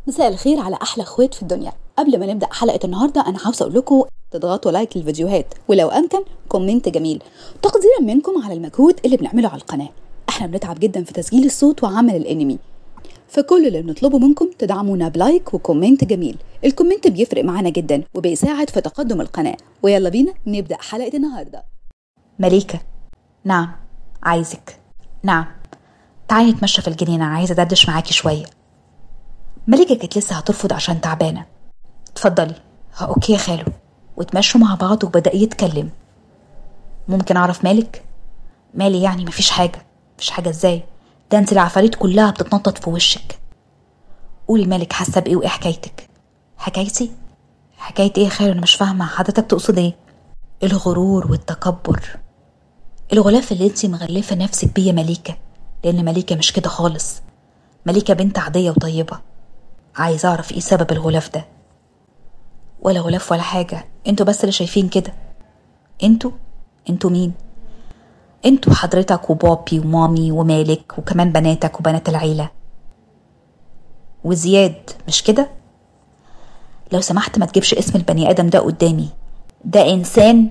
مساء الخير على احلى اخوات في الدنيا قبل ما نبدا حلقه النهارده انا عاوزه اقول لكم تضغطوا لايك للفيديوهات ولو امكن كومنت جميل تقديرا منكم على المجهود اللي بنعمله على القناه احنا بنتعب جدا في تسجيل الصوت وعمل الانمي فكل اللي بنطلبه منكم تدعمونا بلايك وكومنت جميل الكومنت بيفرق معانا جدا وبيساعد في تقدم القناه ويلا بينا نبدا حلقه النهارده مليكة نعم عايزك نعم تعالي نتمشى في الجنينة عايزة أدردش معاكي شوية مليكة كانت لسه هترفض عشان تعبانة اتفضلي ها أوكي يا خالو واتمشوا مع بعض وبدأ يتكلم ممكن أعرف مالك؟ مالي يعني مفيش حاجة مفيش حاجة ازاي ده انت العفاريت كلها بتتنطط في وشك قولي مالك حاسة بإيه وإيه حكايتك حكايتي؟ حكاية إيه يا خالو أنا مش فاهمة حضرتك تقصد إيه؟ الغرور والتكبر الغلاف اللي انتي مغلفة نفسك بيه يا مليكة لأن مليكة مش كده خالص مليكة بنت عادية وطيبة عايز أعرف إيه سبب الغلاف ده ولا غلاف ولا حاجة انتوا بس اللي شايفين كده انتوا انتوا مين انتوا حضرتك وبابي ومامي ومالك وكمان بناتك وبنات العيلة وزياد مش كده لو سمحت ما تجيبش اسم البني آدم ده قدامي ده إنسان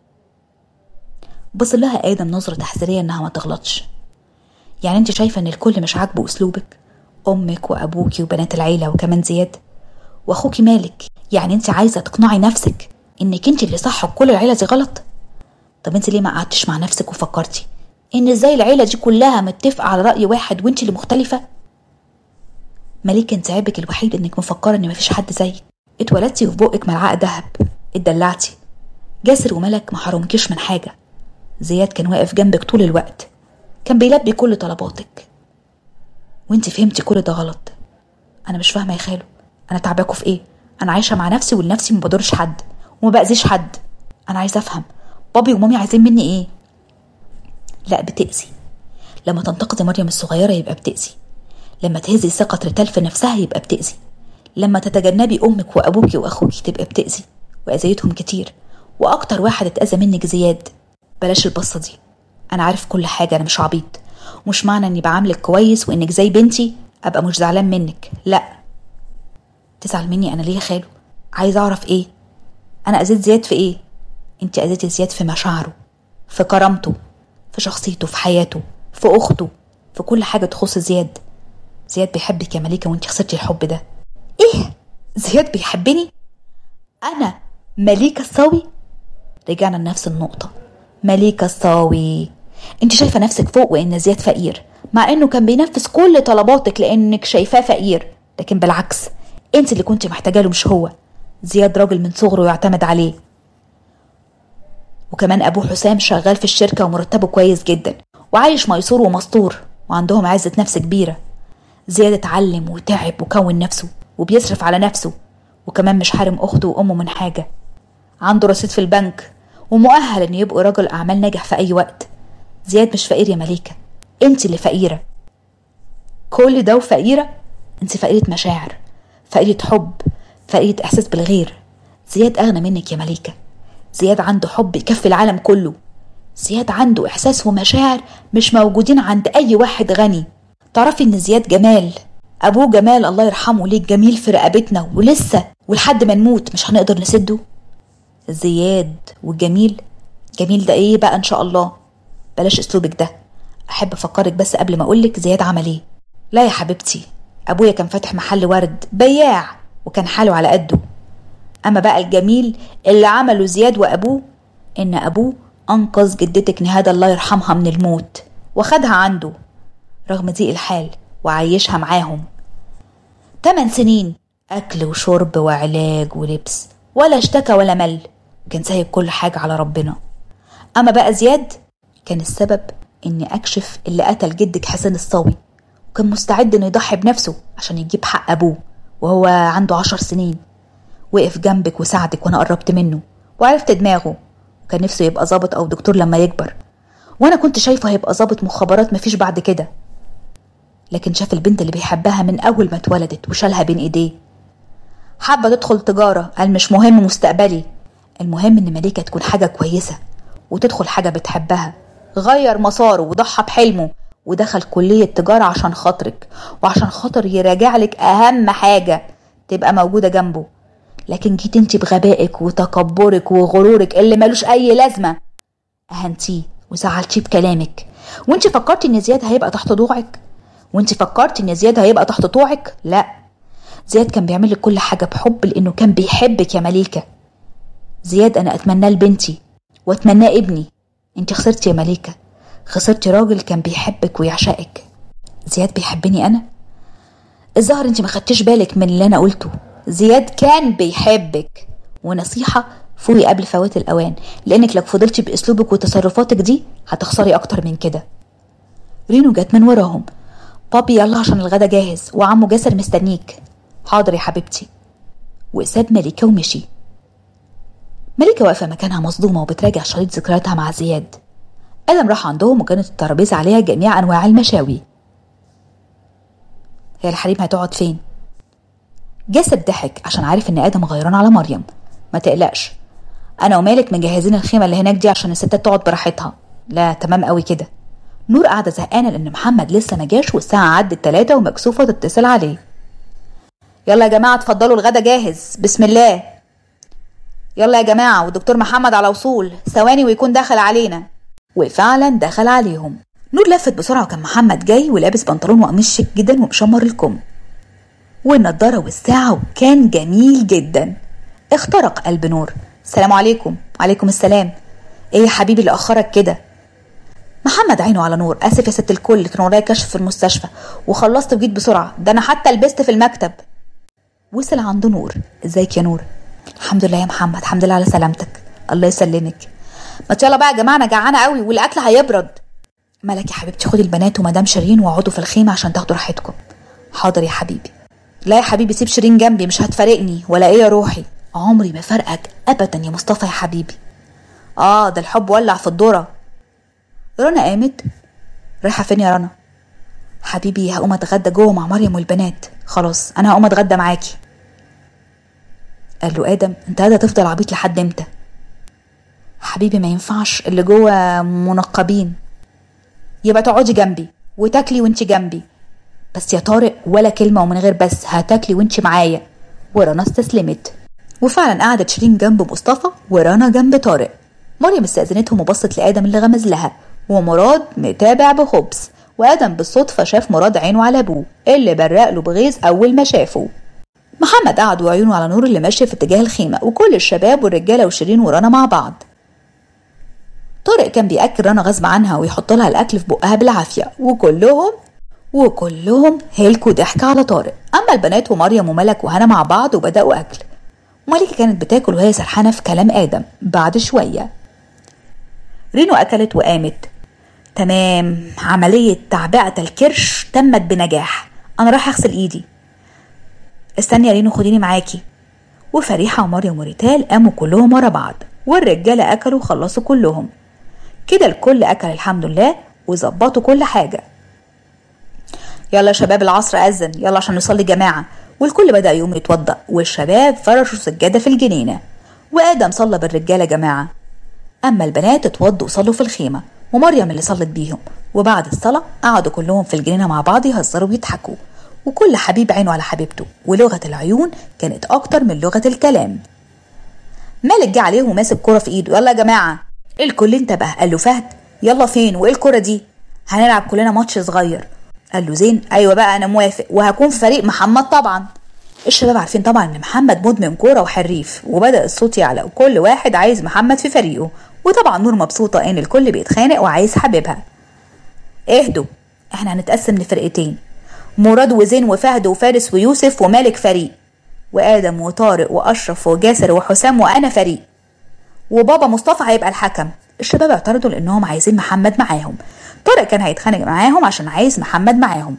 بص لها آدم نظرة تحذيرية إنها ما تغلطش يعني انت شايفة إن الكل مش عاجبه أسلوبك أمك وأبوكي وبنات العيلة وكمان زياد وأخوكي مالك يعني انت عايزة تقنعي نفسك إنك انت اللي صح وكل العيلة دي غلط طب انت ليه ما قعدتش مع نفسك وفكرتي إن إزاي العيلة دي كلها متفقة على رأي واحد وانت اللي مختلفة مليك انت عيبك الوحيد إنك مفكرة إن مفيش حد زيك اتولدتي وفي بقك ملعقة دهب اتدلعتي جاسر وملك ما حرمكيش من حاجة زياد كان واقف جنبك طول الوقت كان بيلبي كل طلباتك وانت فهمتي كل ده غلط انا مش فاهمه يا خالو انا تعباكوا في ايه انا عايشه مع نفسي ولنفسي ما بضرش حد وما باذيش حد انا عايزه افهم بابي ومامي عايزين مني ايه لا بتأذي لما تنتقدي مريم الصغيره يبقى بتأذي لما تهزي ثقة ريتال في نفسها يبقى بتأذي لما تتجنبي أمك وأبوكي وأخوكي تبقى بتأذي وأذيتهم كتير وأكتر واحد اتأذى منك زياد بلاش البصة دي أنا عارف كل حاجة أنا مش عبيط ومش معنى إني بعاملك كويس وإنك زي بنتي أبقى مش زعلان منك لأ تزعل مني أنا ليه يا خالو عايز أعرف إيه أنا أذيت زياد في إيه أنت أذيتي زياد في مشاعره في كرامته في شخصيته في حياته في أخته في كل حاجة تخص زياد زياد بيحبك يا مليكة وانت خسرتي الحب ده ايه زياد بيحبني انا مليكة الصاوي رجعنا لنفس النقطة مليكة الصاوي انت شايفة نفسك فوق وان زياد فقير مع انه كان بينفذ كل طلباتك لانك شايفاه فقير لكن بالعكس انت اللي كنت محتاجة له مش هو زياد راجل من صغره يعتمد عليه وكمان ابوه حسام شغال في الشركة ومرتبه كويس جدا وعايش ميسور ومستور وعندهم عزة نفس كبيرة زياد اتعلم وتعب وكون نفسه وبيصرف على نفسه وكمان مش حارم اخته وامه من حاجه عنده رصيد في البنك ومؤهل انه يبقى رجل اعمال ناجح في اي وقت زياد مش فقير يا مليكه انت اللي فقيره كل ده وفقيره انت فقيره مشاعر فقيره حب فقيره احساس بالغير زياد اغنى منك يا مليكه زياد عنده حب يكفي العالم كله زياد عنده احساس ومشاعر مش موجودين عند اي واحد غني تعرفي ان زياد جمال ابوه جمال الله يرحمه ليه جميل في رقبتنا ولسه ولحد ما نموت مش هنقدر نسده زياد والجميل جميل ده ايه بقى ان شاء الله بلاش اسلوبك ده احب افكرك بس قبل ما اقولك زياد عمل ايه لا يا حبيبتي ابويا كان فاتح محل ورد بياع وكان حاله على قده اما بقى الجميل اللي عمله زياد وابوه ان ابوه انقذ جدتك نهاد الله يرحمها من الموت واخدها عنده رغم ضيق الحال وعيشها معاهم تمن سنين أكل وشرب وعلاج ولبس ولا اشتكى ولا مل كان سايب كل حاجة على ربنا أما بقى زياد كان السبب إني أكشف اللي قتل جدك حسين الصاوي وكان مستعد إنه يضحي بنفسه عشان يجيب حق أبوه وهو عنده عشر سنين وقف جنبك وساعدك وأنا قربت منه وعرفت دماغه وكان نفسه يبقى ظابط أو دكتور لما يكبر وأنا كنت شايفه هيبقى ظابط مخابرات مفيش بعد كده لكن شاف البنت اللي بيحبها من أول ما اتولدت وشالها بين إيديه حابة تدخل تجارة قال مش مهم مستقبلي المهم إن مليكة تكون حاجة كويسة وتدخل حاجة بتحبها غير مساره وضحى بحلمه ودخل كلية تجارة عشان خاطرك وعشان خاطر يراجع لك أهم حاجة تبقى موجودة جنبه لكن جيت انت بغبائك وتكبرك وغرورك اللي ملوش أي لازمة أهنتيه وزعلتيه بكلامك وانت فكرتي ان زياد هيبقى تحت ضوعك وانت فكرتي ان زياد هيبقى تحت طوعك لا زياد كان بيعمل لك كل حاجة بحب لأنه كان بيحبك يا مليكة زياد أنا أتمناه لبنتي وأتمناه ابني انت خسرتي يا مليكة خسرتي راجل كان بيحبك ويعشقك زياد بيحبني أنا الظاهر انت ما خدتش بالك من اللي أنا قلته زياد كان بيحبك ونصيحة فوقي قبل فوات الأوان لأنك لو فضلتي بأسلوبك وتصرفاتك دي هتخسري أكتر من كده رينو جت من وراهم بابي يلا عشان الغدا جاهز وعمو جاسر مستنيك حاضر يا حبيبتي وساب مليكة ومشي مليكة واقفة مكانها مصدومة وبتراجع شريط ذكرياتها مع زياد آدم راح عندهم وكانت الترابيزة عليها جميع أنواع المشاوي هي الحريم هتقعد فين؟ جاسر ضحك عشان عارف إن آدم غيران على مريم ما تقلقش أنا ومالك مجهزين الخيمة اللي هناك دي عشان الستات تقعد براحتها لا تمام قوي كده نور قاعدة زهقانة لأن محمد لسه ما جاش والساعة عدت تلاتة ومكسوفة تتصل عليه يلا يا جماعة اتفضلوا الغدا جاهز بسم الله يلا يا جماعة والدكتور محمد على وصول ثواني ويكون دخل علينا وفعلا دخل عليهم نور لفت بسرعة وكان محمد جاي ولابس بنطلون وقميص شيك جدا ومشمر الكم والنضارة والساعة وكان جميل جدا اخترق قلب نور السلام عليكم وعليكم السلام ايه يا حبيبي اللي اخرك كده محمد عينه على نور اسف يا ست الكل كان ورايا كشف في المستشفى وخلصت وجيت بسرعه ده انا حتى لبست في المكتب وصل عند نور ازيك يا نور الحمد لله يا محمد الحمد لله على سلامتك الله يسلمك ما يلا بقى يا جماعه انا جعانه قوي والاكل هيبرد مالك يا حبيبتي خدي البنات ومدام شيرين واقعدوا في الخيمه عشان تاخدوا راحتكم حاضر يا حبيبي لا يا حبيبي سيب شيرين جنبي مش هتفارقني ولا ايه يا روحي عمري ما فرقك ابدا يا مصطفى يا حبيبي اه ده الحب ولع في الذره رنا قامت رايحه فين يا رنا حبيبي هقوم اتغدى جوه مع مريم والبنات خلاص انا هقوم اتغدى معاكي قال له ادم انت قاعد هتفضل عبيط لحد امتى حبيبي ما ينفعش اللي جوه منقبين يبقى تقعدي جنبي وتاكلي وانت جنبي بس يا طارق ولا كلمه ومن غير بس هتاكلي وانت معايا ورنا استسلمت وفعلا قعدت شيرين جنب مصطفى ورنا جنب طارق مريم استأذنتهم وبصت لآدم اللي غمز لها ومراد متابع بخبز وآدم بالصدفة شاف مراد عينه على أبوه اللي برق له بغيظ أول ما شافه محمد قعد وعيونه على نور اللي ماشية في اتجاه الخيمة وكل الشباب والرجالة وشيرين ورنا مع بعض طارق كان بيأكل رنا غصب عنها ويحط لها الأكل في بقها بالعافية وكلهم وكلهم هلكوا ضحك على طارق أما البنات ومريم وملك وهنا مع بعض وبدأوا أكل وملكة كانت بتاكل وهي سرحانة في كلام آدم بعد شوية رينو أكلت وقامت تمام عملية تعبئة الكرش تمت بنجاح أنا رايحة أغسل إيدي استني يا رينو خديني معاكي وفريحة ومريم وريتال قاموا كلهم ورا بعض والرجالة أكلوا وخلصوا كلهم كده الكل أكل الحمد لله وظبطوا كل حاجة يلا يا شباب العصر أذن يلا عشان نصلي جماعة والكل بدأ يقوم يتوضأ والشباب فرشوا سجادة في الجنينة وآدم صلى بالرجالة جماعة أما البنات اتوضوا وصلوا في الخيمة ومريم اللي صلت بيهم وبعد الصلاة قعدوا كلهم في الجنينة مع بعض يهزروا ويضحكوا وكل حبيب عينه على حبيبته ولغة العيون كانت أكتر من لغة الكلام مالك جه عليهم وماسك كرة في إيده يلا يا جماعة الكل انتبه قال له فهد يلا فين وإيه الكرة دي هنلعب كلنا ماتش صغير قال له زين أيوة بقى أنا موافق وهكون في فريق محمد طبعا الشباب عارفين طبعا ان محمد مدمن كوره وحريف وبدا الصوت يعلى وكل واحد عايز محمد في فريقه وطبعا نور مبسوطه ان الكل بيتخانق وعايز حبيبها اهدوا احنا هنتقسم لفرقتين مراد وزين وفهد وفارس ويوسف ومالك فريق وادم وطارق واشرف وجاسر وحسام وانا فريق وبابا مصطفى هيبقى الحكم الشباب اعترضوا لانهم عايزين محمد معاهم طارق كان هيتخانق معاهم عشان عايز محمد معاهم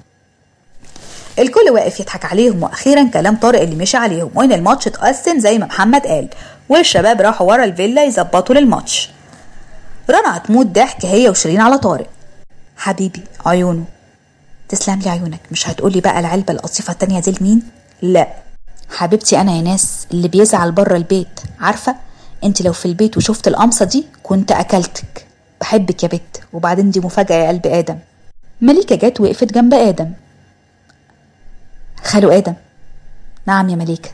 الكل واقف يضحك عليهم واخيرا كلام طارق اللي مشي عليهم وان الماتش اتقسم زي ما محمد قال والشباب راحوا ورا الفيلا يظبطوا للماتش رنا هتموت ضحك هي وشيرين على طارق حبيبي عيونه تسلم لي عيونك مش هتقولي بقى العلبة القصيفة التانية دي لمين؟ لا حبيبتي أنا يا ناس اللي بيزعل بره البيت عارفة انت لو في البيت وشفت القمصة دي كنت أكلتك بحبك يا بت وبعدين دي مفاجأة يا قلب آدم مليكة جت وقفت جنب آدم خالو آدم نعم يا مليكة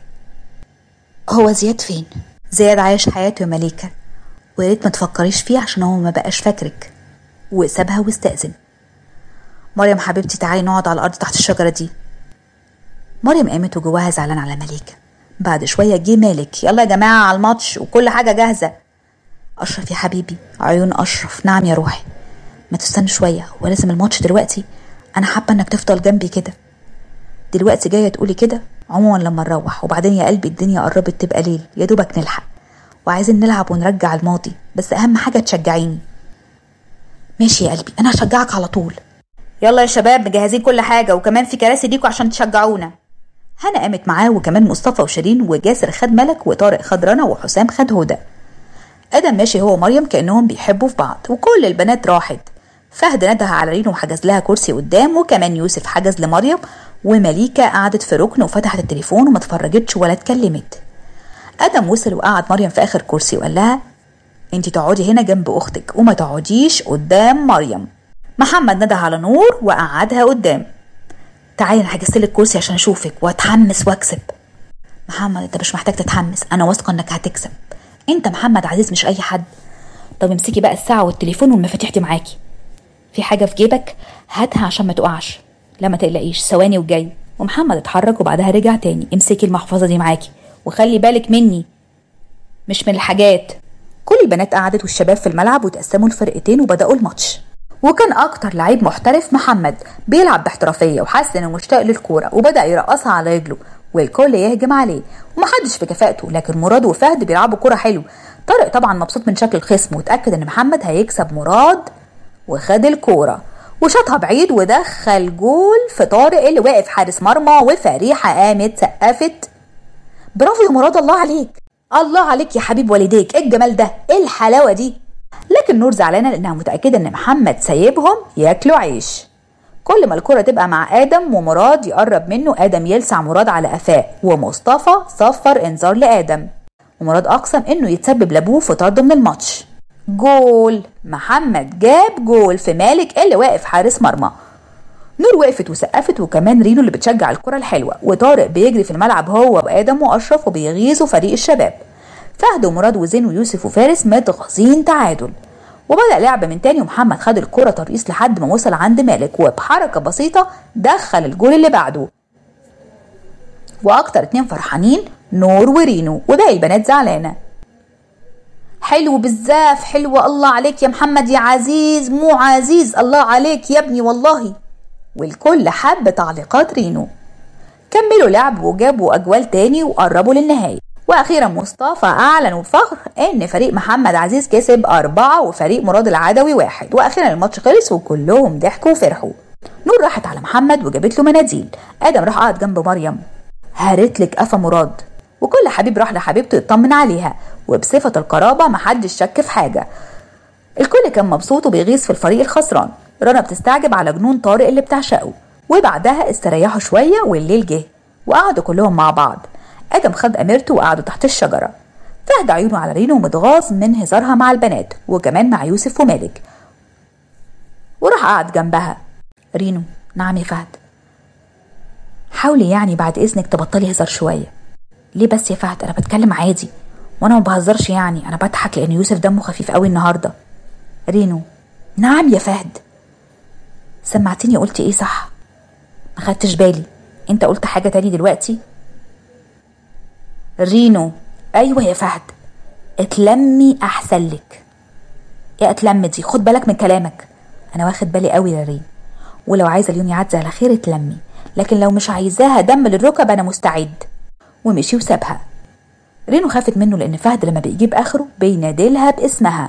هو زياد فين؟ زياد عايش حياته يا مليكة وياريت ما تفكريش فيه عشان هو ما بقاش فاكرك وسابها واستأذن مريم حبيبتي تعالي نقعد على الأرض تحت الشجرة دي مريم قامت وجواها زعلان على مليكة بعد شوية جه مالك يلا يا جماعة على الماتش وكل حاجة جاهزة أشرف يا حبيبي عيون أشرف نعم يا روحي ما تستنى شوية هو لازم الماتش دلوقتي أنا حابة إنك تفضل جنبي كده دلوقتي جاية تقولي كده عموما لما نروح وبعدين يا قلبي الدنيا قربت تبقى ليل يا دوبك نلحق وعايزين نلعب ونرجع الماضي بس أهم حاجة تشجعيني ماشي يا قلبي أنا هشجعك على طول يلا يا شباب مجهزين كل حاجة وكمان في كراسي ليكوا عشان تشجعونا هنا قامت معاه وكمان مصطفى وشيرين وجاسر خد ملك وطارق خد رنا وحسام خد هدى ادم ماشي هو ومريم كانهم بيحبوا في بعض وكل البنات راحت فهد نده على رينو وحجز لها كرسي قدام وكمان يوسف حجز لمريم ومليكة قعدت في ركن وفتحت التليفون وما اتفرجتش ولا اتكلمت ادم وصل وقعد مريم في اخر كرسي وقال لها انت تقعدي هنا جنب اختك وما تقعديش قدام مريم محمد نده على نور وقعدها قدام تعالي انا حجزت لك كرسي عشان اشوفك واتحمس واكسب محمد انت مش محتاج تتحمس انا واثقه انك هتكسب انت محمد عزيز مش اي حد طب امسكي بقى الساعه والتليفون والمفاتيح دي معاكي في حاجه في جيبك هاتها عشان ما تقعش لا ما تقلقيش ثواني وجاي ومحمد اتحرك وبعدها رجع تاني امسكي المحفظه دي معاكي وخلي بالك مني مش من الحاجات كل البنات قعدت والشباب في الملعب وتقسموا الفرقتين وبداوا الماتش وكان اكتر لعيب محترف محمد بيلعب باحترافيه وحس انه مشتاق للكوره وبدا يرقصها على رجله والكل يهجم عليه ومحدش في كفاءته لكن مراد وفهد بيلعبوا كوره حلو طارق طبعا مبسوط من شكل الخصم واتاكد ان محمد هيكسب مراد وخد الكوره وشاطها بعيد ودخل جول في طارق اللي واقف حارس مرمى وفريحه قامت سقفت برافو يا مراد الله عليك الله عليك يا حبيب والديك ايه الجمال ده ايه الحلاوه دي لكن نور زعلانه لانها متاكده ان محمد سايبهم ياكلوا عيش كل ما الكرة تبقى مع آدم ومراد يقرب منه آدم يلسع مراد على قفاه ومصطفى صفر إنذار لآدم ومراد أقسم إنه يتسبب لأبوه في طرد من الماتش جول محمد جاب جول في مالك اللي واقف حارس مرمى نور وقفت وسقفت وكمان رينو اللي بتشجع الكرة الحلوة وطارق بيجري في الملعب هو وآدم وأشرف وبيغيظوا فريق الشباب فهد ومراد وزين ويوسف وفارس متغاظين تعادل وبدأ لعب من تاني ومحمد خد الكرة ترقيص لحد ما وصل عند مالك وبحركة بسيطة دخل الجول اللي بعده وأكتر اتنين فرحانين نور ورينو وباقي البنات زعلانة حلو بالزاف حلوة الله عليك يا محمد يا عزيز مو عزيز الله عليك يا ابني والله والكل حب تعليقات رينو كملوا لعب وجابوا أجوال تاني وقربوا للنهاية واخيرا مصطفى اعلن بفخر ان فريق محمد عزيز كسب اربعة وفريق مراد العدوي واحد واخيرا الماتش خلص وكلهم ضحكوا وفرحوا نور راحت على محمد وجابت له مناديل ادم راح قعد جنب مريم هارت لك قفا مراد وكل حبيب راح لحبيبته يطمن عليها وبصفة القرابة محدش شك في حاجة الكل كان مبسوط وبيغيظ في الفريق الخسران رنا بتستعجب على جنون طارق اللي بتعشقه وبعدها استريحوا شوية والليل جه وقعدوا كلهم مع بعض آدم خد أميرته وقعدوا تحت الشجرة فهد عيونه على رينو متغاظ من هزارها مع البنات وكمان مع يوسف ومالك وراح قعد جنبها رينو نعم يا فهد حاولي يعني بعد إذنك تبطلي هزار شوية ليه بس يا فهد أنا بتكلم عادي وأنا ما بهزرش يعني أنا بضحك لأن يوسف دمه خفيف قوي النهاردة رينو نعم يا فهد سمعتني قلتي ايه صح ما خدتش بالي انت قلت حاجة تاني دلوقتي رينو ايوه يا فهد اتلمي احسن لك يا اتلم دي خد بالك من كلامك انا واخد بالي قوي يا رين ولو عايزه اليوم يعدي على خير اتلمي لكن لو مش عايزاها دم للركب انا مستعد ومشي وسابها رينو خافت منه لان فهد لما بيجيب اخره بينادلها باسمها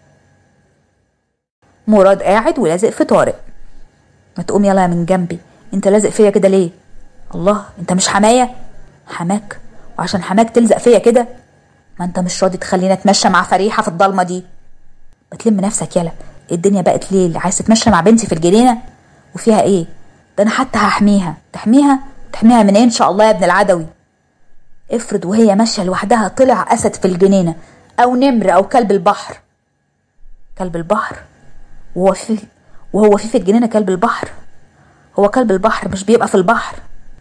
مراد قاعد ولازق في طارق ما تقوم يلا من جنبي انت لازق فيا كده ليه الله انت مش حمايه حماك وعشان حماك تلزق فيا كده ما انت مش راضي تخليني اتمشى مع فريحه في الضلمه دي بتلم نفسك يلا الدنيا بقت ليل عايز تتمشى مع بنتي في الجنينه وفيها ايه ده انا حتى هحميها تحميها تحميها من ايه ان شاء الله يا ابن العدوي افرض وهي ماشيه لوحدها طلع اسد في الجنينه او نمر او كلب البحر كلب البحر وهو في وهو في في الجنينة كلب البحر هو كلب البحر مش بيبقى في البحر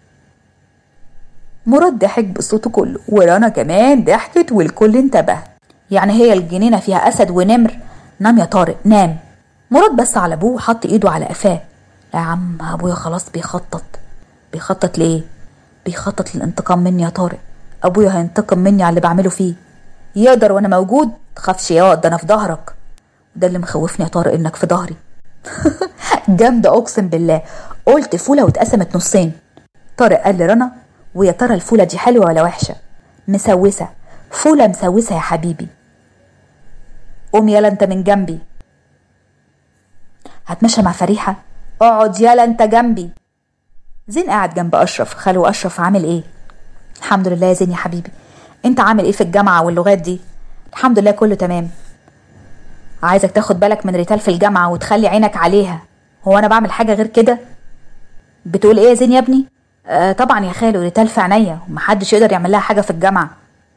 مراد ضحك بصوته كله ورنا كمان ضحكت والكل انتبه يعني هي الجنينة فيها أسد ونمر نام يا طارق نام مراد بس على أبوه وحط إيده على قفاه لا يا عم أبويا خلاص بيخطط بيخطط ليه بيخطط للانتقام مني يا طارق أبويا هينتقم مني على اللي بعمله فيه يقدر وأنا موجود تخافش يا ده أنا في ظهرك ده اللي مخوفني يا طارق إنك في ظهري جامدة أقسم بالله قلت فولة واتقسمت نصين طارق قال لرنا ويا ترى الفولة دي حلوة ولا وحشة مسوسة فولة مسوسة يا حبيبي قوم يلا انت من جنبي هتمشى مع فريحة اقعد يلا انت جنبي زين قاعد جنب أشرف خالو أشرف عامل ايه الحمد لله يا زين يا حبيبي انت عامل ايه في الجامعة واللغات دي الحمد لله كله تمام عايزك تاخد بالك من ريتال في الجامعة وتخلي عينك عليها هو أنا بعمل حاجة غير كده بتقول ايه يا زين يا ابني آه طبعا يا خالو ريتال في عينيا ومحدش يقدر يعمل لها حاجة في الجامعة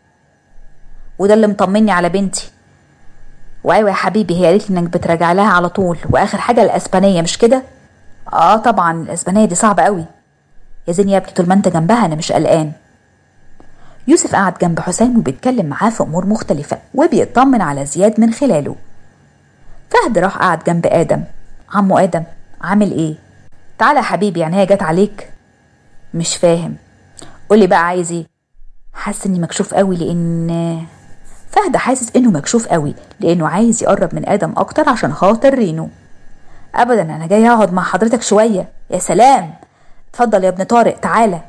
وده اللي مطمني على بنتي وايوه يا حبيبي هي قالت لي انك بتراجع لها على طول واخر حاجه الاسبانيه مش كده اه طبعا الاسبانيه دي صعبه قوي يا زين يا ابني طول ما انت جنبها انا مش قلقان يوسف قعد جنب حسام وبيتكلم معاه في امور مختلفه وبيطمن على زياد من خلاله فهد راح قعد جنب ادم عمو ادم عامل ايه تعالى يا حبيبي يعني هي جت عليك مش فاهم قولي بقى عايز ايه حاسس اني مكشوف قوي لان فهد حاسس انه مكشوف قوي لانه عايز يقرب من ادم اكتر عشان خاطر رينو ابدا انا جاي اقعد مع حضرتك شويه يا سلام اتفضل يا ابن طارق تعالى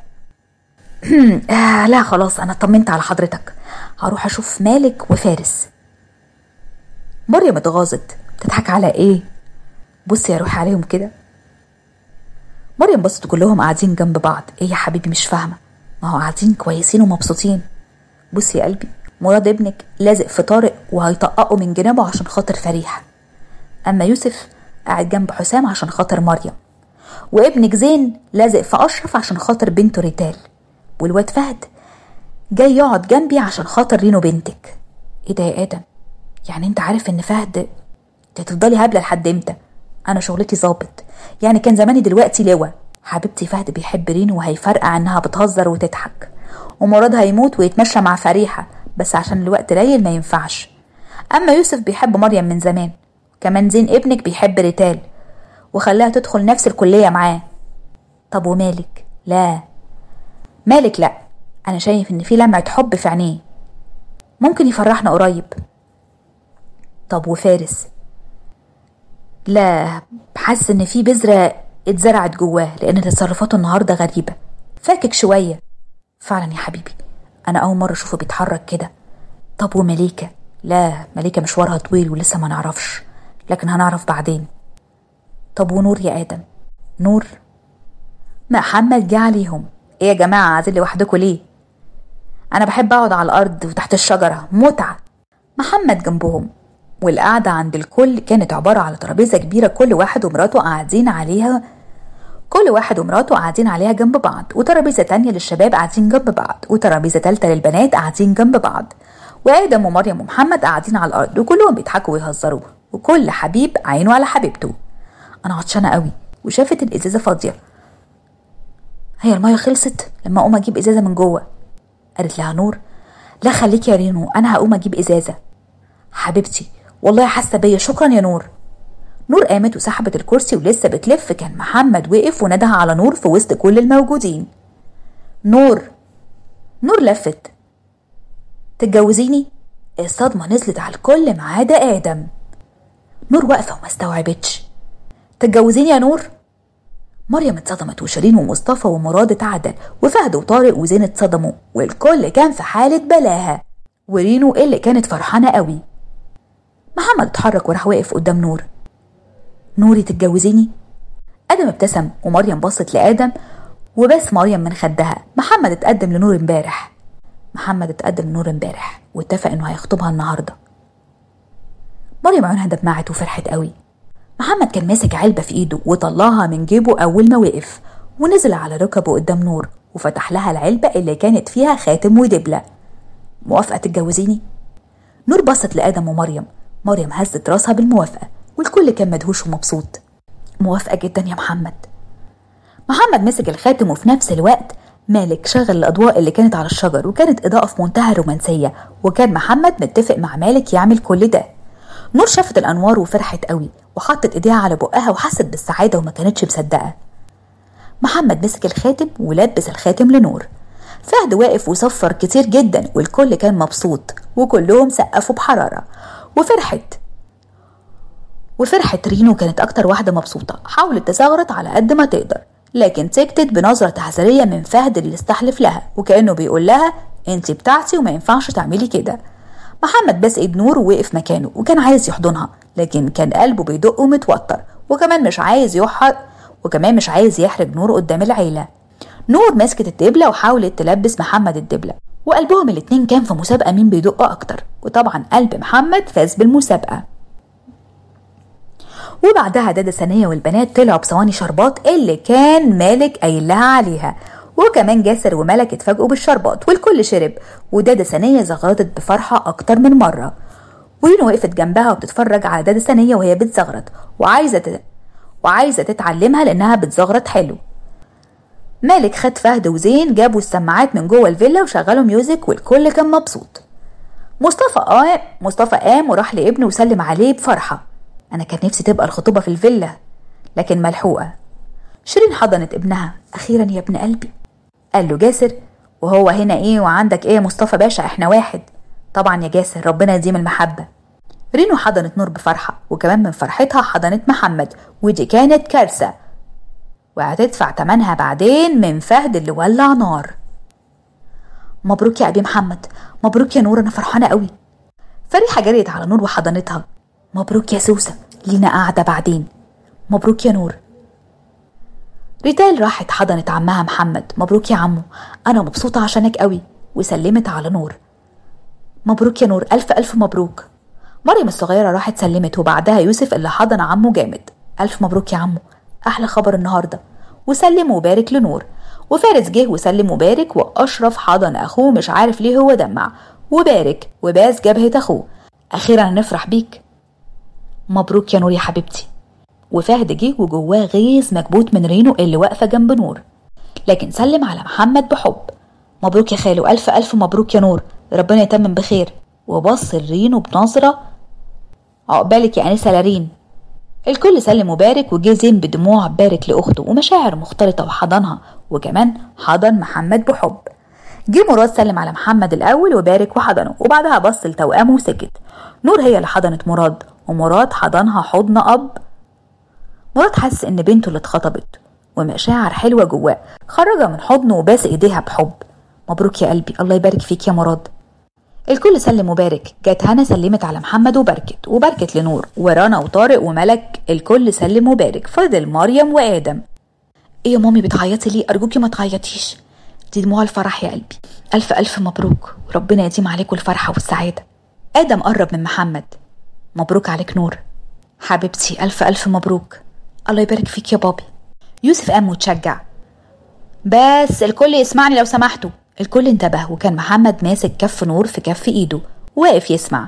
آه لا خلاص انا اطمنت على حضرتك هروح اشوف مالك وفارس مريم اتغاظت تضحك على ايه بصي يا روحي عليهم كده مريم بصت كلهم قاعدين جنب بعض ايه يا حبيبي مش فاهمه ما هو قاعدين كويسين ومبسوطين بصي يا قلبي مراد ابنك لازق في طارق وهيطققه من جنابه عشان خاطر فريحة أما يوسف قاعد جنب حسام عشان خاطر مريم وابنك زين لازق في أشرف عشان خاطر بنته ريتال والواد فهد جاي يقعد جنبي عشان خاطر رينو بنتك ايه ده يا آدم يعني انت عارف ان فهد انت هتفضلي هبلة لحد امتى انا شغلتي ظابط يعني كان زماني دلوقتي لوا حبيبتي فهد بيحب رينو وهيفرقع انها بتهزر وتضحك ومراد هيموت ويتمشى مع فريحة بس عشان الوقت قليل ما ينفعش أما يوسف بيحب مريم من زمان كمان زين ابنك بيحب ريتال وخلاها تدخل نفس الكلية معاه طب ومالك لا مالك لا أنا شايف إن في لمعة حب في عينيه ممكن يفرحنا قريب طب وفارس لا حاسس إن في بذرة اتزرعت جواه لأن تصرفاته النهاردة غريبة فاكك شوية فعلا يا حبيبي أنا أول مرة أشوفه بيتحرك كده طب ومليكة لا مليكة مشوارها طويل ولسه ما نعرفش لكن هنعرف بعدين طب ونور يا آدم نور محمد جه عليهم ايه يا جماعة قاعدين لوحدكم ليه أنا بحب أقعد على الأرض وتحت الشجرة متعة محمد جنبهم والقعدة عند الكل كانت عبارة على ترابيزة كبيرة كل واحد ومراته قاعدين عليها كل واحد ومراته قاعدين عليها جنب بعض وترابيزة تانية للشباب قاعدين جنب بعض وترابيزة تالتة للبنات قاعدين جنب بعض وآدم ومريم ومحمد قاعدين على الأرض وكلهم بيضحكوا ويهزروا وكل حبيب عينه على حبيبته أنا عطشانة قوي وشافت الإزازة فاضية هي المية خلصت لما أقوم أجيب إزازة من جوه قالت لها نور لا خليك يا رينو أنا هقوم أجيب إزازة حبيبتي والله حاسة بيا شكرا يا نور نور قامت وسحبت الكرسي ولسه بتلف كان محمد وقف ونده على نور في وسط كل الموجودين نور نور لفت تتجوزيني الصدمة نزلت على الكل ما عدا آدم نور واقفة وما استوعبتش تتجوزيني يا نور مريم اتصدمت وشيرين ومصطفى ومراد اتعدل وفهد وطارق وزين اتصدموا والكل كان في حالة بلاها ورينو اللي كانت فرحانة قوي محمد اتحرك وراح واقف قدام نور نوري تتجوزيني ادم ابتسم ومريم بصت لادم وبس مريم من خدها محمد اتقدم لنور امبارح محمد اتقدم لنور امبارح واتفق انه هيخطبها النهارده مريم عيونها دمعت وفرحت قوي محمد كان ماسك علبة في ايده وطلعها من جيبه اول ما وقف ونزل على ركبه قدام نور وفتح لها العلبة اللي كانت فيها خاتم ودبلة موافقة تتجوزيني؟ نور بصت لآدم ومريم مريم هزت راسها بالموافقة والكل كان مدهوش ومبسوط موافقة جدا يا محمد محمد مسك الخاتم وفي نفس الوقت مالك شغل الأضواء اللي كانت على الشجر وكانت إضاءة في منتهى الرومانسية وكان محمد متفق مع مالك يعمل كل ده نور شافت الأنوار وفرحت قوي وحطت إيديها على بقها وحست بالسعادة وما كانتش مصدقة محمد مسك الخاتم ولبس الخاتم لنور فهد واقف وصفر كتير جدا والكل كان مبسوط وكلهم سقفوا بحرارة وفرحت وفرحت رينو كانت أكتر واحدة مبسوطة حاولت تزغرط على قد ما تقدر لكن سكتت بنظرة تحذيرية من فهد اللي استحلف لها وكأنه بيقول لها انت بتاعتي وما ينفعش تعملي كده محمد بس ايد نور ووقف مكانه وكان عايز يحضنها لكن كان قلبه بيدق ومتوتر وكمان مش عايز يحر وكمان مش عايز يحرج نور قدام العيلة نور مسكت الدبلة وحاولت تلبس محمد الدبلة وقلبهم الاتنين كان في مسابقة مين بيدق أكتر وطبعا قلب محمد فاز بالمسابقة وبعدها دادا سنية والبنات طلعوا بصواني شربات اللي كان مالك قايل لها عليها وكمان جاسر وملك اتفاجئوا بالشربات والكل شرب ودادا سنية زغرطت بفرحة أكتر من مرة ورينو وقفت جنبها وبتتفرج على دادا سنية وهي بتزغرط وعايزة تت... وعايزة تتعلمها لأنها بتزغرط حلو مالك خد فهد وزين جابوا السماعات من جوه الفيلا وشغلوا ميوزك والكل كان مبسوط مصطفى قام مصطفى قام وراح لابنه وسلم عليه بفرحة أنا كان نفسي تبقى الخطوبة في الفيلا لكن ملحوقة شيرين حضنت ابنها أخيرا يا ابن قلبي قال له جاسر وهو هنا ايه وعندك ايه يا مصطفى باشا احنا واحد طبعا يا جاسر ربنا يديم المحبة رينو حضنت نور بفرحة وكمان من فرحتها حضنت محمد ودي كانت كارثة وهتدفع تمنها بعدين من فهد اللي ولع نار مبروك يا أبي محمد مبروك يا نور أنا فرحانة قوي فريحة جريت على نور وحضنتها مبروك يا سوسة لينا قاعدة بعدين مبروك يا نور ريتال راحت حضنت عمها محمد مبروك يا عمو أنا مبسوطة عشانك قوي وسلمت على نور مبروك يا نور ألف ألف مبروك مريم الصغيرة راحت سلمت وبعدها يوسف اللي حضن عمه جامد ألف مبروك يا عمو أحلى خبر النهاردة وسلم وبارك لنور وفارس جه وسلم وبارك وأشرف حضن أخوه مش عارف ليه هو دمع وبارك وباس جبهة أخوه أخيرا هنفرح بيك مبروك يا نور يا حبيبتي وفهد جه وجواه غيظ مكبوت من رينو اللي واقفة جنب نور لكن سلم على محمد بحب مبروك يا خالو ألف ألف مبروك يا نور ربنا يتمم بخير وبص لرينو بنظرة عقبالك يا أنسة لارين الكل سلم وبارك وجه زين بدموع بارك لأخته ومشاعر مختلطة وحضنها وكمان حضن محمد بحب جه مراد سلم على محمد الأول وبارك وحضنه وبعدها بص لتوأمه وسكت نور هي اللي حضنت مراد ومراد حضنها حضن أب مراد حس إن بنته اللي اتخطبت ومشاعر حلوة جواه خرجها من حضنه وباس إيديها بحب مبروك يا قلبي الله يبارك فيك يا مراد الكل سلم وبارك جت هنا سلمت على محمد وبركت وبركت لنور ورنا وطارق وملك الكل سلم وبارك فضل مريم وآدم ايه يا مامي بتعيطي ليه ارجوكي ما تعيطيش دي دموع الفرح يا قلبي الف الف مبروك ربنا يديم عليكم الفرحه والسعاده ادم قرب من محمد مبروك عليك نور حبيبتي الف الف مبروك الله يبارك فيك يا بابي يوسف قام وتشجع بس الكل يسمعني لو سمحتوا الكل انتبه وكان محمد ماسك كف نور في كف ايده واقف يسمع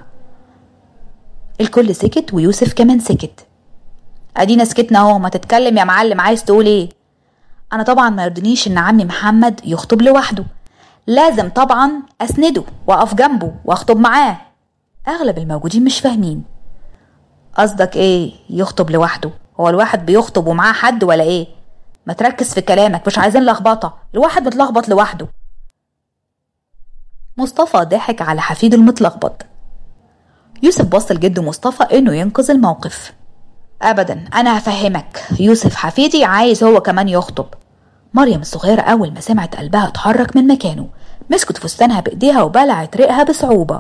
الكل سكت ويوسف كمان سكت ادينا سكتنا اهو ما تتكلم يا معلم عايز تقول ايه انا طبعا ما يرضنيش ان عمي محمد يخطب لوحده لازم طبعا اسنده واقف جنبه واخطب معاه اغلب الموجودين مش فاهمين قصدك ايه يخطب لوحده هو الواحد بيخطب ومعاه حد ولا ايه ما تركز في كلامك مش عايزين لخبطه الواحد متلخبط لوحده مصطفى ضحك على حفيده المتلخبط يوسف بص لجد مصطفى انه ينقذ الموقف ابدا انا هفهمك يوسف حفيدي عايز هو كمان يخطب مريم الصغيرة أول ما سمعت قلبها اتحرك من مكانه مسكت فستانها بإيديها وبلعت ريقها بصعوبة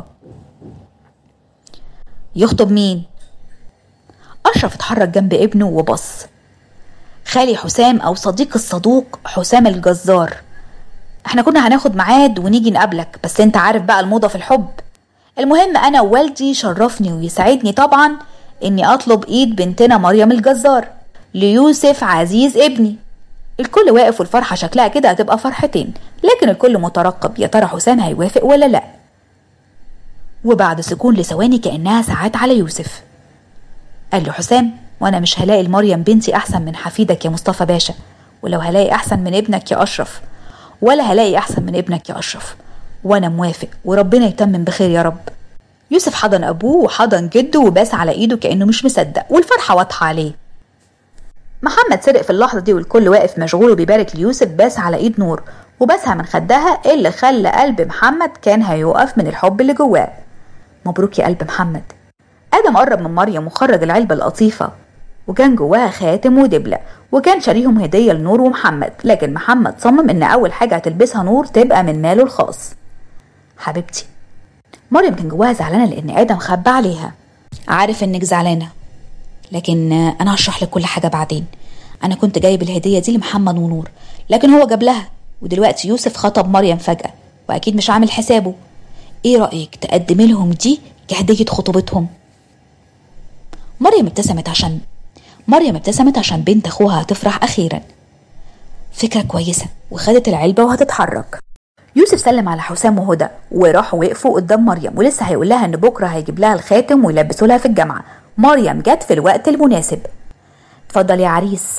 يخطب مين؟ أشرف اتحرك جنب ابنه وبص خالي حسام أو صديق الصدوق حسام الجزار احنا كنا هناخد ميعاد ونيجي نقابلك بس انت عارف بقى الموضة في الحب المهم انا ووالدي شرفني ويسعدني طبعا اني اطلب ايد بنتنا مريم الجزار ليوسف عزيز ابني الكل واقف والفرحة شكلها كده هتبقى فرحتين لكن الكل مترقب يا ترى حسام هيوافق ولا لا وبعد سكون لثواني كأنها ساعات على يوسف قال له حسام وانا مش هلاقي لمريم بنتي احسن من حفيدك يا مصطفى باشا ولو هلاقي احسن من ابنك يا اشرف ولا هلاقي احسن من ابنك يا اشرف وانا موافق وربنا يتمم بخير يا رب يوسف حضن ابوه وحضن جده وباس على ايده كانه مش مصدق والفرحه واضحه عليه محمد سرق في اللحظه دي والكل واقف مشغول وبيبارك ليوسف باس على ايد نور وباسها من خدها اللي خلى قلب محمد كان هيقف من الحب اللي جواه مبروك يا قلب محمد ادم قرب من مريم وخرج العلبه اللطيفه وكان جواها خاتم ودبله وكان شاريهم هديه لنور ومحمد لكن محمد صمم ان اول حاجه هتلبسها نور تبقى من ماله الخاص حبيبتي مريم كان جواها زعلانه لان ادم خبى عليها عارف انك زعلانه لكن انا هشرح لك كل حاجه بعدين انا كنت جايب الهديه دي لمحمد ونور لكن هو جاب لها ودلوقتي يوسف خطب مريم فجاه واكيد مش عامل حسابه ايه رايك تقدمي لهم دي كهديه خطوبتهم مريم ابتسمت عشان مريم ابتسمت عشان بنت اخوها هتفرح اخيرا فكره كويسه وخدت العلبه وهتتحرك يوسف سلم على حسام وهدى وراحوا وقفوا قدام مريم ولسه هيقول لها ان بكره هيجيب لها الخاتم ويلبسوا لها في الجامعه مريم جت في الوقت المناسب اتفضل يا عريس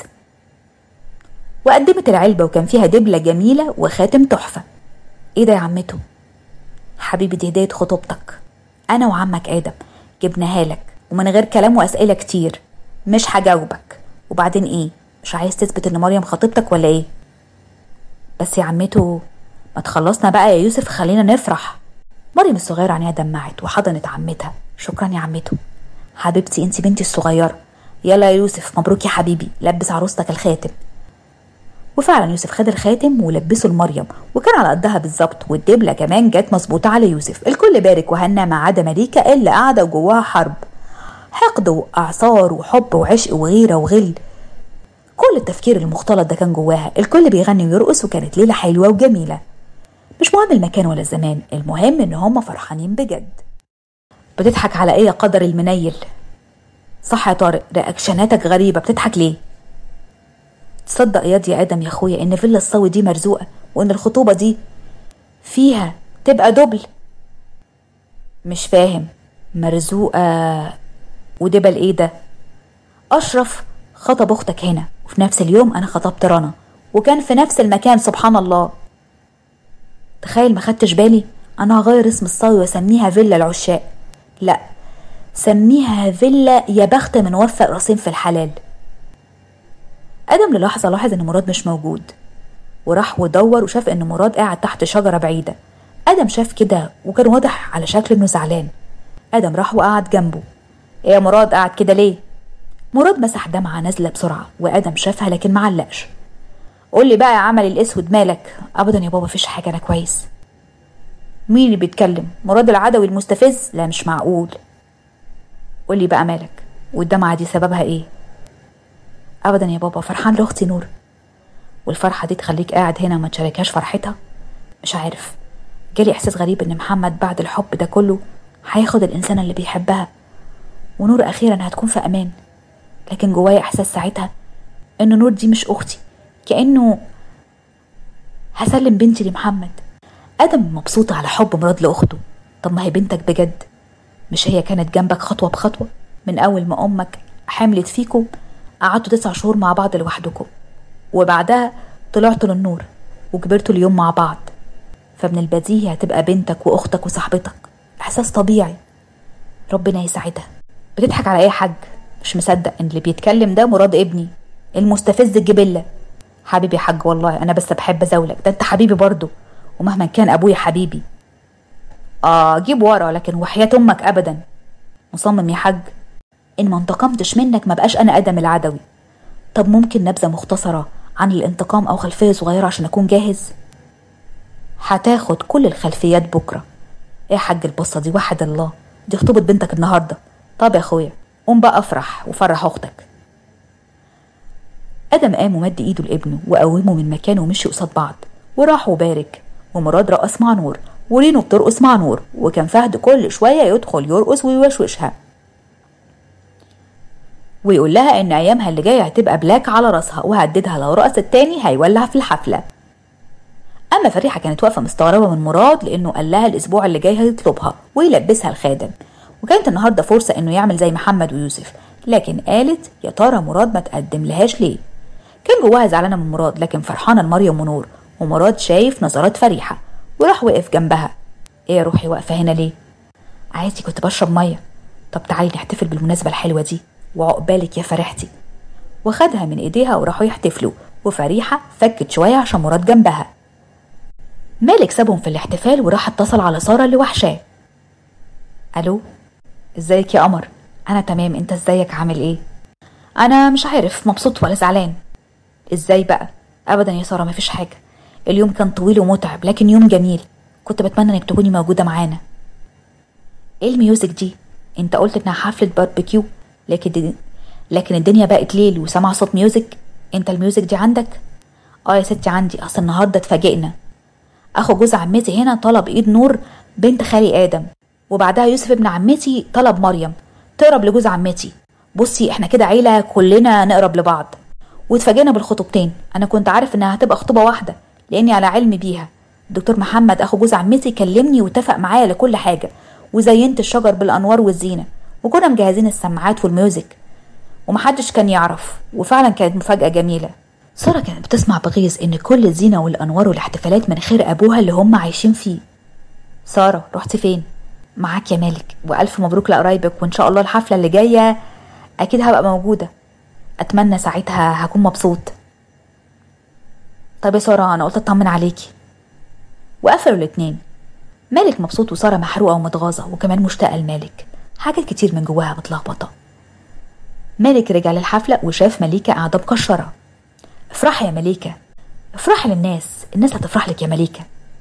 وقدمت العلبة وكان فيها دبلة جميلة وخاتم تحفة ايه ده يا عمته حبيبي دي هدية خطوبتك انا وعمك ادم جبناها لك ومن غير كلام واسئلة كتير مش هجاوبك وبعدين ايه مش عايز تثبت ان مريم خطيبتك ولا ايه بس يا عمته ما تخلصنا بقى يا يوسف خلينا نفرح مريم الصغيرة عينيها دمعت وحضنت عمتها شكرا يا عمته حبيبتي انت بنتي الصغيرة يلا يا يوسف مبروك يا حبيبي لبس عروستك الخاتم وفعلا يوسف خد الخاتم ولبسه لمريم وكان على قدها بالظبط والدبله كمان جت مظبوطه على يوسف الكل بارك وهنى ما عدا مليكه اللي قاعده جواها حرب حقد واعصار وحب وعشق وغيره وغل كل التفكير المختلط ده كان جواها الكل بيغني ويرقص وكانت ليله حلوه وجميله مش مهم المكان ولا الزمان المهم ان هما فرحانين بجد بتضحك على ايه يا قدر المنيل صح يا طارق رياكشناتك غريبه بتضحك ليه تصدق ياض يا ادم يا اخويا ان فيلا الصاوي دي مرزوقه وان الخطوبه دي فيها تبقى دبل مش فاهم مرزوقه ودبل ايه ده اشرف خطب اختك هنا وفي نفس اليوم انا خطبت رنا وكان في نفس المكان سبحان الله تخيل ما خدتش بالي انا هغير اسم الصاوي واسميها فيلا العشاق لا سميها فيلا يا بخت من وفق راسين في الحلال ادم للحظه لاحظ ان مراد مش موجود وراح ودور وشاف ان مراد قاعد تحت شجره بعيده ادم شاف كده وكان واضح على شكل انه زعلان ادم راح وقعد جنبه ايه يا مراد قاعد كده ليه مراد مسح دمعة نازلة بسرعة وآدم شافها لكن معلقش قول لي بقى يا عمل الأسود مالك أبدا يا بابا فيش حاجة أنا كويس مين اللي بيتكلم مراد العدوي المستفز لا مش معقول قول لي بقى مالك والدمعة دي سببها ايه ابدا يا بابا فرحان لاختي نور والفرحة دي تخليك قاعد هنا وما تشاركهاش فرحتها مش عارف جالي احساس غريب ان محمد بعد الحب ده كله هياخد الانسانة اللي بيحبها ونور اخيرا هتكون في امان لكن جوايا احساس ساعتها ان نور دي مش اختي كانه هسلم بنتي لمحمد ادم مبسوط على حب مراد لاخته طب ما هي بنتك بجد مش هي كانت جنبك خطوه بخطوه من اول ما امك حملت فيكم قعدتوا تسع شهور مع بعض لوحدكم وبعدها طلعتوا للنور وكبرتوا اليوم مع بعض فمن البديهي هتبقى بنتك واختك وصاحبتك احساس طبيعي ربنا يساعدها بتضحك على اي حاج مش مصدق ان اللي بيتكلم ده مراد ابني المستفز الجبله حبيبي يا حاج والله انا بس بحب ازولك ده انت حبيبي برضه ومهما كان ابويا حبيبي اه جيب ورا لكن وحياة امك ابدا مصمم يا حاج ان ما انتقمتش منك ما بقاش انا ادم العدوي طب ممكن نبذة مختصرة عن الانتقام او خلفية صغيرة عشان اكون جاهز هتاخد كل الخلفيات بكرة ايه يا حاج البصة دي وحد الله دي خطوبة بنتك النهاردة طب يا اخويا قوم بقى افرح وفرح اختك ادم قام ومد ايده لابنه وقومه من مكانه ومشي قصاد بعض وراح وبارك ومراد رقص مع نور ورينو بترقص مع نور وكان فهد كل شوية يدخل يرقص ويوشوشها ويقول لها ان ايامها اللي جايه هتبقى بلاك على راسها وهددها لو رقصت تاني هيولع في الحفله اما فريحه كانت واقفه مستغربه من مراد لانه قال لها الاسبوع اللي جاي هيطلبها ويلبسها الخادم وكانت النهارده فرصه انه يعمل زي محمد ويوسف لكن قالت يا ترى مراد ما تقدم لهاش ليه كان جواها زعلانة من مراد لكن فرحانة لمريم ونور ومراد شايف نظرات فريحة وراح وقف جنبها ايه يا روحي واقفة هنا ليه عادي كنت بشرب مية طب تعالي نحتفل بالمناسبة الحلوة دي وعقبالك يا فرحتي وخدها من ايديها وراحوا يحتفلوا وفريحة فكت شوية عشان مراد جنبها مالك سابهم في الاحتفال وراح اتصل على سارة اللي وحشاه الو ازيك يا قمر انا تمام انت ازيك عامل ايه انا مش عارف مبسوط ولا زعلان ازاي بقى ابدا يا ساره مفيش حاجه اليوم كان طويل ومتعب لكن يوم جميل كنت بتمنى انك تكوني موجوده معانا ايه الميوزك دي انت قلت انها حفله باربيكيو لكن دي لكن الدنيا بقت ليل وسمع صوت ميوزك انت الميوزك دي عندك اه يا ستي عندي اصل النهارده اتفاجئنا اخو جوز عمتي هنا طلب ايد نور بنت خالي ادم وبعدها يوسف ابن عمتي طلب مريم تقرب لجوز عمتي بصي احنا كده عيله كلنا نقرب لبعض واتفاجئنا بالخطوبتين انا كنت عارف انها هتبقى خطوبه واحده لاني على علم بيها الدكتور محمد اخو جوز عمتي كلمني واتفق معايا لكل حاجه وزينت الشجر بالانوار والزينه وكنا مجهزين السماعات والميوزك ومحدش كان يعرف وفعلا كانت مفاجاه جميله ساره كانت بتسمع بغيظ ان كل الزينه والانوار والاحتفالات من خير ابوها اللي هم عايشين فيه ساره رحتي فين معاك يا مالك والف مبروك لقرايبك وان شاء الله الحفله اللي جايه اكيد هبقى موجوده اتمنى ساعتها هكون مبسوط طيب يا ساره انا قلت اطمن عليكي وقفلوا الاتنين مالك مبسوط وساره محروقه ومتغاظه وكمان مشتاقه لمالك حاجات كتير من جواها متلخبطه مالك رجع للحفله وشاف مليكه قاعده مكشره افرحي يا مليكه افرحي للناس الناس هتفرح لك يا مليكه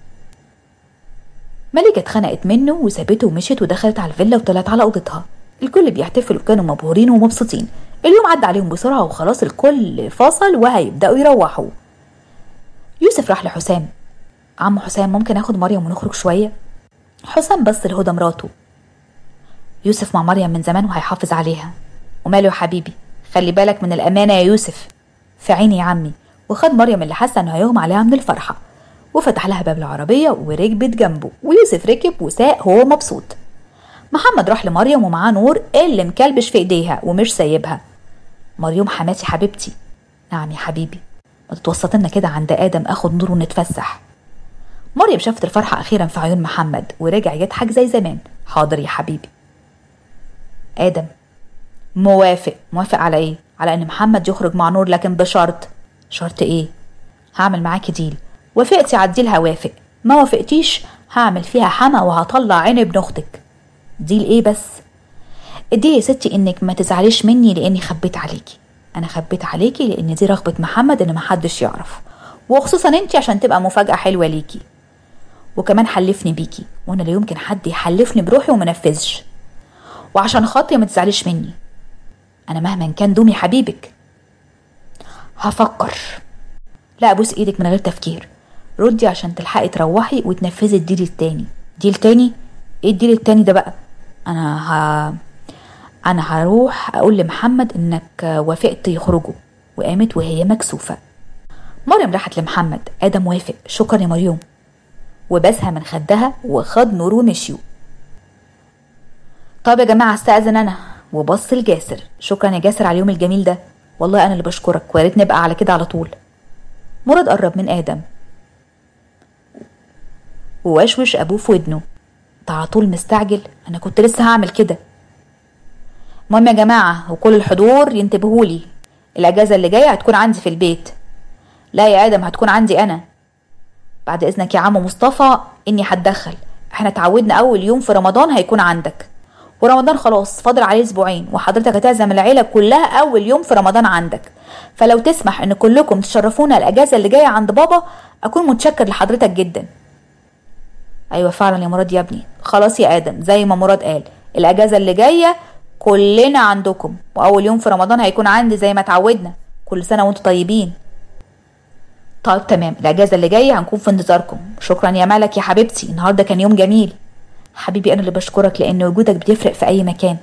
ملكة اتخنقت منه وسابته ومشيت ودخلت على الفيلا وطلعت على اوضتها الكل بيحتفلوا وكانوا مبهورين ومبسوطين اليوم عدى عليهم بسرعة وخلاص الكل فصل وهيبدأوا يروحوا يوسف راح لحسام عم حسام ممكن اخد مريم ونخرج شوية حسام بص لهدى مراته يوسف مع مريم من زمان وهيحافظ عليها وماله يا حبيبي خلي بالك من الأمانة يا يوسف في عيني يا عمي وخد مريم اللي حاسة انه هيغمى عليها من الفرحة وفتح لها باب العربية وركبت جنبه ويوسف ركب وساق هو مبسوط محمد راح لمريم ومعاه نور اللي مكلبش في ايديها ومش سايبها مريم حماتي حبيبتي نعم يا حبيبي ما تتوسط لنا كده عند ادم اخد نور ونتفسح مريم شافت الفرحة أخيرا في عيون محمد ورجع يضحك زي زمان حاضر يا حبيبي آدم موافق موافق على إيه؟ على إن محمد يخرج مع نور لكن بشرط شرط إيه؟ هعمل معاكي ديل وافقتي على الديل هوافق ما وافقتيش هعمل فيها حما وهطلع عين ابن اختك ديل ايه بس الديل يا ستي انك ما تزعليش مني لاني خبيت عليكي انا خبيت عليكي لان دي رغبه محمد ان محدش يعرف وخصوصا انت عشان تبقى مفاجاه حلوه ليكي وكمان حلفني بيكي وانا لا يمكن حد يحلفني بروحي وما نفذش وعشان خاطري ما تزعليش مني انا مهما كان دومي حبيبك هفكر لا ابوس ايدك من غير تفكير ردي عشان تلحقي تروحي وتنفذي الديل التاني ديل تاني ايه الديل التاني ده بقى انا ه... انا هروح اقول لمحمد انك وافقت يخرجوا وقامت وهي مكسوفة مريم راحت لمحمد ادم وافق شكرا يا مريم وبسها من خدها وخد نور ومشيوا طب يا جماعة استأذن انا وبص لجاسر شكرا يا جاسر على اليوم الجميل ده والله انا اللي بشكرك ويا ريت نبقى على كده على طول مراد قرب من ادم ووشوش ابوه في ودنه انت على طول مستعجل انا كنت لسه هعمل كده المهم يا جماعه وكل الحضور ينتبهوا لي الاجازه اللي جايه هتكون عندي في البيت لا يا ادم هتكون عندي انا بعد اذنك يا عم مصطفى اني هتدخل احنا اتعودنا اول يوم في رمضان هيكون عندك ورمضان خلاص فاضل عليه اسبوعين وحضرتك هتعزم العيله كلها اول يوم في رمضان عندك فلو تسمح ان كلكم تشرفونا الاجازه اللي جايه عند بابا اكون متشكر لحضرتك جدا ايوه فعلا يا مراد يا ابني خلاص يا ادم زي ما مراد قال الاجازه اللي جايه كلنا عندكم واول يوم في رمضان هيكون عندي زي ما اتعودنا كل سنه وانتم طيبين طيب تمام الاجازه اللي جايه هنكون في انتظاركم شكرا يا ملك يا حبيبتي النهارده كان يوم جميل حبيبي انا اللي بشكرك لان وجودك بيفرق في اي مكان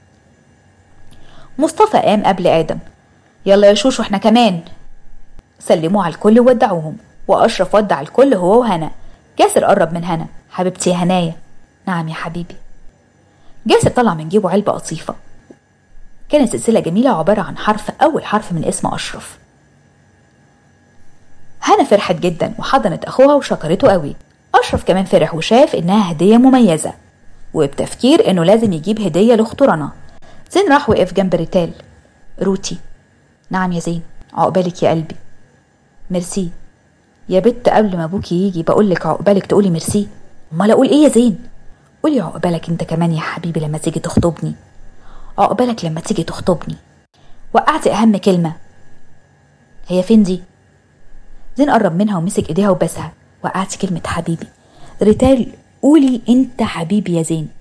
مصطفى قام قبل ادم يلا يا شوشو احنا كمان سلموا على الكل وودعوهم واشرف ودع الكل هو وهنا جاسر قرب من هنا حبيبتي يا هنايا نعم يا حبيبي جاسر طلع من جيبه علبة قطيفة كانت سلسلة جميلة عبارة عن حرف أول حرف من اسم أشرف هنا فرحت جدا وحضنت أخوها وشكرته قوي أشرف كمان فرح وشاف إنها هدية مميزة وبتفكير إنه لازم يجيب هدية لأخته رنا زين راح وقف جنب ريتال روتي نعم يا زين عقبالك يا قلبي ميرسي يا بت قبل ما ابوكي يجي بقولك عقبالك تقولي ميرسي امال اقول ايه يا زين قولي عقبالك انت كمان يا حبيبي لما تيجي تخطبني عقبالك لما تيجي تخطبني وقعت اهم كلمه هي فين دي زين قرب منها ومسك ايديها وبسها وقعت كلمه حبيبي ريتال قولي انت حبيبي يا زين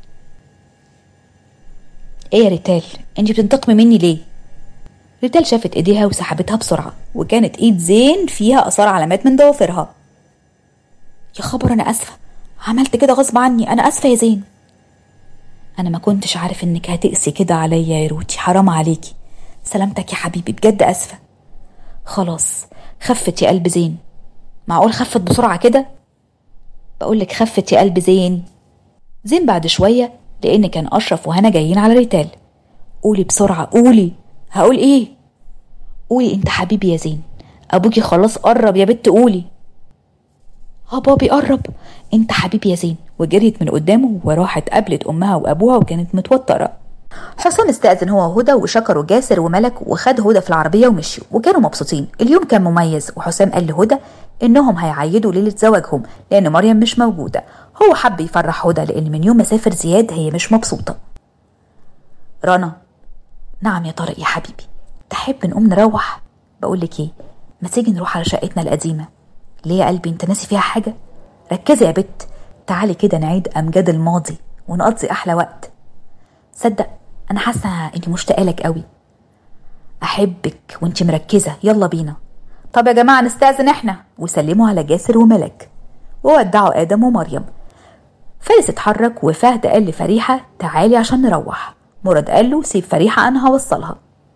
ايه يا ريتال انت بتنتقمي مني ليه ريتال شافت ايديها وسحبتها بسرعه وكانت ايد زين فيها اثار علامات من ضوافرها يا خبر انا اسفه عملت كده غصب عني انا اسفه يا زين انا ما كنتش عارف انك هتقسي كده عليا يا روتي حرام عليكي سلامتك يا حبيبي بجد اسفه خلاص خفت يا قلب زين معقول خفت بسرعه كده بقولك خفت يا قلب زين زين بعد شويه لان كان اشرف وهنا جايين على ريتال قولي بسرعه قولي هقول ايه قولي انت حبيبي يا زين ابوكي خلاص قرب يا بت قولي اه بابي قرب انت حبيبي يا زين وجريت من قدامه وراحت قابلت امها وابوها وكانت متوتره حسام استأذن هو وهدى وشكروا جاسر وملك وخد هدى في العربية ومشيوا وكانوا مبسوطين اليوم كان مميز وحسام قال لهدى إنهم هيعيدوا ليلة زواجهم لأن مريم مش موجودة هو حب يفرح هدى لأن من يوم ما سافر زياد هي مش مبسوطة رنا نعم يا طارق يا حبيبي تحب نقوم نروح بقولك ايه ما تيجي نروح على شقتنا القديمة ليه يا قلبي انت ناسي فيها حاجة ركزي يا بت تعالي كده نعيد أمجاد الماضي ونقضي أحلى وقت صدق أنا حاسة إني مشتاقة لك قوي أحبك وانت مركزة يلا بينا طب يا جماعة نستأذن احنا وسلموا على جاسر وملك وودعوا آدم ومريم فارس اتحرك وفهد قال لفريحة تعالي عشان نروح مراد قال له سيب فريحة أنا هوصلها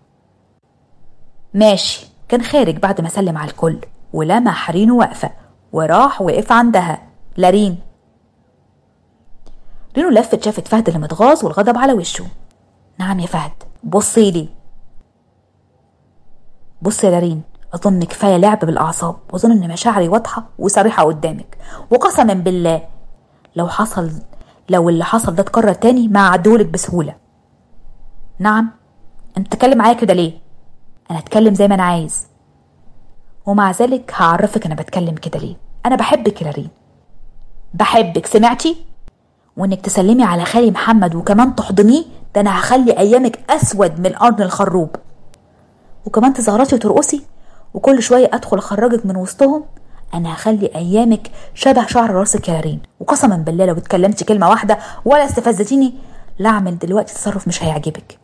ماشي كان خارج بعد ما سلم على الكل ولمح رينو واقفة وراح وقف عندها لارين رينو لفت شافت فهد اللي متغاظ والغضب على وشه نعم يا فهد بصي لي بص يا لارين أظن كفاية لعب بالأعصاب وأظن إن مشاعري واضحة وصريحة قدامك وقسما بالله لو حصل لو اللي حصل ده اتكرر تاني ما عدولك بسهولة نعم انت تتكلم معايا كده ليه انا اتكلم زي ما انا عايز ومع ذلك هعرفك انا بتكلم كده ليه انا بحبك يا لارين بحبك سمعتي وانك تسلمي على خالي محمد وكمان تحضنيه ده انا هخلي ايامك اسود من قرن الخروب وكمان تزغرطي وترقصي وكل شويه ادخل اخرجك من وسطهم انا هخلي ايامك شبه شعر راسك يا لارين وقسما بالله لو اتكلمتي كلمه واحده ولا استفزتيني لا اعمل دلوقتي تصرف مش هيعجبك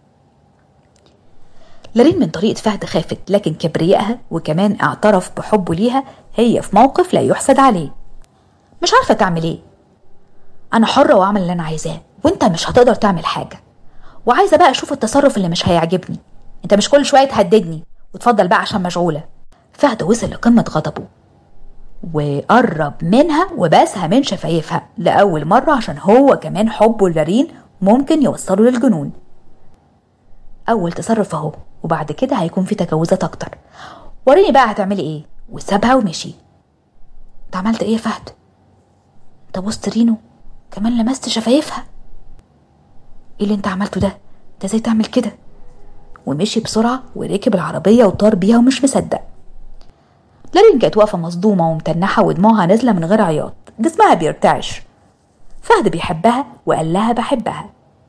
لارين من طريقة فهد خافت لكن كبريائها وكمان اعترف بحبه ليها هي في موقف لا يحسد عليه مش عارفة تعمل ايه أنا حرة وأعمل اللي أنا عايزاه وأنت مش هتقدر تعمل حاجة وعايزة بقى أشوف التصرف اللي مش هيعجبني أنت مش كل شوية تهددني وتفضل بقى عشان مشغولة فهد وصل لقمة غضبه وقرب منها وباسها من شفايفها لأول مرة عشان هو كمان حبه لارين ممكن يوصله للجنون أول تصرف أهو وبعد كده هيكون في تجاوزات أكتر وريني بقى هتعملي إيه وسابها ومشي أنت عملت إيه يا فهد؟ أنت بصت رينو كمان لمست شفايفها إيه اللي أنت عملته ده؟ أنت إزاي تعمل كده؟ ومشي بسرعة وركب العربية وطار بيها ومش مصدق لارين كانت واقفة مصدومة ومتنحة ودموعها نازلة من غير عياط جسمها بيرتعش فهد بيحبها وقال لها بحبها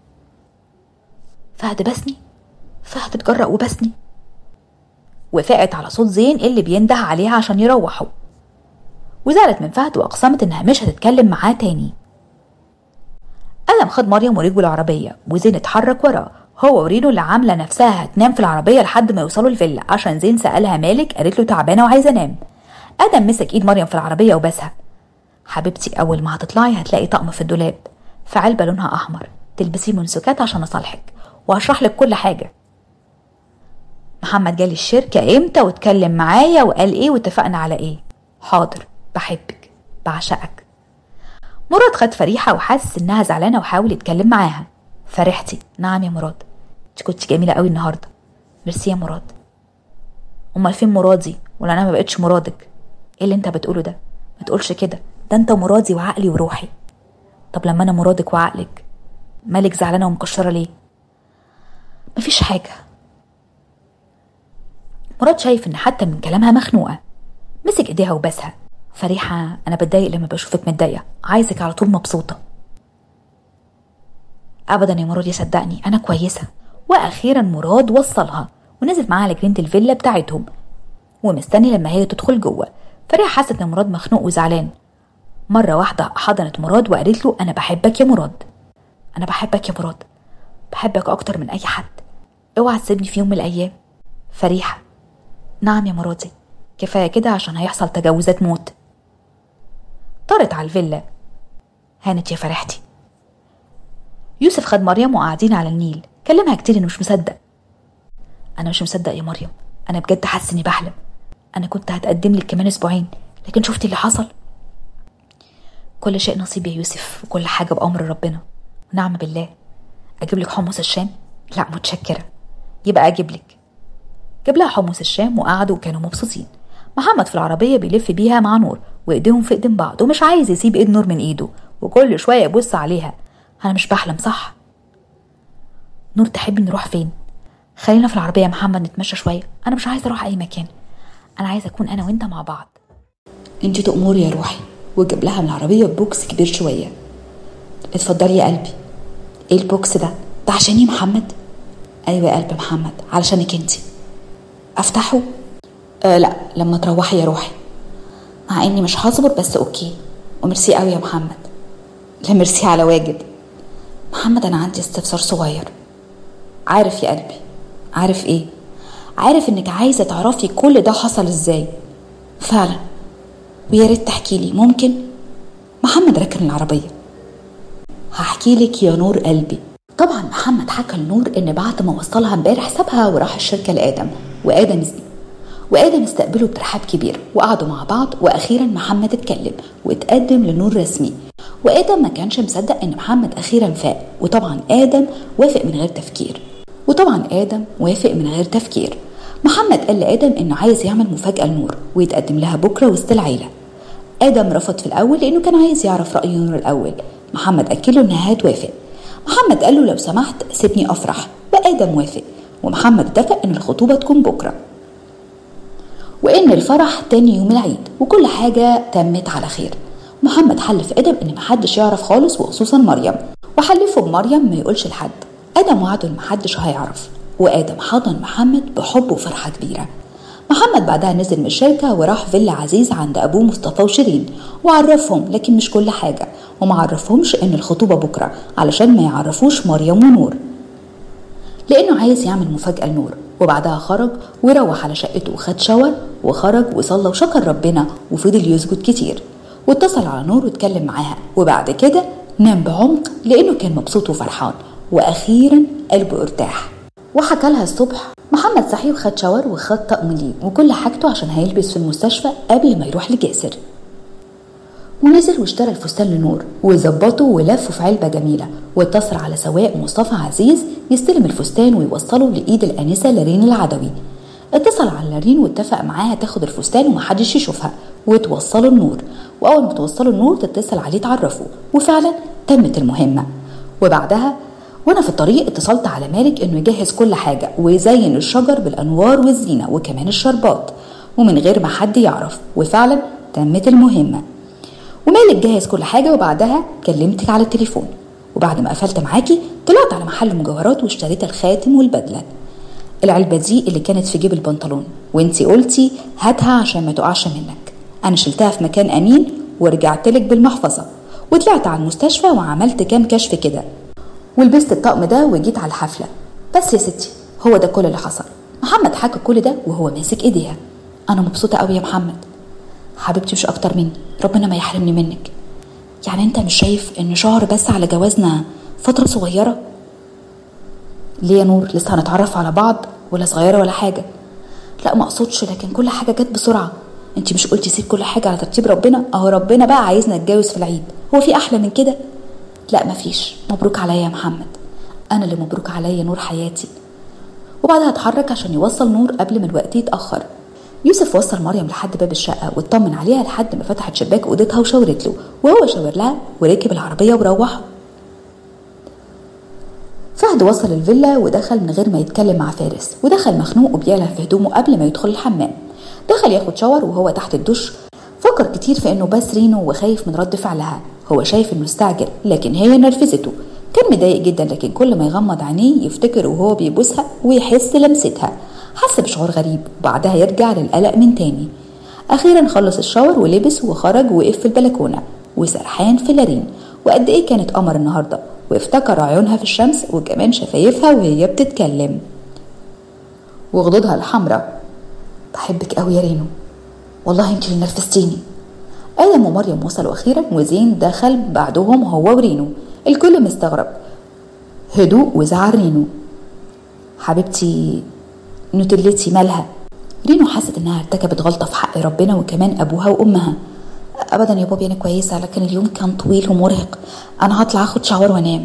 فهد بسني فهد اتجرأ وبسني وفقت على صوت زين اللي بينده عليها عشان يروحوا وزعلت من فهد وأقسمت إنها مش هتتكلم معاه تاني أدم خد مريم وركبوا العربية وزين اتحرك وراه هو ورينو اللي عاملة نفسها هتنام في العربية لحد ما يوصلوا الفيلا عشان زين سألها مالك قالت له تعبانة وعايزة انام آدم مسك إيد مريم في العربية وبسها حبيبتي أول ما هتطلعي هتلاقي طقم في الدولاب في علبة لونها أحمر تلبسيه منسوكات عشان أصالحك وهشرح لك كل حاجة محمد جالي الشركة امتى واتكلم معايا وقال ايه واتفقنا على ايه حاضر بحبك بعشقك مراد خد فريحة وحاسس انها زعلانة وحاول يتكلم معاها فرحتي نعم يا مراد انت انت كنت جميله قوي النهارده ميرسي يا مراد امال فين مرادي ولا انا ما بقتش مرادك ايه اللي انت بتقوله ده ما تقولش كده ده انت مرادي وعقلي وروحي طب لما انا مرادك وعقلك مالك زعلانه ومكشره ليه مفيش حاجه مراد شايف ان حتى من كلامها مخنوقه مسك ايديها وبسها فريحه انا بتضايق لما بشوفك متضايقه عايزك على طول مبسوطه ابدا يا مراد يصدقني انا كويسه واخيرا مراد وصلها ونزل معاها لجنينه الفيلا بتاعتهم ومستني لما هي تدخل جوه فريحه حست ان مراد مخنوق وزعلان مره واحده حضنت مراد وقالت له انا بحبك يا مراد انا بحبك يا مراد بحبك اكتر من اي حد اوعى تسيبني في يوم من الايام فريحه نعم يا مرادي كفايه كده عشان هيحصل تجاوزات موت طارت على الفيلا هانت يا فرحتي يوسف خد مريم وقاعدين على النيل كلمها كتير انه مش مصدق انا مش مصدق يا مريم انا بجد حاسس اني بحلم انا كنت هتقدم لك كمان اسبوعين لكن شفتي اللي حصل كل شيء نصيب يا يوسف وكل حاجه بامر ربنا نعم بالله اجيب لك حمص الشام لا متشكره يبقى اجيب لك جاب لها حمص الشام وقعدوا وكانوا مبسوطين محمد في العربيه بيلف بيها مع نور وايديهم في ايدين بعض ومش عايز يسيب ايد نور من ايده وكل شويه يبص عليها انا مش بحلم صح نور تحبي نروح فين خلينا في العربيه يا محمد نتمشى شويه انا مش عايزه اروح اي مكان انا عايزه اكون انا وانت مع بعض انت تأمري يا روحي وجاب لها من العربية بوكس كبير شوية اتفضلي يا قلبي ايه البوكس ده ده عشاني محمد ايوه يا قلب محمد علشانك انت افتحه آه لا لما تروحي يا روحي مع اني مش هصبر بس اوكي وميرسي قوي يا محمد لا ميرسي على واجب محمد انا عندي استفسار صغير عارف يا قلبي عارف ايه عارف انك عايزه تعرفي كل ده حصل ازاي فعلا ويا ريت تحكي لي ممكن محمد ركن العربيه هحكي لك يا نور قلبي طبعا محمد حكى لنور ان بعد ما وصلها امبارح سابها وراح الشركه لادم وادم وادم استقبله بترحاب كبير وقعدوا مع بعض واخيرا محمد اتكلم واتقدم لنور رسمي وادم ما كانش مصدق ان محمد اخيرا فاق وطبعا ادم وافق من غير تفكير وطبعا ادم وافق من غير تفكير محمد قال لادم انه عايز يعمل مفاجاه لنور ويتقدم لها بكره وسط العيله ادم رفض في الاول لانه كان عايز يعرف راي نور الاول محمد اكله انها هتوافق محمد قال له لو سمحت سيبني افرح وادم وافق ومحمد اتفق ان الخطوبه تكون بكره وان الفرح تاني يوم العيد وكل حاجه تمت على خير محمد حلف ادم ان محدش يعرف خالص وخصوصا مريم وحلفه بمريم ما يقولش لحد ادم وعده ان محدش هيعرف وادم حضن محمد بحب وفرحه كبيره محمد بعدها نزل من الشركة وراح فيلا عزيز عند أبوه مصطفى وشيرين وعرفهم لكن مش كل حاجة وما عرفهمش إن الخطوبة بكرة علشان ما يعرفوش مريم ونور لأنه عايز يعمل مفاجأة لنور وبعدها خرج وروح على شقته وخد شاور وخرج وصلى وشكر ربنا وفضل يسجد كتير واتصل على نور واتكلم معاها وبعد كده نام بعمق لأنه كان مبسوط وفرحان وأخيرا قلبه ارتاح وحكى لها الصبح محمد صحي وخد شاور وخد طقم ليه وكل حاجته عشان هيلبس في المستشفى قبل ما يروح لجاسر ونزل واشترى الفستان لنور وظبطه ولفه في علبة جميلة واتصل على سواق مصطفى عزيز يستلم الفستان ويوصله لإيد الآنسة لارين العدوي اتصل على لارين واتفق معاها تاخد الفستان ومحدش يشوفها وتوصله النور وأول ما توصله النور تتصل عليه تعرفه وفعلا تمت المهمة وبعدها وانا في الطريق اتصلت على مالك انه يجهز كل حاجه ويزين الشجر بالانوار والزينه وكمان الشربات ومن غير ما حد يعرف وفعلا تمت المهمه ومالك جهز كل حاجه وبعدها كلمتك على التليفون وبعد ما قفلت معاكي طلعت على محل مجوهرات واشتريت الخاتم والبدله العلبه دي اللي كانت في جيب البنطلون وانتي قلتي هاتها عشان ما تقعش منك انا شلتها في مكان امين ورجعت لك بالمحفظه وطلعت على المستشفى وعملت كام كشف كده ولبست الطقم ده وجيت على الحفله بس يا ستي هو ده كل اللي حصل محمد حكى كل ده وهو ماسك ايديها انا مبسوطه قوي يا محمد حبيبتي مش اكتر مني ربنا ما يحرمني منك يعني انت مش شايف ان شهر بس على جوازنا فتره صغيره ليه يا نور لسه هنتعرف على بعض ولا صغيره ولا حاجه لا ما اقصدش لكن كل حاجه جت بسرعه انت مش قلتي سيب كل حاجه على ترتيب ربنا اهو ربنا بقى عايزنا نتجوز في العيد هو في احلى من كده لا مفيش مبروك عليا يا محمد انا اللي مبروك عليا نور حياتي وبعدها اتحرك عشان يوصل نور قبل ما الوقت يتأخر يوسف وصل مريم لحد باب الشقة واطمن عليها لحد ما فتحت شباك أوضتها وشاورت له وهو شاور لها وركب العربية وروح فهد وصل الفيلا ودخل من غير ما يتكلم مع فارس ودخل مخنوق وبيعلى في هدومه قبل ما يدخل الحمام دخل ياخد شاور وهو تحت الدش فكر كتير في انه بس رينو وخايف من رد فعلها هو شايف انه استعجل لكن هي نرفزته كان مضايق جدا لكن كل ما يغمض عينيه يفتكر وهو بيبوسها ويحس لمستها حس بشعور غريب وبعدها يرجع للقلق من تاني اخيرا خلص الشاور ولبس وخرج وقف في البلكونه وسرحان في لارين وقد ايه كانت قمر النهارده وافتكر عيونها في الشمس وكمان شفايفها وهي بتتكلم وخدودها الحمراء بحبك قوي يا رينو والله انت اللي نرفزتيني ادم ومريم وصلوا اخيرا وزين دخل بعدهم هو ورينو الكل مستغرب هدوء وزعل رينو حبيبتي نوتيلتي مالها رينو حست انها ارتكبت غلطه في حق ربنا وكمان ابوها وامها ابدا يا بابي انا كويسه لكن اليوم كان طويل ومرهق انا هطلع اخد شاور وانام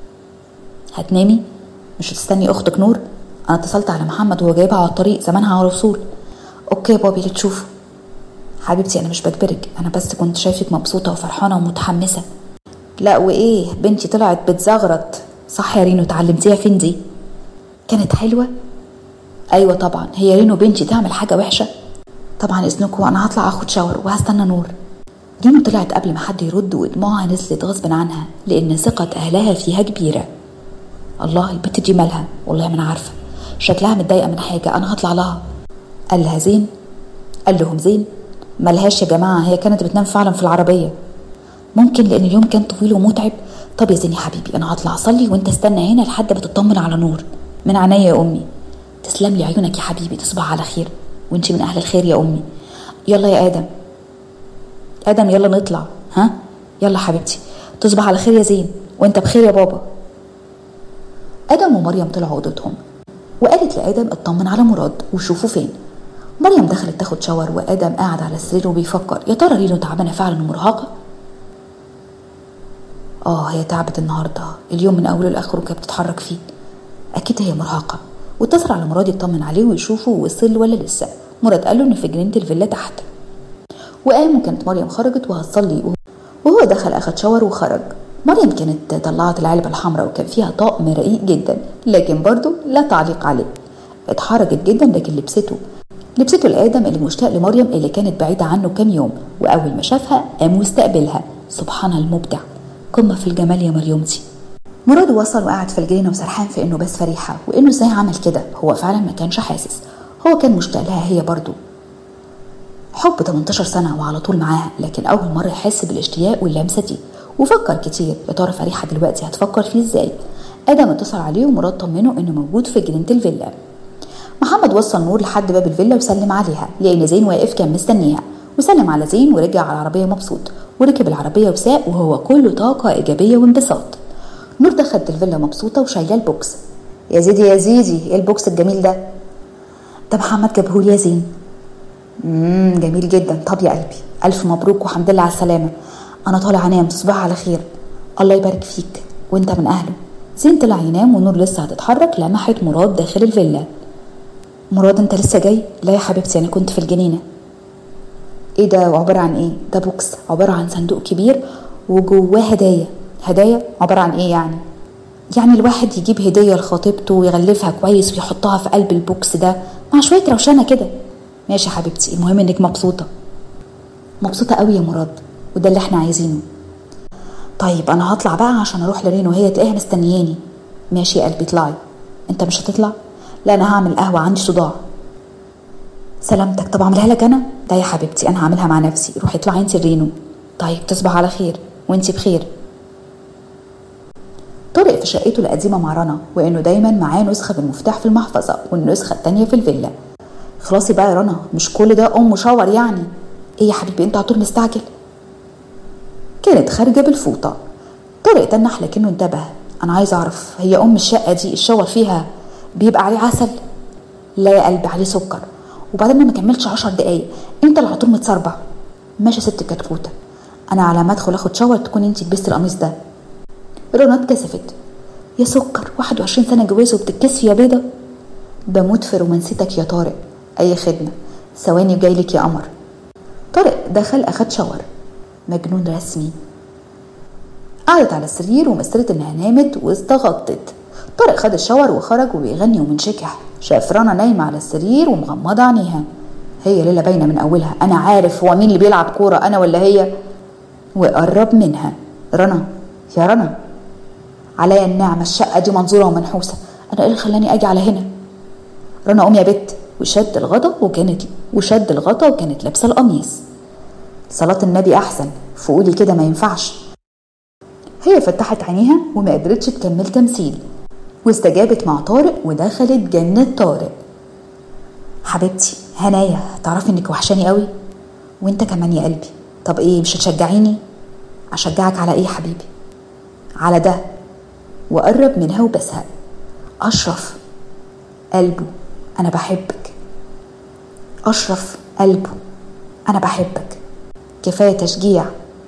هتنامي مش هتستني اختك نور انا اتصلت على محمد وهو جايبها على الطريق زمانها على وصول اوكي يا بابي اللي تشوفه حبيبتي انا مش بجبرك انا بس كنت شايفك مبسوطه وفرحانه ومتحمسه لا وايه بنتي طلعت بتزغرط صح يا رينو اتعلمتيها فين دي كانت حلوه ايوه طبعا هي رينو بنتي تعمل حاجه وحشه طبعا اذنكم انا هطلع اخد شاور وهستنى نور رينو طلعت قبل ما حد يرد ودموعها نزلت غصب عنها لان ثقه اهلها فيها كبيره الله البت دي مالها والله ما انا عارفه شكلها متضايقه من حاجه انا هطلع لها قال لها زين قال لهم زين ملهاش يا جماعه هي كانت بتنام فعلا في العربيه ممكن لان اليوم كان طويل ومتعب طب يا زين يا حبيبي انا هطلع اصلي وانت استنى هنا لحد ما تطمن على نور من عينيا يا امي تسلم لي عيونك يا حبيبي تصبح على خير وانت من اهل الخير يا امي يلا يا ادم ادم يلا نطلع ها يلا حبيبتي تصبح على خير يا زين وانت بخير يا بابا ادم ومريم طلعوا اوضتهم وقالت لادم اطمن على مراد وشوفوا فين مريم دخلت تاخد شاور وادم قاعد على السرير وبيفكر يا ترى رينو تعبانه فعلا ومرهقه اه هي تعبت النهارده اليوم من اوله لاخره كانت بتتحرك فيه اكيد هي مرهقه واتصل على مراد يطمن عليه ويشوفه وصل ولا لسه مراد قال له ان في جنينه الفيلا تحت وقام وكانت مريم خرجت وهتصلي وهو دخل اخد شاور وخرج مريم كانت طلعت العلبة الحمراء وكان فيها طقم رقيق جدا لكن برضه لا تعليق عليه اتحرجت جدا لكن لبسته لبسته لآدم اللي مشتاق لمريم اللي كانت بعيدة عنه كام يوم وأول ما شافها قام واستقبلها سبحان المبدع قمة في الجمال يا مريمتي مراد وصل وقعد في الجنينة وسرحان في إنه بس فريحة وإنه إزاي عمل كده هو فعلا ما كانش حاسس هو كان مشتاق لها هي برضه حب 18 سنة وعلى طول معاها لكن أول مرة يحس بالاشتياق واللمسة دي وفكر كتير يا ترى فريحة دلوقتي هتفكر فيه ازاي آدم اتصل عليه ومراد طمنه إنه موجود في جنينة الفيلا محمد وصل نور لحد باب الفيلا وسلم عليها لأن زين واقف كان مستنيها وسلم على زين ورجع على العربية مبسوط وركب العربية وساق وهو كله طاقة إيجابية وانبساط نور دخلت الفيلا مبسوطة وشايلة البوكس يا زيدي يا زيدي ايه البوكس الجميل ده ده محمد جابهولي يا زين امم جميل جدا طب يا قلبي الف مبروك وحمد لله على السلامه انا طالع انام تصبح على خير الله يبارك فيك وانت من اهله زين طلع ينام ونور لسه هتتحرك لمحت مراد داخل الفيلا مراد انت لسه جاي لا يا حبيبتي انا كنت في الجنينه ايه ده عباره عن ايه ده بوكس عباره عن صندوق كبير وجواه هدايا هدايا عباره عن ايه يعني يعني الواحد يجيب هديه لخطيبته ويغلفها كويس ويحطها في قلب البوكس ده مع شويه روشنه كده ماشي يا حبيبتي المهم انك مبسوطه مبسوطه قوي يا مراد وده اللي احنا عايزينه طيب انا هطلع بقى عشان اروح لرين وهي تلاقيها مستنياني ماشي يا قلبي اطلعي انت مش هتطلع لا انا هعمل قهوه عندي صداع سلامتك طب اعملها لك انا لا يا حبيبتي انا هعملها مع نفسي روحي اطلعي انت رينو طيب تصبح على خير وانت بخير طارق في شقته القديمة مع رنا وإنه دايما معاه نسخة بالمفتاح في المحفظة والنسخة التانية في الفيلا خلاصي بقى يا رنا مش كل ده أم شاور يعني إيه يا حبيبي أنت على طول مستعجل كانت خارجة بالفوطة طارق تنح لكنه انتبه أنا عايز أعرف هي أم الشقة دي الشاور فيها بيبقى عليه عسل لا يا قلبي عليه سكر وبعدين ما كملتش عشر دقايق انت اللي على طول متصربع ماشي يا ست كتكوتة أنا على ما أدخل آخد شاور تكون انت لبست القميص ده رنا اتكسفت يا سكر 21 سنة جواز وبتتكسفي يا بيضة بموت في رومانسيتك يا طارق اي خدمه ثواني وجايلك يا قمر طارق دخل اخد شاور مجنون رسمي قعدت على السرير ومثلت انها نامت واستغطت طارق خد الشاور وخرج وبيغني ومنشكح شاف رنا نايمه على السرير ومغمضه عينيها هي ليله باينه من اولها انا عارف هو مين اللي بيلعب كوره انا ولا هي وقرب منها رنا يا رنا عليا النعمه الشقه دي منظوره ومنحوسه انا ايه اللي خلاني اجي على هنا رنا قوم يا بت وشد الغطا وكانت وشد الغطا وكانت لابسه القميص صلاة النبي أحسن فقولي كده ما ينفعش هي فتحت عينيها وما قدرتش تكمل تمثيل واستجابت مع طارق ودخلت جنة طارق حبيبتي هنايا تعرفي انك وحشاني قوي وانت كمان يا قلبي طب ايه مش هتشجعيني اشجعك على ايه يا حبيبي على ده وقرب منها وبسها اشرف قلبه انا بحبك اشرف قلبه انا بحبك كفايه تشجيع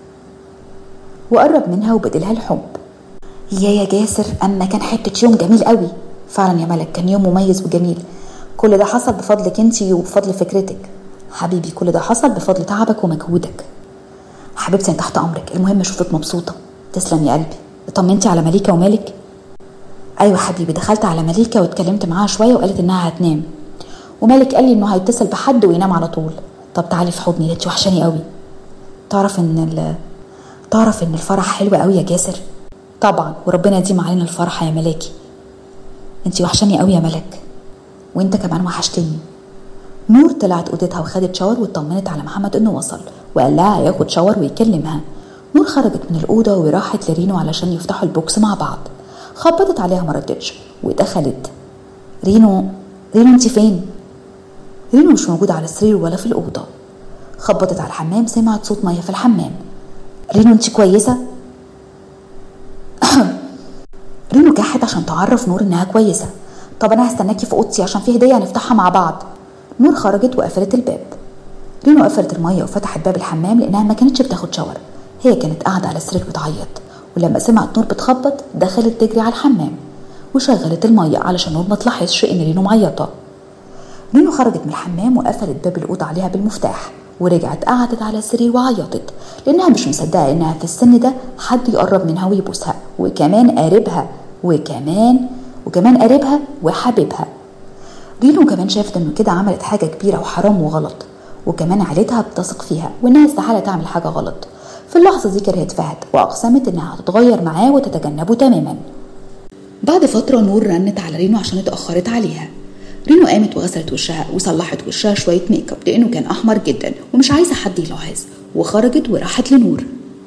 وقرب منها وبدلها الحب يا يا جاسر اما كان حته يوم جميل قوي فعلا يا ملك كان يوم مميز وجميل كل ده حصل بفضلك انتي وبفضل فكرتك حبيبي كل ده حصل بفضل تعبك ومجهودك حبيبتي انا تحت امرك المهم اشوفك مبسوطه تسلم يا قلبي اطمنتي على مليكه ومالك ايوه حبيبي دخلت على مليكه واتكلمت معاها شويه وقالت انها هتنام ومالك قال لي انه هيتصل بحد وينام على طول طب تعالي في حضني انت وحشاني قوي تعرف ان ال... تعرف ان الفرح حلو قوي يا جاسر طبعا وربنا يديم علينا الفرحه يا ملاكي انت وحشاني قوي يا ملك وانت كمان وحشتني نور طلعت اوضتها وخدت شاور واطمنت على محمد انه وصل وقال لها هياخد شاور ويكلمها نور خرجت من الاوضه وراحت لرينو علشان يفتحوا البوكس مع بعض خبطت عليها ما ردتش ودخلت رينو رينو انت فين رينو مش موجودة على السرير ولا في الأوضة خبطت على الحمام سمعت صوت مية في الحمام رينو انت كويسة رينو كحت عشان تعرف نور انها كويسة طب انا هستناكي في اوضتي عشان في هدية هنفتحها مع بعض نور خرجت وقفلت الباب رينو قفلت المية وفتحت باب الحمام لانها ما كانتش بتاخد شاور هي كانت قاعدة على السرير بتعيط ولما سمعت نور بتخبط دخلت تجري على الحمام وشغلت المية علشان نور ما تلاحظش ان رينو معيطة رينو خرجت من الحمام وقفلت باب الأوضة عليها بالمفتاح ورجعت قعدت على السرير وعيطت لأنها مش مصدقة إنها في السن ده حد يقرب منها ويبوسها وكمان قريبها وكمان وكمان قريبها وحبيبها رينو كمان شافت إنه كده عملت حاجة كبيرة وحرام وغلط وكمان عيلتها بتثق فيها وإنها استحالة تعمل حاجة غلط في اللحظة دي كرهت فهد وأقسمت إنها هتتغير معاه وتتجنبه تماما بعد فترة نور رنت على رينو عشان اتأخرت عليها رينو قامت وغسلت وشها وصلحت وشها شوية ميك اب لأنه كان أحمر جدا ومش عايزة حد يلاحظ وخرجت وراحت لنور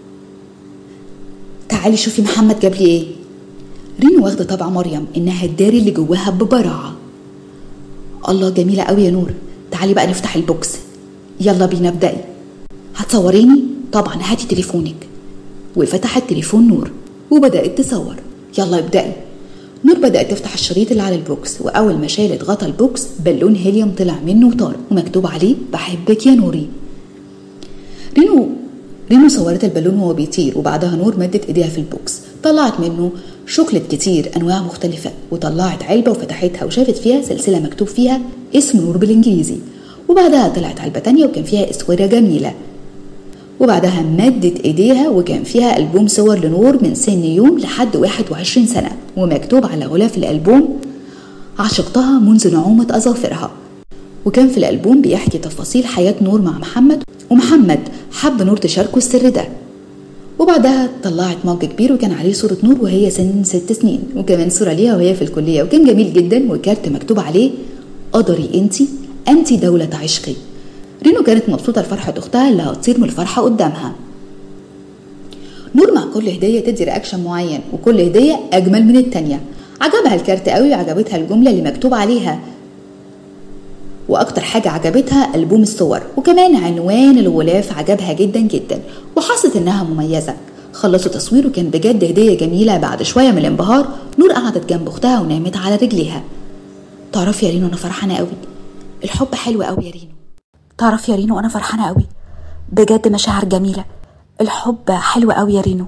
تعالي شوفي محمد جاب لي ايه رينو واخدة طبع مريم إنها تداري اللي جواها ببراعة الله جميلة قوي يا نور تعالي بقى نفتح البوكس يلا بينا ابدأي هتصوريني طبعا هاتي تليفونك وفتحت تليفون نور وبدأت تصور يلا ابدأي نور بدأت تفتح الشريط اللي على البوكس وأول ما شالت غطا البوكس بالون هيليوم طلع منه وطار ومكتوب عليه بحبك يا نوري رينو رينو صورت البالون وهو بيطير وبعدها نور مدت ايديها في البوكس طلعت منه شوكليت كتير انواع مختلفه وطلعت علبه وفتحتها وشافت فيها سلسله مكتوب فيها اسم نور بالانجليزي وبعدها طلعت علبه تانية وكان فيها اسوره جميله وبعدها مدت ايديها وكان فيها البوم صور لنور من سن يوم لحد 21 سنه ومكتوب على غلاف الالبوم عشقتها منذ نعومه اظافرها وكان في الالبوم بيحكي تفاصيل حياه نور مع محمد ومحمد حب نور تشاركه السر ده وبعدها طلعت موج كبير وكان عليه صورة نور وهي سن ست سنين وكمان صورة ليها وهي في الكلية وكان جميل جدا وكارت مكتوب عليه قدري انتي انتي دولة عشقي رينو كانت مبسوطة لفرحة أختها اللي هتطير من الفرحة قدامها نور مع كل هدية تدي رياكشن معين وكل هدية أجمل من التانية عجبها الكارت قوي وعجبتها الجملة اللي مكتوب عليها واكتر حاجة عجبتها ألبوم الصور وكمان عنوان الغلاف عجبها جدا جدا وحست انها مميزة خلصوا تصوير وكان بجد هدية جميلة بعد شوية من الانبهار نور قعدت جنب اختها ونامت على رجليها تعرفي يا رينو انا فرحانة قوي الحب حلو قوي يا رينو تعرفي يا رينو انا فرحانة قوي بجد مشاعر جميلة الحب حلو قوي يا رينو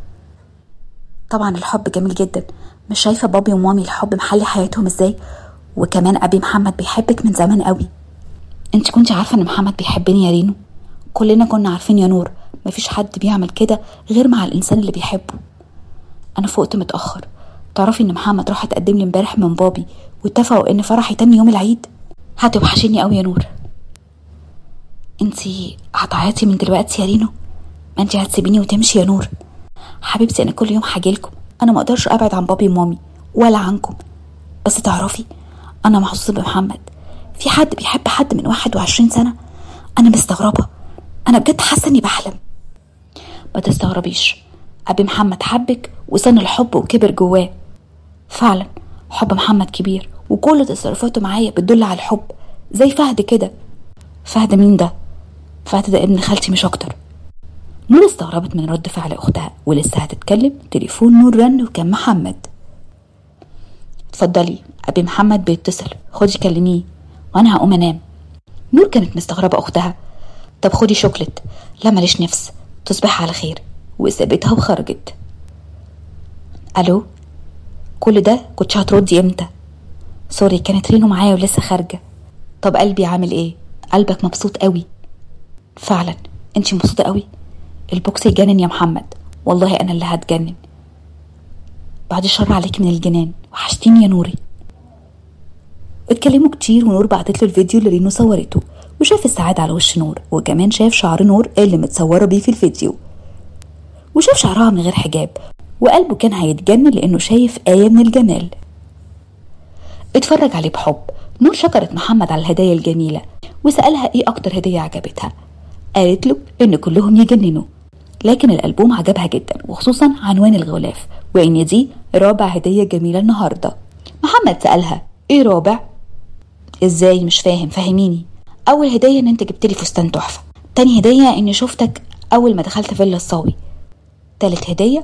طبعا الحب جميل جدا مش شايفة بابي ومامي الحب محلي حياتهم ازاي وكمان ابي محمد بيحبك من زمان قوي انت كنت عارفه ان محمد بيحبني يا رينو كلنا كنا عارفين يا نور مفيش حد بيعمل كده غير مع الانسان اللي بيحبه انا فقت متاخر تعرفي ان محمد راح اتقدم لي امبارح من بابي واتفقوا ان فرحي تاني يوم العيد هتوحشيني قوي يا نور انتي هتعيطي من دلوقتي يا رينو ما انتي هتسيبيني وتمشي يا نور حبيبتي انا كل يوم هاجيلكم انا ما اقدرش ابعد عن بابي ومامي ولا عنكم بس تعرفي انا محظوظه بمحمد في حد بيحب حد من واحد وعشرين سنه انا مستغربه انا بجد حاسه اني بحلم ما تستغربيش ابي محمد حبك وسن الحب وكبر جواه فعلا حب محمد كبير وكل تصرفاته معايا بتدل على الحب زي فهد كده فهد مين ده فهد ده ابن خالتي مش اكتر نور استغربت من رد فعل اختها ولسه هتتكلم تليفون نور رن وكان محمد اتفضلي ابي محمد بيتصل خدي كلميه وانا هقوم انام نور كانت مستغربه اختها طب خدي شوكليت لا ماليش نفس تصبح على خير وسابتها وخرجت الو كل ده كنتش هتردي امتى سوري كانت رينو معايا ولسه خارجه طب قلبي عامل ايه قلبك مبسوط قوي فعلا انتي مبسوطه قوي البوكس يجنن يا محمد والله انا اللي هتجنن بعد الشر عليك من الجنان وحشتيني يا نوري اتكلموا كتير ونور بعتت له الفيديو اللي رينو صورته وشاف السعادة على وش نور وكمان شاف شعر نور اللي متصورة بيه في الفيديو وشاف شعرها من غير حجاب وقلبه كان هيتجنن لأنه شايف آية من الجمال اتفرج عليه بحب نور شكرت محمد على الهدايا الجميلة وسألها ايه أكتر هدية عجبتها قالت له إن كلهم يجننوا لكن الألبوم عجبها جدا وخصوصا عنوان الغلاف وإن دي رابع هدية جميلة النهاردة محمد سألها ايه رابع ازاي مش فاهم فهميني اول هديه ان انت جبت لي فستان تحفه تاني هديه اني شفتك اول ما دخلت فيلا الصاوي تالت هديه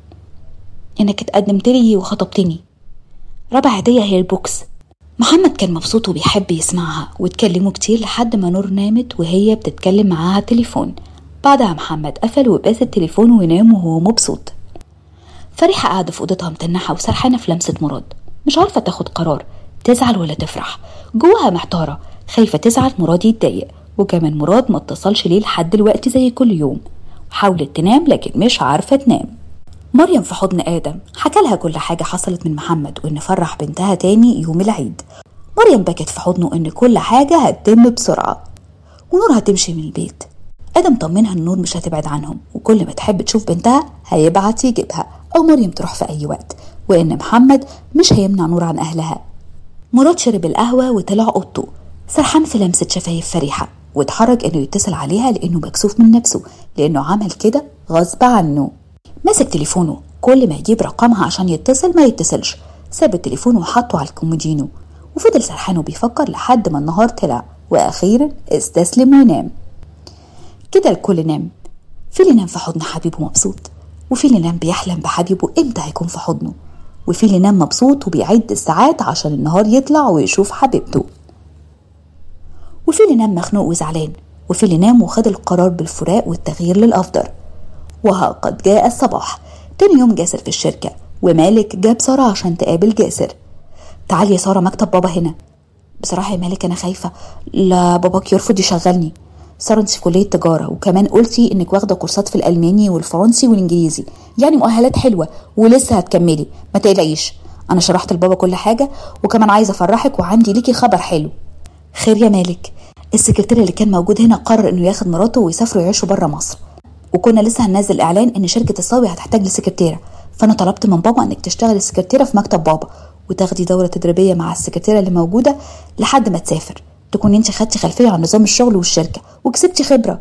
انك اتقدمت لي وخطبتني رابع هديه هي البوكس محمد كان مبسوط وبيحب يسمعها واتكلموا كتير لحد ما نور نامت وهي بتتكلم معاها على التليفون بعدها محمد قفل وباس التليفون ونام وهو مبسوط فريحة قاعدة في أوضتها متنحة وسرحانة في لمسة مراد مش عارفة تاخد قرار تزعل ولا تفرح جواها محتارة خايفة تزعل مراد يتضايق وكمان مراد ما اتصلش ليه لحد دلوقتي زي كل يوم حاولت تنام لكن مش عارفة تنام مريم في حضن آدم حكى لها كل حاجة حصلت من محمد وإن فرح بنتها تاني يوم العيد مريم بكت في حضنه إن كل حاجة هتتم بسرعة ونور هتمشي من البيت آدم طمنها إن نور مش هتبعد عنهم وكل ما تحب تشوف بنتها هيبعت يجيبها أو مريم تروح في أي وقت وإن محمد مش هيمنع نور عن أهلها مراد شرب القهوة وطلع أوضته سرحان في لمسة شفايف فريحة واتحرج إنه يتصل عليها لأنه مكسوف من نفسه لأنه عمل كده غصب عنه مسك تليفونه كل ما يجيب رقمها عشان يتصل ما يتصلش ساب التليفون وحطه على الكومودينو وفضل سرحان وبيفكر لحد ما النهار طلع وأخيرا استسلم ونام كده الكل نام في اللي نام في حضن حبيبه مبسوط وفي اللي نام بيحلم بحبيبه امتى هيكون في حضنه وفي اللي نام مبسوط وبيعد الساعات عشان النهار يطلع ويشوف حبيبته وفي اللي نام مخنوق وزعلان وفي اللي نام وخد القرار بالفراق والتغيير للأفضل وها قد جاء الصباح تاني يوم جاسر في الشركة ومالك جاب سارة عشان تقابل جاسر تعالي يا سارة مكتب بابا هنا بصراحة يا مالك أنا خايفة لا باباك يرفض يشغلني سارة انت في كلية تجارة وكمان قلتي انك واخدة كورسات في الألماني والفرنسي والإنجليزي يعني مؤهلات حلوة ولسه هتكملي ما تقلقيش أنا شرحت لبابا كل حاجة وكمان عايزة أفرحك وعندي ليكي خبر حلو خير يا مالك السكرتير اللي كان موجود هنا قرر انه ياخد مراته ويسافروا يعيشوا بره مصر وكنا لسه هننزل اعلان ان شركه الصاوي هتحتاج لسكرتيره فانا طلبت من بابا انك تشتغلي السكرتيره في مكتب بابا وتاخدي دوره تدريبيه مع السكرتيره اللي موجوده لحد ما تسافر تكوني انت خدتي خلفيه عن نظام الشغل والشركه وكسبتي خبره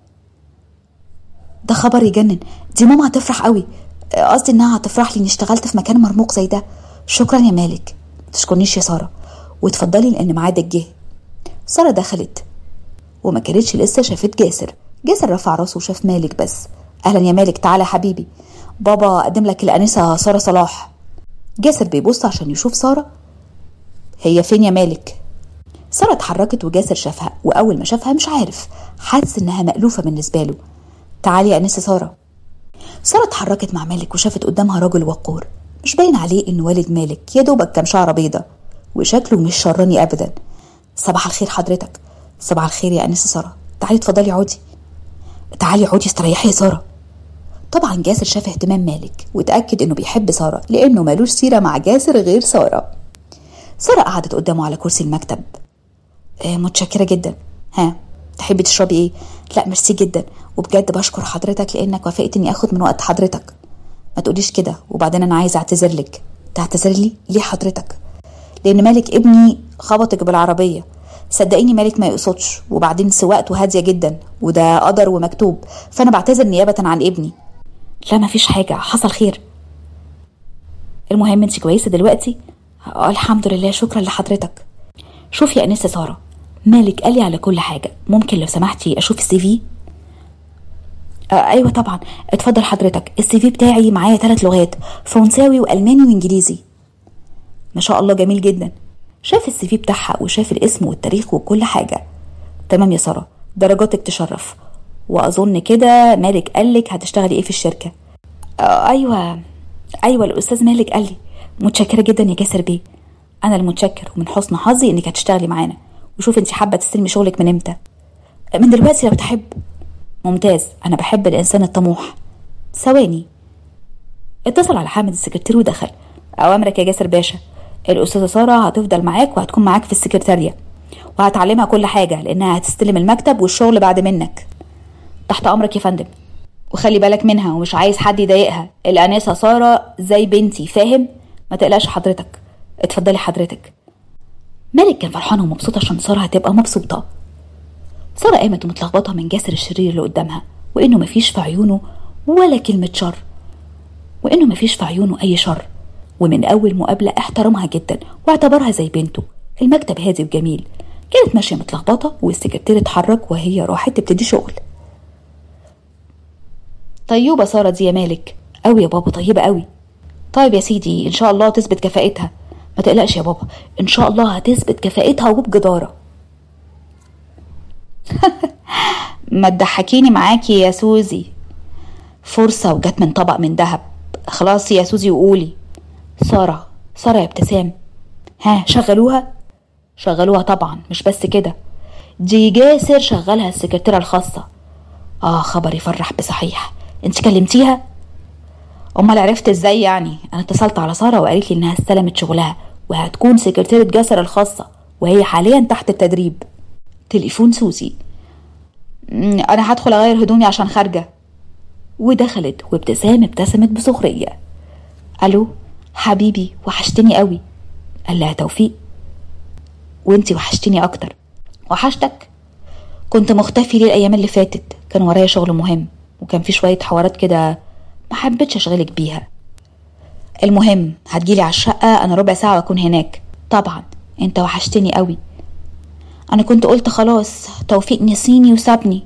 ده خبر يجنن دي ماما هتفرح قوي قصدي انها هتفرح لي اني اشتغلت في مكان مرموق زي ده شكرا يا مالك متشكرنيش يا ساره وتفضلي لان ميعادك جه ساره دخلت وما كانتش لسه شافت جاسر جاسر رفع راسه وشاف مالك بس اهلا يا مالك تعالى يا حبيبي بابا قدم لك الانسه ساره صلاح جاسر بيبص عشان يشوف ساره هي فين يا مالك ساره اتحركت وجاسر شافها واول ما شافها مش عارف حاسس انها مألوفه بالنسبه له تعالي يا انسه ساره ساره اتحركت مع مالك وشافت قدامها راجل وقور مش باين عليه انه والد مالك يا دوبك كام شعره بيضه وشكله مش شراني ابدا صباح الخير حضرتك صباح الخير يا انسه ساره تعالي اتفضلي عودي تعالي عودي استريحي يا ساره طبعا جاسر شاف اهتمام مالك وتاكد انه بيحب ساره لانه مالوش سيره مع جاسر غير ساره ساره قعدت قدامه على كرسي المكتب آه متشكره جدا ها تحبي تشربي ايه لا ميرسي جدا وبجد بشكر حضرتك لانك وافقت اني اخد من وقت حضرتك ما تقوليش كده وبعدين انا عايزه اعتذر لك تعتذر لي ليه حضرتك لان مالك ابني خبطك بالعربيه صدقيني مالك ما يقصدش وبعدين سواقته هاديه جدا وده قدر ومكتوب فانا بعتذر نيابه عن ابني لا ما فيش حاجه حصل خير المهم انت كويسه دلوقتي آه الحمد لله شكرا لحضرتك شوفي يا انسه ساره مالك قال لي على كل حاجه ممكن لو سمحتي اشوف السي في آه ايوه طبعا اتفضل حضرتك السي في بتاعي معايا ثلاث لغات فرنساوي والماني وانجليزي ما شاء الله جميل جدا شاف السي في بتاعها وشاف الاسم والتاريخ وكل حاجه تمام يا ساره درجاتك تشرف واظن كده مالك قالك هتشتغلي ايه في الشركه آه ايوه ايوه الاستاذ مالك قال لي متشكره جدا يا جاسر بيه انا المتشكر ومن حسن حظي انك هتشتغلي معانا وشوف انت حابه تستلمي شغلك من امتى من دلوقتي لو تحب ممتاز انا بحب الانسان الطموح ثواني اتصل على حامد السكرتير ودخل اوامرك يا جاسر باشا الاستاذه ساره هتفضل معاك وهتكون معاك في السكرتاريه وهتعلمها كل حاجه لانها هتستلم المكتب والشغل بعد منك تحت امرك يا فندم وخلي بالك منها ومش عايز حد يضايقها الانسه ساره زي بنتي فاهم ما تقلقش حضرتك اتفضلي حضرتك مالك كان فرحان ومبسوط عشان ساره هتبقى مبسوطه ساره قامت ومتلخبطه من جاسر الشرير اللي قدامها وانه مفيش في عيونه ولا كلمه شر وانه مفيش في عيونه اي شر ومن اول مقابله احترمها جدا واعتبرها زي بنته المكتب هادي وجميل كانت ماشيه متلخبطه والسكرتير اتحرك وهي راحت تبتدي شغل طيوبة سارة دي يا مالك أوي يا بابا طيبة أوي طيب يا سيدي إن شاء الله تثبت كفاءتها ما تقلقش يا بابا إن شاء الله هتثبت كفاءتها وبجدارة ما تضحكيني معاكي يا سوزي فرصة وجت من طبق من ذهب خلاص يا سوزي وقولي سارة سارة يا ابتسام ها شغلوها شغلوها طبعا مش بس كده دي جاسر شغلها السكرتيرة الخاصة اه خبر يفرح بصحيح انت كلمتيها امال عرفت ازاي يعني انا اتصلت على ساره وقالت لي انها استلمت شغلها وهتكون سكرتيرة جسر الخاصة وهي حاليا تحت التدريب تليفون سوزي "مم، انا هدخل اغير هدومي عشان خارجة ودخلت وابتسام ابتسمت بسخرية الو حبيبي وحشتني قوي قال لها توفيق وانتي وحشتني اكتر وحشتك كنت مختفي ليه الايام اللي فاتت كان ورايا شغل مهم وكان في شويه حوارات كده ما حبيتش اشغلك بيها المهم هتجيلي على الشقه انا ربع ساعه واكون هناك طبعا انت وحشتني قوي انا كنت قلت خلاص توفيق نسيني وسابني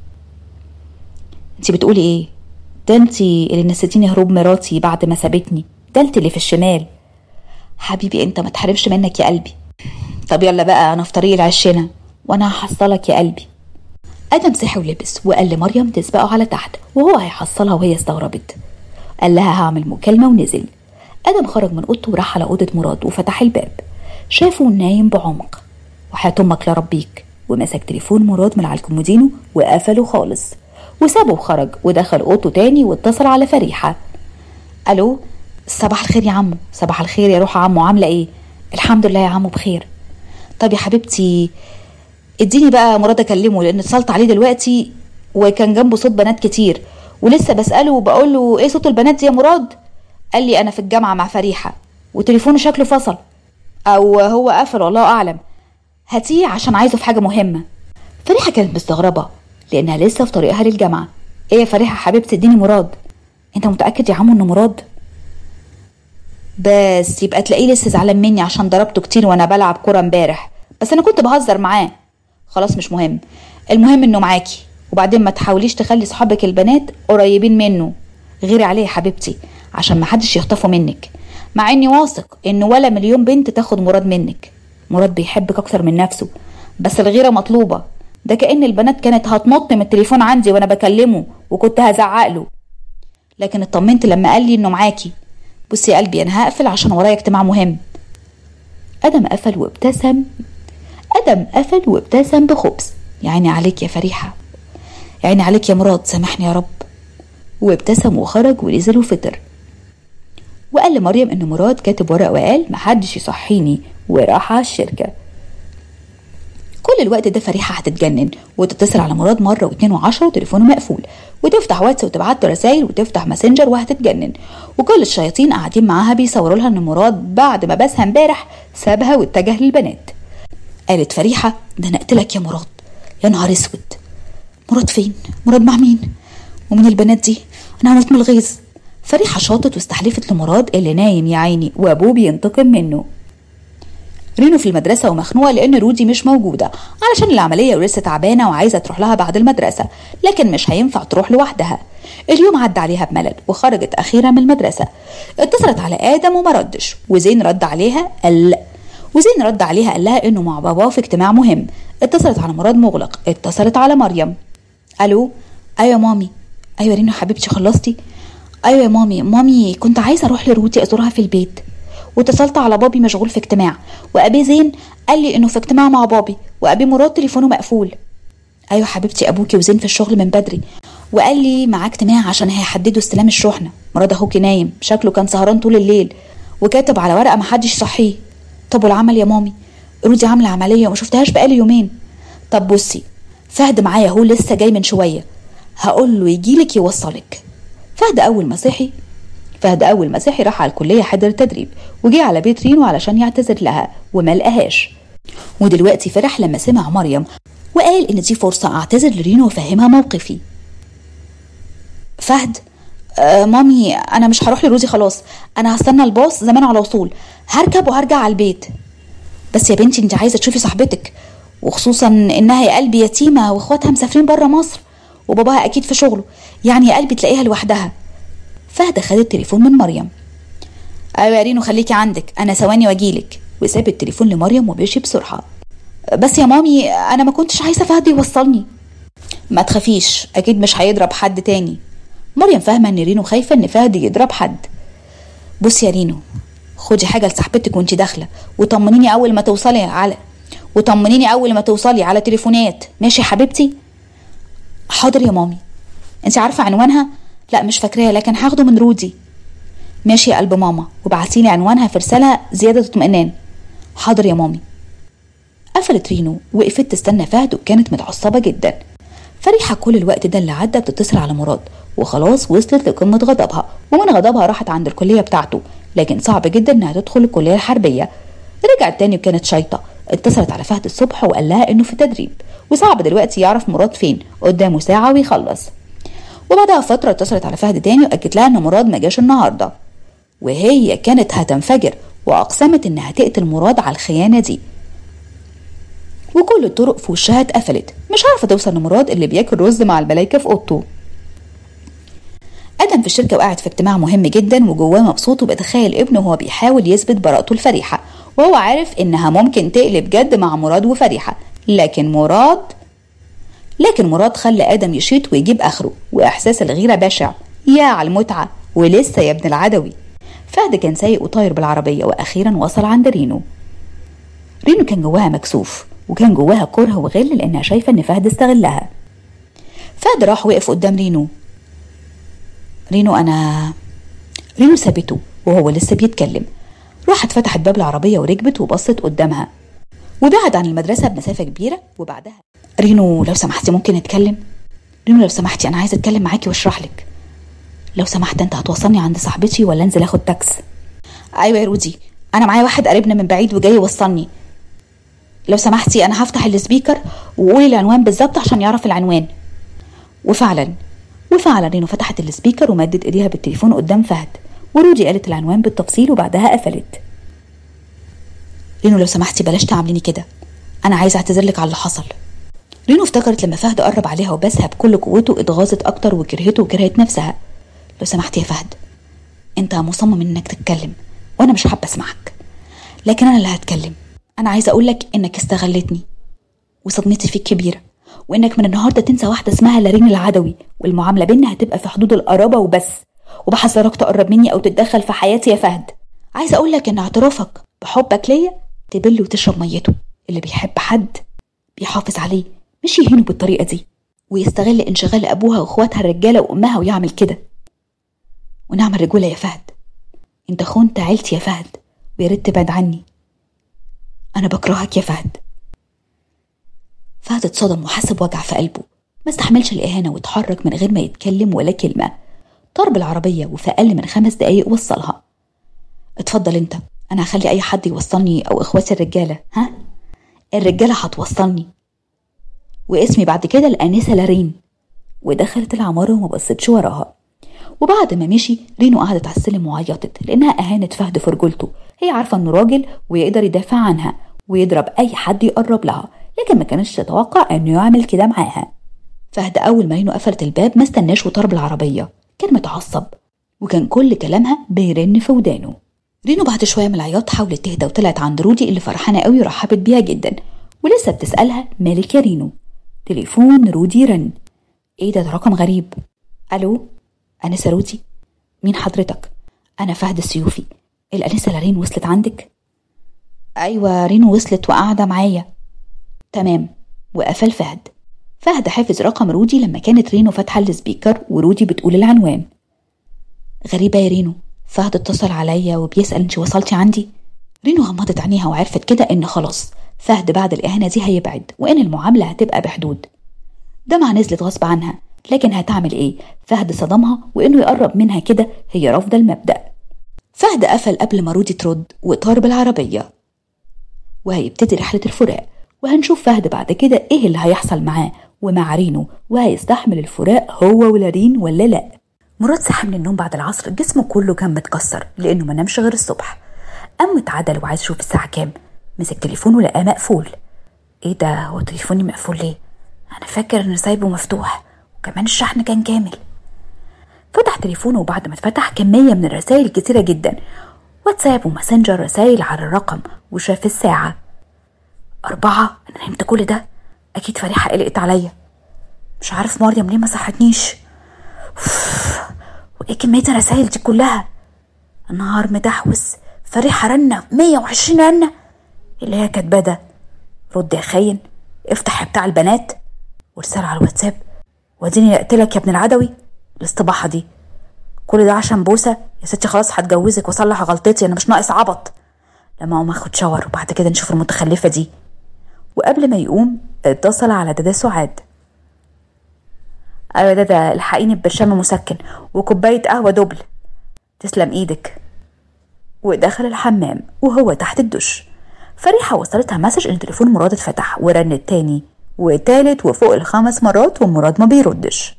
انت بتقولي ايه ده انت اللي نسيتيني هروب مراتي بعد ما سابتني ده انت اللي في الشمال حبيبي انت ما تحرمش منك يا قلبي طب يلا بقى انا في طريق العشنة وانا هحصلك يا قلبي ادم صحي ولبس وقال لمريم تسبقه على تحت وهو هيحصلها وهي استغربت قال لها هعمل مكالمة ونزل ادم خرج من اوضته وراح على اوضة مراد وفتح الباب شافه نايم بعمق وحياة امك لا ربيك ومسك تليفون مراد من على الكومودينو وقفله خالص وسابه وخرج ودخل اوضته تاني واتصل على فريحة الو صباح الخير يا عمو صباح الخير يا روح عمو عامله ايه الحمد لله يا عمو بخير طب يا حبيبتي اديني بقى مراد اكلمه لان اتصلت عليه دلوقتي وكان جنبه صوت بنات كتير ولسه بساله وبقول له ايه صوت البنات دي يا مراد قال لي انا في الجامعه مع فريحه وتليفونه شكله فصل او هو قفل والله اعلم هاتيه عشان عايزه في حاجه مهمه فريحه كانت مستغربه لانها لسه في طريقها للجامعه ايه يا فريحه حبيبتي اديني مراد انت متاكد يا عمو انه مراد بس يبقى تلاقيه لسه زعلان مني عشان ضربته كتير وانا بلعب كوره امبارح بس انا كنت بهزر معاه خلاص مش مهم المهم انه معاكي وبعدين ما تحاوليش تخلي صحابك البنات قريبين منه غيري عليه يا حبيبتي عشان ما حدش يخطفه منك مع اني واثق ان ولا مليون بنت تاخد مراد منك مراد بيحبك اكتر من نفسه بس الغيره مطلوبه ده كأن البنات كانت هتنط من التليفون عندي وانا بكلمه وكنت هزعق له لكن اطمنت لما قال لي انه معاكي بصي يا قلبي انا هقفل عشان ورايا اجتماع مهم ادم قفل وابتسم ادم قفل وابتسم بخبز يعني عليك يا فريحه يعني عليك يا مراد سامحني يا رب وابتسم وخرج ونزل وفطر وقال لمريم ان مراد كاتب ورق وقال محدش يصحيني وراح على الشركه كل الوقت ده فريحة هتتجنن وتتصل على مراد مرة واتنين وعشرة وتليفونه مقفول وتفتح واتس وتبعت له رسايل وتفتح ماسنجر وهتتجنن وكل الشياطين قاعدين معاها بيصوروا لها ان مراد بعد ما بسها امبارح سابها واتجه للبنات قالت فريحة ده انا اقتلك يا مراد يا نهار اسود مراد فين مراد مع مين ومين البنات دي انا هموت من الغيظ فريحة شاطت واستحلفت لمراد اللي نايم يا عيني وابوه بينتقم منه رينو في المدرسة ومخنوقة لأن رودي مش موجودة علشان العملية ولسه تعبانة وعايزة تروح لها بعد المدرسة لكن مش هينفع تروح لوحدها اليوم عدى عليها بملل وخرجت أخيرا من المدرسة اتصلت على آدم وما ردش وزين رد عليها قال وزين رد عليها قال لها إنه مع باباه في اجتماع مهم اتصلت على مراد مغلق اتصلت على مريم ألو أيوة مامي أيوة رينو حبيبتي خلصتي أيوة يا مامي مامي كنت عايزة أروح لروتي أزورها في البيت واتصلت على بابي مشغول في اجتماع وابي زين قال لي انه في اجتماع مع بابي وابي مراد تليفونه مقفول ايوه حبيبتي ابوكي وزين في الشغل من بدري وقال لي معاه اجتماع عشان هيحددوا استلام الشحنه مراد اخوكي نايم شكله كان سهران طول الليل وكاتب على ورقه محدش يصحيه طب والعمل يا مامي رودي عامله عمليه وما شفتهاش بقالي يومين طب بصي فهد معايا هو لسه جاي من شويه هقول له يجيلك يوصلك فهد اول ما صحي فهد أول ما صحي راح على الكلية حضر تدريب وجي على بيت رينو علشان يعتذر لها وما لقاهاش ودلوقتي فرح لما سمع مريم وقال إن دي فرصة أعتذر لرينو وأفهمها موقفي فهد آه مامي أنا مش هروح لروزي خلاص أنا هستنى الباص زمان على وصول هركب وهرجع على البيت بس يا بنتي انت عايزة تشوفي صاحبتك وخصوصا إنها يا قلبي يتيمة وإخواتها مسافرين برا مصر وباباها أكيد في شغله يعني يا قلبي تلاقيها لوحدها فهد خد التليفون من مريم ايوه يا رينو خليكي عندك انا ثواني واجيلك وساب التليفون لمريم ومشي بسرعه بس يا مامي انا ما كنتش عايزه فهد يوصلني ما تخافيش اكيد مش هيضرب حد تاني مريم فاهمه ان رينو خايفه ان فهد يضرب حد بصي يا رينو خدي حاجه لصاحبتك وانت داخله وطمنيني اول ما توصلي على وطمنيني اول ما توصلي على تليفونات ماشي يا حبيبتي حاضر يا مامي انت عارفه عنوانها لا مش فاكراها لكن هاخده من رودي ماشي يا قلب ماما وبعتيلي عنوانها في رسالة زيادة اطمئنان حاضر يا مامي قفلت رينو وقفت تستنى فهد وكانت متعصبة جدا فريحة كل الوقت ده اللي عدى بتتصل على مراد وخلاص وصلت لقمة غضبها ومن غضبها راحت عند الكلية بتاعته لكن صعب جدا انها تدخل الكلية الحربية رجعت تاني وكانت شايطة اتصلت على فهد الصبح وقال لها انه في تدريب وصعب دلوقتي يعرف مراد فين قدامه ساعة ويخلص وبعدها فترة اتصلت على فهد تاني وأكدت لها إن مراد ما جاش النهاردة وهي كانت هتنفجر وأقسمت إنها تقتل مراد على الخيانة دي وكل الطرق في وشها اتقفلت مش عارفة توصل لمراد اللي بياكل رز مع الملايكة في أوضته آدم في الشركة وقاعد في اجتماع مهم جدا وجواه مبسوط وبيتخيل ابنه وهو بيحاول يثبت براءته لفريحة وهو عارف إنها ممكن تقلب جد مع مراد وفريحة لكن مراد لكن مراد خلى آدم يشيط ويجيب آخره وإحساس الغيرة بشع يا على المتعة ولسه يا ابن العدوي فهد كان سايق وطاير بالعربية وأخيرا وصل عند رينو رينو كان جواها مكسوف وكان جواها كره وغل لأنها شايفة إن فهد استغلها فهد راح وقف قدام رينو رينو أنا رينو سابته وهو لسه بيتكلم راحت فتحت باب العربية وركبت وبصت قدامها وبعد عن المدرسة بمسافة كبيرة وبعدها رينو لو سمحتي ممكن نتكلم رينو لو سمحتي انا عايزه اتكلم معاكي واشرح لك لو سمحت انت هتوصلني عند صاحبتي ولا انزل اخد تاكس ايوه يا رودي انا معايا واحد قريبنا من بعيد وجاي يوصلني لو سمحتي انا هفتح السبيكر وقولي العنوان بالظبط عشان يعرف العنوان وفعلا وفعلا رينو فتحت السبيكر ومدت ايديها بالتليفون قدام فهد ورودي قالت العنوان بالتفصيل وبعدها قفلت رينو لو سمحتي بلاش تعمليني كده انا عايزه اعتذر لك على اللي حصل رينو افتكرت لما فهد قرب عليها وبسها بكل قوته اتغاظت اكتر وكرهته وكرهت نفسها لو سمحت يا فهد انت مصمم انك تتكلم وانا مش حابه اسمعك لكن انا اللي هتكلم انا عايزه اقولك انك استغلتني وصدمتي فيك كبيره وانك من النهارده تنسى واحده اسمها لارين العدوي والمعامله بينا هتبقى في حدود القرابه وبس وبحذرك تقرب مني او تتدخل في حياتي يا فهد عايزه اقولك ان اعترافك بحبك ليا تبل وتشرب ميته اللي بيحب حد بيحافظ عليه مش يهينه بالطريقة دي ويستغل انشغال أبوها وإخواتها الرجالة وأمها ويعمل كده ونعمل رجولة يا فهد انت خنت عيلتي يا فهد ويا ريت تبعد عني أنا بكرهك يا فهد فهد اتصدم وحس بوجع في قلبه ما استحملش الإهانة واتحرك من غير ما يتكلم ولا كلمة طار بالعربية وفي أقل من خمس دقايق وصلها اتفضل انت أنا هخلي أي حد يوصلني أو إخواتي الرجالة ها الرجالة هتوصلني واسمي بعد كده الآنسة لارين ودخلت العمارة وما بصتش وراها وبعد ما مشي رينو قعدت على السلم وعيطت لأنها أهانت فهد في رجولته هي عارفة إنه راجل ويقدر يدافع عنها ويضرب أي حد يقرب لها لكن ما كانتش تتوقع إنه يعمل كده معاها فهد أول ما رينو قفلت الباب ما استناش وطار بالعربية كان متعصب وكان كل كلامها بيرن في ودانه رينو بعد شوية من العياط حاولت تهدى وطلعت عند رودي اللي فرحانة قوي ورحبت بيها جدا ولسه بتسألها مالك يا رينو تليفون رودي رن ايه ده ده رقم غريب الو انسه رودي مين حضرتك انا فهد السيوفي الانسه لارين وصلت عندك ايوه رينو وصلت وقاعده معايا تمام وقفل فهد فهد حافظ رقم رودي لما كانت رينو فاتحه السبيكر ورودي بتقول العنوان غريبه يا رينو فهد اتصل عليا وبيسال انت وصلتي عندي رينو غمضت عينيها وعرفت كده ان خلاص فهد بعد الإهانة دي هيبعد وإن المعاملة هتبقى بحدود دمعة نزلت غصب عنها لكن هتعمل إيه فهد صدمها وإنه يقرب منها كده هي رافضة المبدأ فهد قفل قبل ما رودي ترد وطار بالعربية وهيبتدي رحلة الفراق وهنشوف فهد بعد كده إيه اللي هيحصل معاه ومع رينو وهيستحمل الفراق هو ولارين ولا لأ مراد صحى من النوم بعد العصر جسمه كله كان متكسر لأنه ما نامش غير الصبح قام اتعدل وعايز يشوف الساعة كام مسك تليفونه لقاه مقفول ايه ده هو تليفوني مقفول ليه انا فاكر ان سايبه مفتوح وكمان الشحن كان كامل فتح تليفونه وبعد ما اتفتح كمية من الرسائل كتيرة جدا واتساب وماسنجر رسائل على الرقم وشاف الساعة أربعة أنا نمت كل ده أكيد فريحة قلقت عليا مش عارف مريم ليه ما صحتنيش وإيه كمية الرسائل دي كلها النهار متحوس فريحة رنة مية وعشرين رنة اللي هي كاتباه ده رد يا خاين افتح بتاع البنات ورسالة على الواتساب واديني اقتلك يا ابن العدوي الاستباحة دي كل ده عشان بوسة يا ستي خلاص هتجوزك واصلح غلطتي انا مش ناقص عبط لما اقوم اخد شاور وبعد كده نشوف المتخلفة دي وقبل ما يقوم اتصل على دادا سعاد ايوه دادا الحقيني ببرشام مسكن وكوباية قهوة دبل تسلم ايدك ودخل الحمام وهو تحت الدش فريحة وصلتها مسج ان تليفون مراد اتفتح ورن التاني وتالت وفوق الخمس مرات ومراد ما بيردش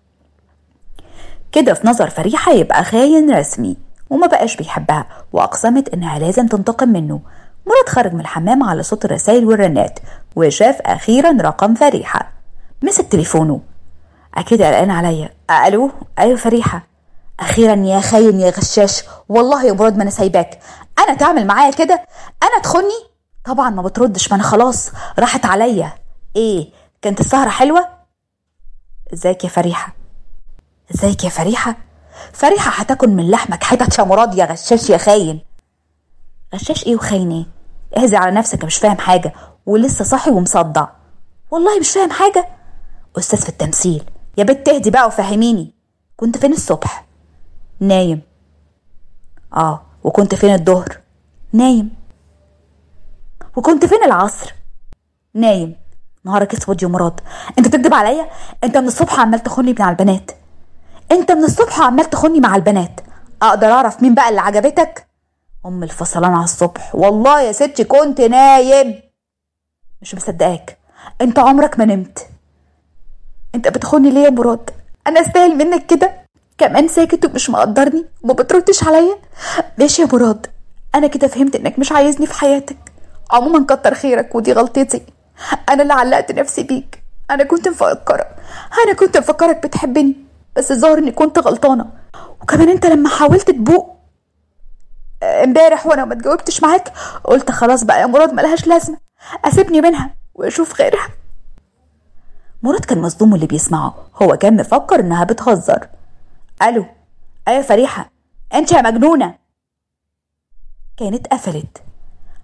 كده في نظر فريحة يبقى خاين رسمي وما بقاش بيحبها وأقسمت إنها لازم تنتقم منه مراد خرج من الحمام على صوت الرسايل والرنات وشاف أخيرا رقم فريحة مسك تليفونه أكيد قلقان عليا ألو أيوة فريحة أخيرا يا خاين يا غشاش والله يا مراد ما أنا سايباك أنا تعمل معايا كده أنا تخني طبعا ما بتردش ما أنا خلاص راحت عليا إيه كانت السهرة حلوة ازيك يا فريحة ازيك يا فريحة فريحة هتاكل من لحمك حتت يا مراد يا غشاش يا خاين غشاش ايه وخاين ايه اهزي على نفسك مش فاهم حاجة ولسه صاحي ومصدع والله مش فاهم حاجة أستاذ في التمثيل يا بنت اهدي بقى وفهميني كنت فين الصبح نايم اه وكنت فين الظهر نايم وكنت فين العصر نايم نهارك اسود يا مراد انت بتكذب عليا انت من الصبح عمال تخوني مع البنات انت من الصبح عمال تخوني مع البنات اقدر اعرف مين بقى اللي عجبتك ام الفصلان على الصبح والله يا ستي كنت نايم مش مصدقاك انت عمرك ما نمت انت بتخوني ليه يا مراد انا استاهل منك كده كمان ساكت ومش مقدرني وما بتردش عليا ماشي يا مراد انا كده فهمت انك مش عايزني في حياتك عموما كتر خيرك ودي غلطتي انا اللي علقت نفسي بيك انا كنت مفكره انا كنت مفكرك بتحبني بس الظاهر اني كنت غلطانه وكمان انت لما حاولت تبوق امبارح وانا ما اتجاوبتش معاك قلت خلاص بقى يا مراد ملهاش لازمه اسيبني منها واشوف غيرها مراد كان مصدوم اللي بيسمعه هو كان مفكر انها بتهزر الو ايوه فريحه انت يا مجنونه كانت قفلت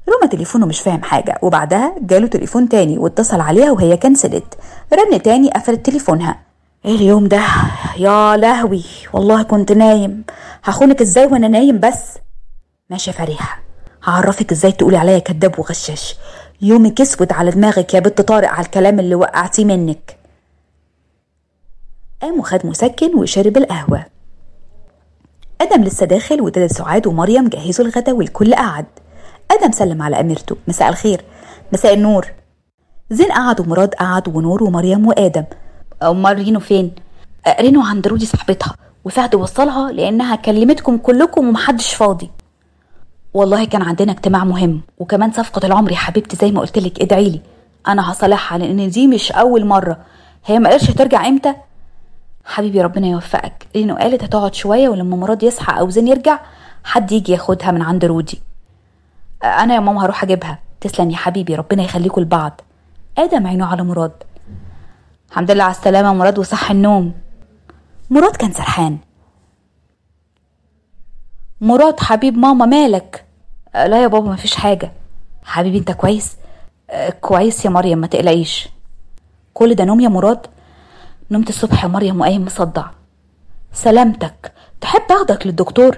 رمى تليفونه مش فاهم حاجة وبعدها جاله تليفون تاني واتصل عليها وهي كنسلت رن تاني قفلت تليفونها ايه اليوم ده يا لهوي والله كنت نايم هخونك ازاي وانا نايم بس ماشي يا فريحة هعرفك ازاي تقولي عليا كداب وغشاش يومك اسود على دماغك يا بنت طارق على الكلام اللي وقعتيه منك قام وخد مسكن وشرب القهوة آدم لسه داخل ودادا سعاد ومريم جهزوا الغدا والكل قعد آدم سلم على أميرته مساء الخير مساء النور زين قعد ومراد قعد ونور ومريم وآدم أمال رينو فين؟ آه، رينو عند رودي صاحبتها وفهد وصلها لأنها كلمتكم كلكم ومحدش فاضي والله كان عندنا اجتماع مهم وكمان صفقة العمر يا حبيبتي زي ما قلتلك ادعي لي أنا هصالحها لأن دي مش أول مرة هي ما قالش هترجع إمتى حبيبي ربنا يوفقك رينو قالت هتقعد شوية ولما مراد يصحى أو زين يرجع حد يجي ياخدها من عند رودي انا يا ماما هروح اجيبها تسلم يا حبيبي ربنا يخليكوا لبعض ادم عينه على مراد الحمد لله على السلامه مراد وصح النوم مراد كان سرحان مراد حبيب ماما مالك آه، لا يا بابا مفيش حاجه حبيبي انت كويس آه، كويس يا مريم ما تقلقيش كل ده نوم يا مراد نمت الصبح يا مريم وقايم مصدع سلامتك تحب اخدك للدكتور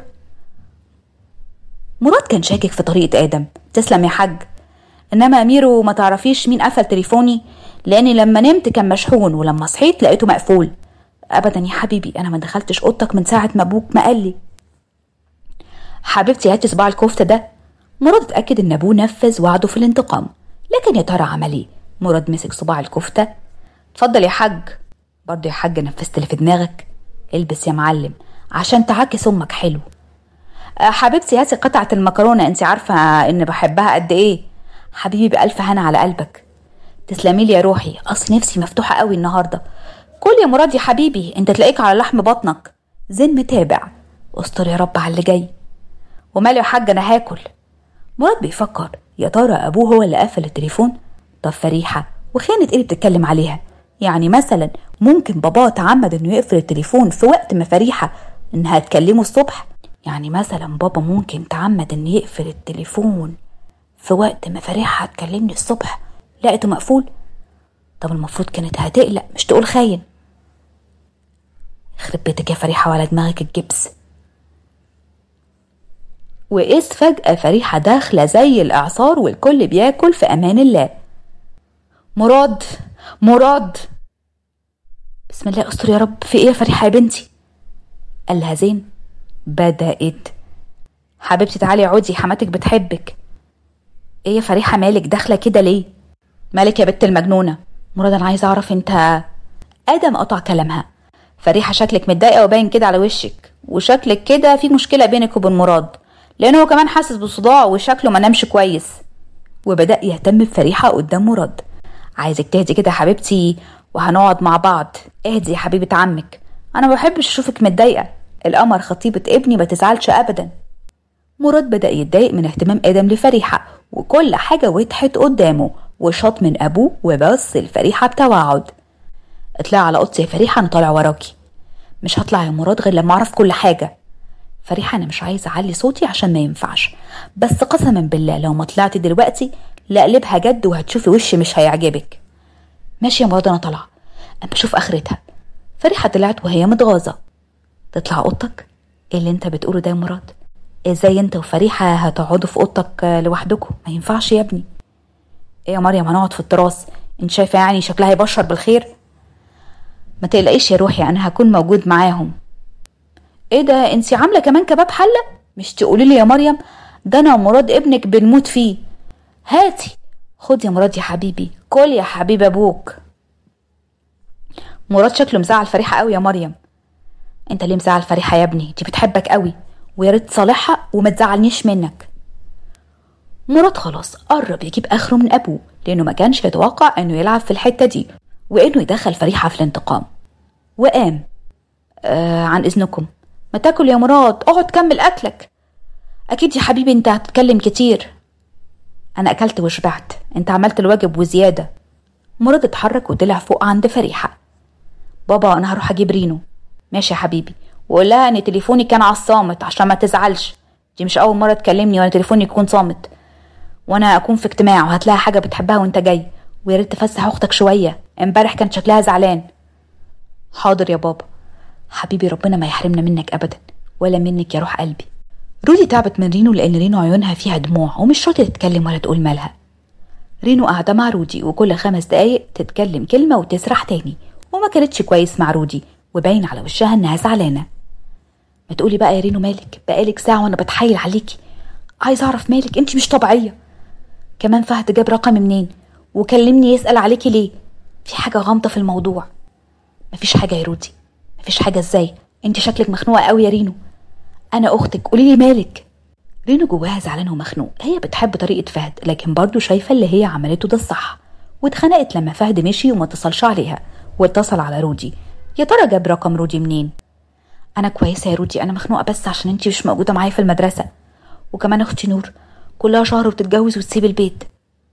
مراد كان شاكك في طريقة آدم تسلم يا حاج إنما أميرو ما تعرفيش مين قفل تليفوني لأني لما نمت كان مشحون ولما صحيت لقيته مقفول أبدا يا حبيبي أنا ما دخلتش أوضتك من ساعة ما أبوك ما قال لي حبيبتي هاتي صباع الكفتة ده مراد اتأكد إن أبوه نفذ وعده في الانتقام لكن يا ترى عمل إيه مراد مسك صباع الكفتة اتفضل يا حاج برضه يا حاج نفذت اللي في دماغك البس يا معلم عشان تعكس أمك حلو آه، حبيبتي هاتي قطعة المكرونة انت عارفة ان بحبها قد ايه حبيبي بألف هنا على قلبك تسلمي لي يا روحي اصل نفسي مفتوحة قوي النهاردة كل يا مراد يا حبيبي انت تلاقيك على لحم بطنك زين متابع استر يا رب على اللي جاي وماله يا حاج انا هاكل مراد بيفكر يا ترى ابوه هو اللي قفل التليفون طب فريحة وخيانة ايه اللي بتتكلم عليها يعني مثلا ممكن باباه تعمد انه يقفل التليفون في وقت ما فريحة انها تكلمه الصبح يعني مثلا بابا ممكن تعمد ان يقفل التليفون في وقت ما فريحة هتكلمني الصبح لقيته مقفول طب المفروض كانت هتقلق مش تقول خاين يخرب بيتك يا فريحة وعلى دماغك الجبس وإذ فجأة فريحة داخلة زي الإعصار والكل بياكل في أمان الله مراد مراد بسم الله استر يا رب في ايه يا فريحة يا بنتي قال لها زين بدأت حبيبتي تعالي اقعدي حماتك بتحبك ايه يا فريحة مالك داخلة كده ليه مالك يا بنت المجنونة مراد انا عايزة اعرف انت ادم قطع كلامها فريحة شكلك متضايقة وباين كده على وشك وشكلك كده في مشكلة بينك وبين مراد لأنه هو كمان حاسس بصداع وشكله ما نامش كويس وبدأ يهتم بفريحة قدام مراد عايزك تهدي كده يا حبيبتي وهنقعد مع بعض اهدي يا حبيبة عمك أنا ما بحبش أشوفك متضايقة القمر خطيبة ابني ما تزعلش أبدا مراد بدأ يتضايق من اهتمام آدم لفريحة وكل حاجة وضحت قدامه وشاط من أبوه وبص الفريحة بتوعد اطلعي على اوضتي يا فريحة أنا طالع وراكي مش هطلع يا مراد غير لما أعرف كل حاجة فريحة أنا مش عايزة أعلي صوتي عشان ما ينفعش بس قسما بالله لو ما طلعتي دلوقتي لأقلبها جد وهتشوفي وشي مش هيعجبك ماشي يا مراد أنا طالعة أما أشوف آخرتها فريحة طلعت وهي متغاظة تطلع أوضتك إيه اللي أنت بتقوله ده يا مراد ازاي انت وفريحة هتقعدوا في اوضتك لوحدكم ما ينفعش يا ابني ايه يا مريم هنقعد في التراس انت شايفه يعني شكلها يبشر بالخير ما تقلقيش يا روحي انا هكون موجود معاهم ايه ده انت عامله كمان كباب حله مش تقولي لي يا مريم ده انا ومراد ابنك بنموت فيه هاتي خد يا مراد يا حبيبي كل يا حبيب ابوك مراد شكله مزعل فريحه قوي يا مريم انت ليه مزعل فريحه يا ابني دي بتحبك قوي ويا ريت تصالحها وما تزعلنيش منك مراد خلاص قرب يجيب اخره من ابوه لانه ما كانش يتوقع انه يلعب في الحته دي وانه يدخل فريحه في الانتقام وقام آه عن اذنكم ما تاكل يا مراد اقعد كمل اكلك اكيد يا حبيبي انت هتتكلم كتير انا اكلت وشبعت انت عملت الواجب وزياده مراد اتحرك وطلع فوق عند فريحه بابا انا هروح اجيب رينو ماشي يا حبيبي وقول لها ان تليفوني كان على الصامت عشان ما تزعلش دي مش اول مره تكلمني وانا تليفوني يكون صامت وانا اكون في اجتماع وهتلاقي حاجه بتحبها وانت جاي ويا ريت تفسح اختك شويه امبارح كان شكلها زعلان حاضر يا بابا حبيبي ربنا ما يحرمنا منك ابدا ولا منك يا روح قلبي رودي تعبت من رينو لان رينو عيونها فيها دموع ومش راضيه تتكلم ولا تقول مالها رينو قاعده مع رودي وكل خمس دقايق تتكلم كلمه وتسرح تاني وما كانتش كويس مع رودي وباين على وشها انها زعلانه ما تقولي بقى يا رينو مالك بقالك ساعه وانا بتحايل عليكي عايزه اعرف مالك انت مش طبيعيه كمان فهد جاب رقمي منين وكلمني يسال عليكي ليه في حاجه غامضه في الموضوع مفيش حاجه يا رودي مفيش حاجه ازاي انت شكلك مخنوقه قوي يا رينو انا اختك قولي لي مالك رينو جواها زعلان ومخنوق هي بتحب طريقه فهد لكن برضه شايفه اللي هي عملته ده الصح واتخنقت لما فهد مشي وما اتصلش عليها واتصل على رودي يا ترى جاب رقم رودي منين انا كويسه يا رودي انا مخنوقه بس عشان انتي مش موجوده معايا في المدرسه وكمان اختي نور كلها شهر وتتجوز وتسيب البيت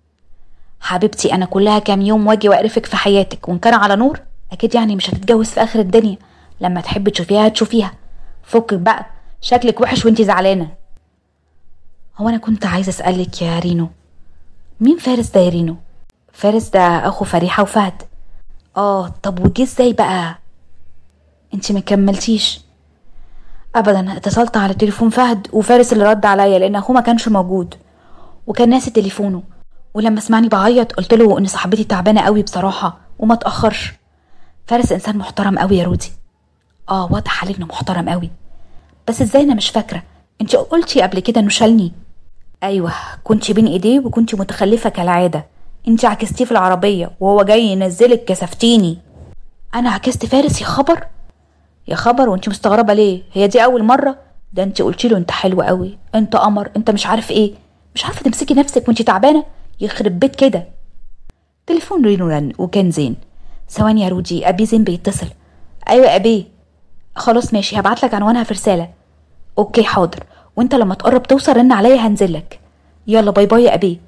حبيبتي انا كلها كام يوم واجي واقرفك في حياتك وان كان على نور اكيد يعني مش هتتجوز في اخر الدنيا لما تحبي تشوفيها هتشوفيها فكك بقى شكلك وحش وانتي زعلانه هو انا كنت عايزه اسالك يا رينو مين فارس ده يا رينو فارس ده اخو فريحه وفهد اه طب وجه ازاي بقى انتي مكملتيش ابدا اتصلت على تليفون فهد وفارس اللي رد عليا لان اخوه ما كانش موجود وكان ناسي تليفونه ولما سمعني بعيط قلت له ان صاحبتي تعبانه قوي بصراحه وما تاخرش فارس انسان محترم قوي يا رودي اه واضح عليه انه محترم قوي بس ازاي انا مش فاكره انت قلتي قبل كده انه شالني ايوه كنت بين ايديه وكنت متخلفه كالعاده انت عكستيه في العربيه وهو جاي ينزلك كسفتيني انا عكست فارس يا خبر يا خبر وانت مستغربه ليه هي دي اول مره ده انت قلتي له انت حلو قوي انت قمر انت مش عارف ايه مش عارفه تمسكي نفسك وانت تعبانه يخرب بيت كده تليفون رينو رن وكان زين ثواني يا رودي ابي زين بيتصل ايوه يا ابي خلاص ماشي هبعت لك عنوانها في رساله اوكي حاضر وانت لما تقرب توصل رن عليا هنزلك يلا باي باي يا ابي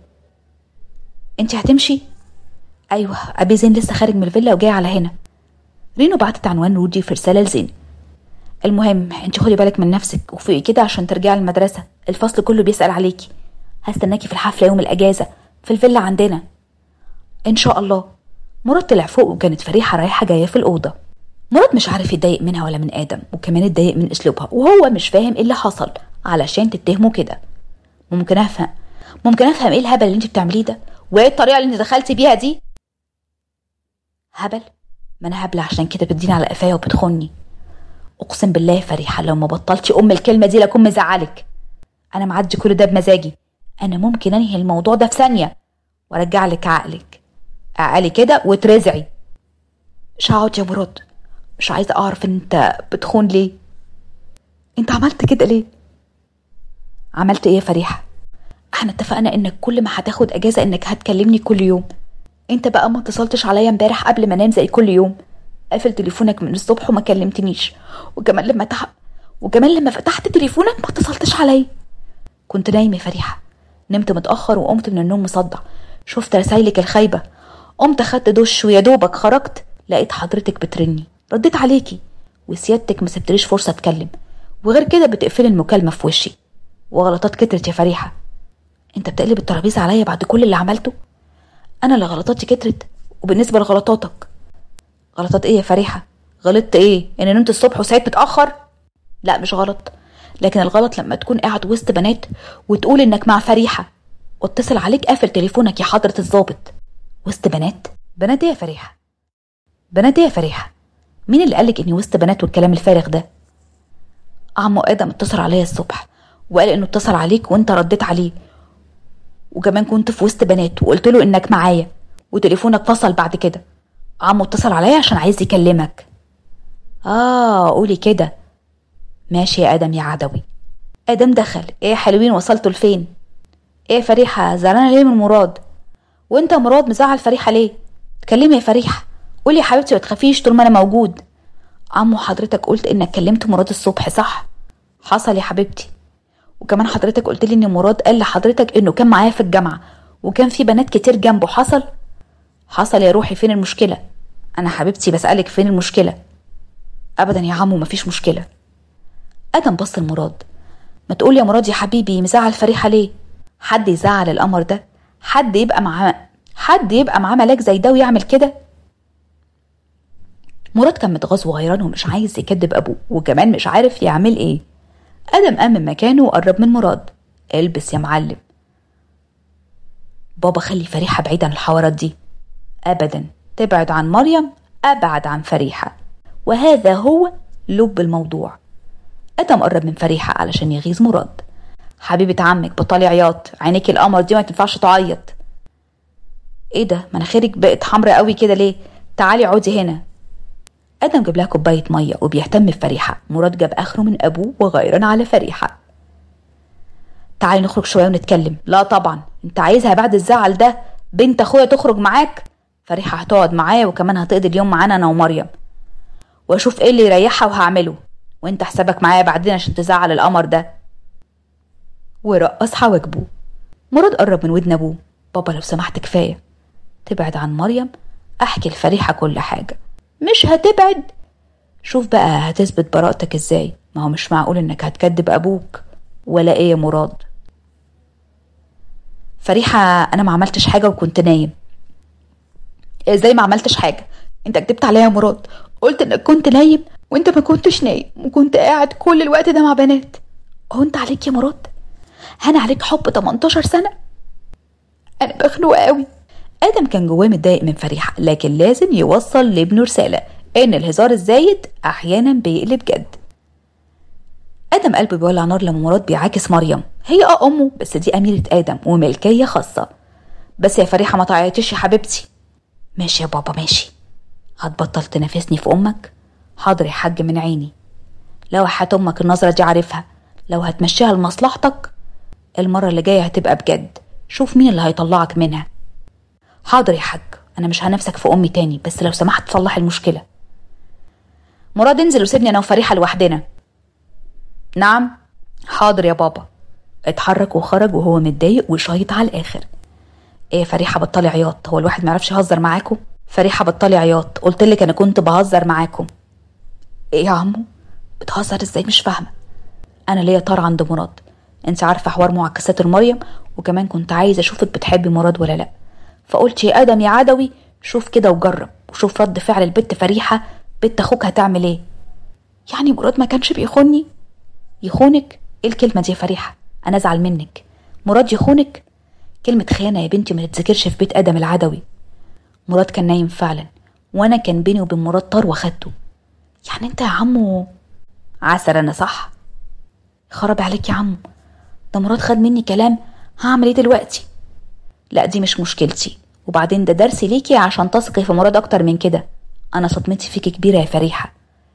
انت هتمشي ايوه ابي زين لسه خارج من الفيلا وجاي على هنا رينو بعتت عنوان رودي في رساله لزين المهم انت خدي بالك من نفسك وفوقي كده عشان ترجعي المدرسه الفصل كله بيسال عليكي هستناكي في الحفله يوم الاجازه في الفيلا عندنا ان شاء الله مراد طلع فوق وكانت فريحه رايحه جايه في الاوضه مراد مش عارف يتضايق منها ولا من ادم وكمان اتضايق من اسلوبها وهو مش فاهم ايه اللي حصل علشان تتهمه كده ممكن افهم ممكن افهم ايه الهبل اللي انت بتعمليه ده وايه الطريقه اللي انت دخلتي بيها دي هبل ما انا هبله عشان كده بتديني على قفايا وبتخني اقسم بالله يا فريحه لو ما بطلتي ام الكلمه دي لاكون مزعلك انا معدي كل ده بمزاجي انا ممكن انهي الموضوع ده في ثانيه وارجع لك عقلك اعقلي كده وترزعي مش هقعد يا مراد مش عايزه اعرف انت بتخون ليه انت عملت كده ليه عملت ايه يا فريحه احنا اتفقنا انك كل ما هتاخد اجازه انك هتكلمني كل يوم انت بقى ما اتصلتش عليا امبارح قبل ما انام زي كل يوم قافل تليفونك من الصبح وما كلمتنيش وكمان لما تح... وكمان لما فتحت تليفونك ما اتصلتش عليا كنت نايمه يا فريحه نمت متاخر وقمت من النوم مصدع شفت رسايلك الخايبه قمت اخدت دش ويا دوبك خرجت لقيت حضرتك بترني رديت عليكي وسيادتك ما سبتليش فرصه اتكلم وغير كده بتقفلي المكالمه في وشي وغلطات كترت يا فريحه انت بتقلب الترابيزه عليا بعد كل اللي عملته انا اللي غلطاتي كترت وبالنسبه لغلطاتك غلطات ايه يا فريحه غلطت ايه ان نمت الصبح وصحيت متاخر لا مش غلط لكن الغلط لما تكون قاعد وسط بنات وتقول انك مع فريحه واتصل عليك قافل تليفونك يا حضره الظابط وسط بنات بنات ايه يا فريحه بنات ايه يا فريحه مين اللي قالك اني وسط بنات والكلام الفارغ ده عمو ادم اتصل عليا الصبح وقال انه اتصل عليك وانت رديت عليه وكمان كنت في وسط بنات وقلت له انك معايا وتليفونك فصل بعد كده عمو اتصل عليا عشان عايز يكلمك اه قولي كده ماشي يا ادم يا عدوي ادم دخل ايه يا حلوين وصلتوا لفين ايه فريحه زعلانه ليه من مراد وانت يا مراد مزعل فريحه ليه اتكلمي يا فريحه قولي يا حبيبتي ما تخافيش طول ما انا موجود عمو حضرتك قلت انك كلمت مراد الصبح صح حصل يا حبيبتي وكمان حضرتك قلت لي ان مراد قال لحضرتك انه كان معايا في الجامعه وكان في بنات كتير جنبه حصل حصل يا روحي فين المشكله انا حبيبتي بسالك فين المشكله ابدا يا عمو مفيش مشكله ادم بص لمراد ما تقول يا مراد يا حبيبي مزعل فريحه ليه حد يزعل القمر ده حد يبقى معاه حد يبقى معاه ملاك زي ده ويعمل كده مراد كان متغاظ وغيران ومش عايز يكدب ابوه وكمان مش عارف يعمل ايه ادم قام من مكانه وقرب من مراد البس يا معلم بابا خلي فريحة بعيد عن الحوارات دي ابدا تبعد عن مريم ابعد عن فريحة وهذا هو لب الموضوع ادم قرب من فريحة علشان يغيظ مراد حبيبة عمك بطلي عياط عينيك القمر دي ما تنفعش تعيط ايه ده مناخيرك بقت حمرا قوي كده ليه تعالي اقعدي هنا ادم جاب لها كوبايه ميه وبيهتم بفريحه مراد جاب اخره من ابوه وغيران على فريحه تعالي نخرج شويه ونتكلم لا طبعا انت عايزها بعد الزعل ده بنت اخويا تخرج معاك فريحه هتقعد معايا وكمان هتقضي اليوم معانا انا ومريم واشوف ايه اللي يريحها وهعمله وانت حسابك معايا بعدين عشان تزعل القمر ده ورقص حواجبه مراد قرب من ودن ابوه بابا لو سمحت كفايه تبعد عن مريم احكي لفريحه كل حاجه مش هتبعد شوف بقى هتثبت براءتك ازاي ما هو مش معقول انك هتكدب ابوك ولا ايه يا مراد فريحة انا ما عملتش حاجة وكنت نايم ازاي ما عملتش حاجة انت كدبت عليا يا مراد قلت انك كنت نايم وانت ما كنتش نايم وكنت قاعد كل الوقت ده مع بنات هو انت عليك يا مراد هان عليك حب 18 سنة انا مخنوقة قوي ادم كان جواه متضايق من فريحة لكن لازم يوصل لابنه رسالة ان الهزار الزايد احيانا بيقلب جد ادم قلبه بيولع نار لما مراد بيعاكس مريم هي اه امه بس دي اميرة ادم وملكية خاصة بس يا فريحة ما تعيطيش يا حبيبتي ماشي يا بابا ماشي هتبطل تنافسني في امك حاضر يا حاج من عيني لو حات امك النظرة دي عارفها لو هتمشيها لمصلحتك المرة اللي جاية هتبقى بجد شوف مين اللي هيطلعك منها حاضر يا حاج انا مش هنفسك في امي تاني بس لو سمحت صلح المشكله مراد انزل وسيبني انا وفريحه لوحدنا نعم حاضر يا بابا اتحرك وخرج وهو متضايق وشايط على الاخر ايه يا فريحه بطلي عياط هو الواحد ما يعرفش يهزر معاكم فريحه بطلي عياط قلت لك انا كنت بهزر معاكم ايه يا عمو بتهزر ازاي مش فاهمه انا ليا طار عند مراد انت عارفه حوار معاكسات المريم وكمان كنت عايزه اشوفك بتحبي مراد ولا لا فقلت يا ادم يا عدوي شوف كده وجرب وشوف رد فعل البت فريحه بنت اخوك هتعمل ايه يعني مراد ما كانش بيخوني يخونك ايه الكلمه دي يا فريحه انا ازعل منك مراد يخونك كلمه خيانه يا بنتي ما تتذكرش في بيت ادم العدوي مراد كان نايم فعلا وانا كان بيني وبين مراد طار واخدته يعني انت يا عمو عسل انا صح خرب عليك يا عمو ده مراد خد مني كلام هعمل ايه دلوقتي لا دي مش مشكلتي وبعدين ده درس ليكي عشان تثقي في مراد اكتر من كده انا صدمتي فيكي كبيره يا فريحه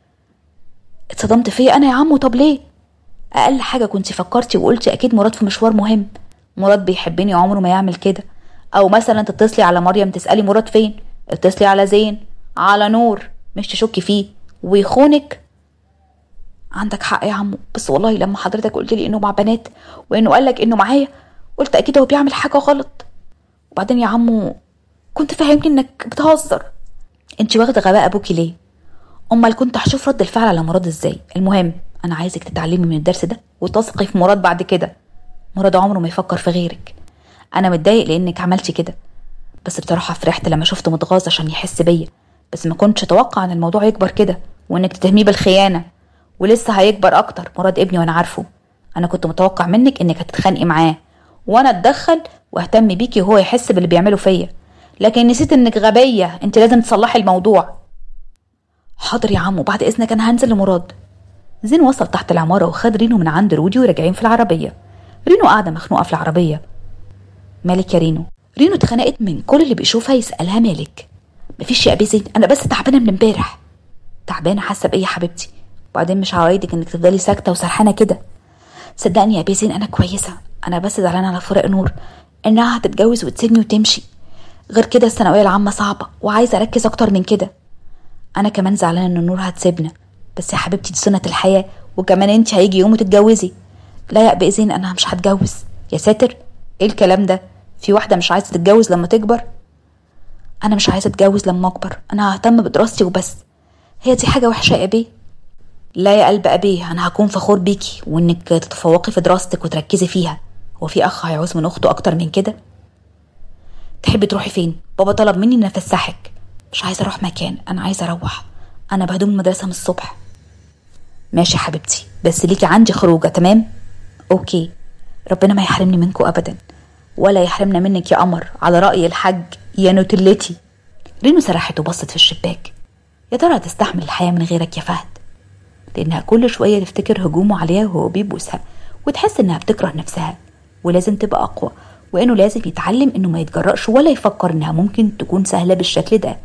اتصدمت فيا انا يا عمو طب ليه اقل حاجه كنت فكرتي وقلتي اكيد مراد في مشوار مهم مراد بيحبني عمره ما يعمل كده او مثلا تتصلي على مريم تسالي مراد فين اتصلي على زين على نور مش تشكي فيه ويخونك عندك حق يا عمو بس والله لما حضرتك قلت لي انه مع بنات وانه قالك انه معايا قلت اكيد هو بيعمل حاجه غلط وبعدين يا عمو كنت فاهمني انك بتهزر انت واخده غباء ابوكي ليه امال كنت هشوف رد الفعل على مراد ازاي المهم انا عايزك تتعلمي من الدرس ده وتثقي في مراد بعد كده مراد عمره ما يفكر في غيرك انا متضايق لانك عملتي كده بس بصراحه فرحت لما شفته متغاظ عشان يحس بيا بس ما كنتش اتوقع ان الموضوع يكبر كده وانك تتهميه بالخيانه ولسه هيكبر اكتر مراد ابني وانا عارفه انا كنت متوقع منك انك هتتخانقي معاه وانا اتدخل واهتم بيكي وهو يحس باللي بيعمله فيا لكن نسيت انك غبيه انت لازم تصلحي الموضوع حاضر يا عمو بعد اذنك انا هنزل لمراد زين وصل تحت العمارة وخد رينو من عند رودي وراجعين في العربية رينو قاعدة مخنوقة في العربية مالك يا رينو رينو اتخنقت من كل اللي بيشوفها يسألها مالك مفيش يا أبي زين أنا بس تعبانة من امبارح تعبانة حاسة بإيه يا حبيبتي وبعدين مش هعيدك إنك تفضلي ساكتة وسرحانة كده صدقني يا أبي زين أنا كويسة أنا بس زعلانة على فراق نور إنها هتتجوز وتسيبني وتمشي غير كده الثانوية العامة صعبة وعايزة أركز أكتر من كده أنا كمان زعلانة إن نور هتسيبنا بس يا حبيبتي دي سنة الحياة وكمان انت هيجي يوم وتتجوزي لا يا بإذن انا مش هتجوز يا ساتر ايه الكلام ده في واحدة مش عايزة تتجوز لما تكبر انا مش عايزة اتجوز لما اكبر انا ههتم بدراستي وبس هي دي حاجة وحشة يا بيه لا يا قلب ابيه انا هكون فخور بيكي وانك تتفوقي في دراستك وتركزي فيها هو في اخ هيعوز من اخته اكتر من كده تحبي تروحي فين بابا طلب مني اني افسحك مش عايزه اروح مكان انا عايزه اروح انا بهدوم المدرسه من الصبح ماشي يا حبيبتي بس ليكي عندي خروجه تمام اوكي ربنا ما يحرمني منكم ابدا ولا يحرمنا منك يا قمر على راي الحاج يا نوتلتي رينو سرحت وبصت في الشباك يا ترى هتستحمل الحياه من غيرك يا فهد لانها كل شويه تفتكر هجومه عليها وهو بيبوسها وتحس انها بتكره نفسها ولازم تبقى اقوى وانه لازم يتعلم انه ما يتجرأش ولا يفكر انها ممكن تكون سهله بالشكل ده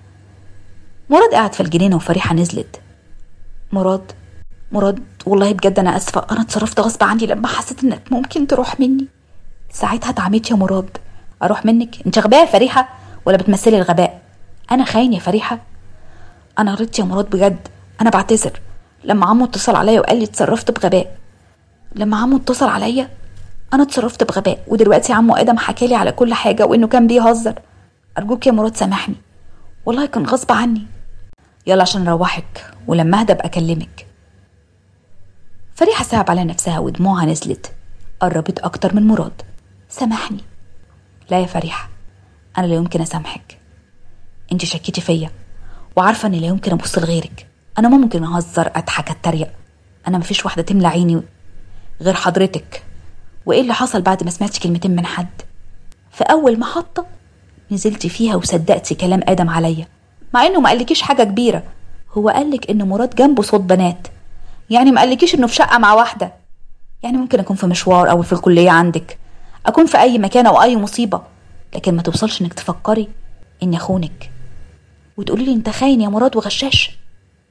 مراد قاعد في الجنينه وفريحه نزلت مراد مراد والله بجد انا اسفه انا اتصرفت غصب عني لما حسيت انك ممكن تروح مني ساعتها اتعميت يا مراد اروح منك انت غباء يا فريحه ولا بتمثلي الغباء انا خاين يا فريحه انا غلطت يا مراد بجد انا بعتذر لما عمو اتصل عليا وقال لي اتصرفت بغباء لما عمو اتصل عليا انا اتصرفت بغباء ودلوقتي عمو ادم حكالي على كل حاجه وانه كان بيهزر ارجوك يا مراد سامحني والله كان غصب عني يلا عشان نروحك ولما اهدى ابقى اكلمك فريحه صعب على نفسها ودموعها نزلت قربت اكتر من مراد سامحني لا يا فريحه انا لا يمكن اسامحك انت شكيتي فيا وعارفه اني لا يمكن ابص لغيرك انا ممكن اهزر اضحك اتريق انا مفيش واحده تملى عيني غير حضرتك وايه اللي حصل بعد ما سمعتي كلمتين من حد في اول محطه نزلتي فيها وصدقتي كلام ادم عليا مع انه ما قالكيش حاجه كبيره هو قالك ان مراد جنبه صوت بنات يعني ما قالكيش انه في شقه مع واحده يعني ممكن اكون في مشوار او في الكليه عندك اكون في اي مكان او اي مصيبه لكن ما توصلش انك تفكري اني اخونك وتقولي لي انت خاين يا مراد وغشاش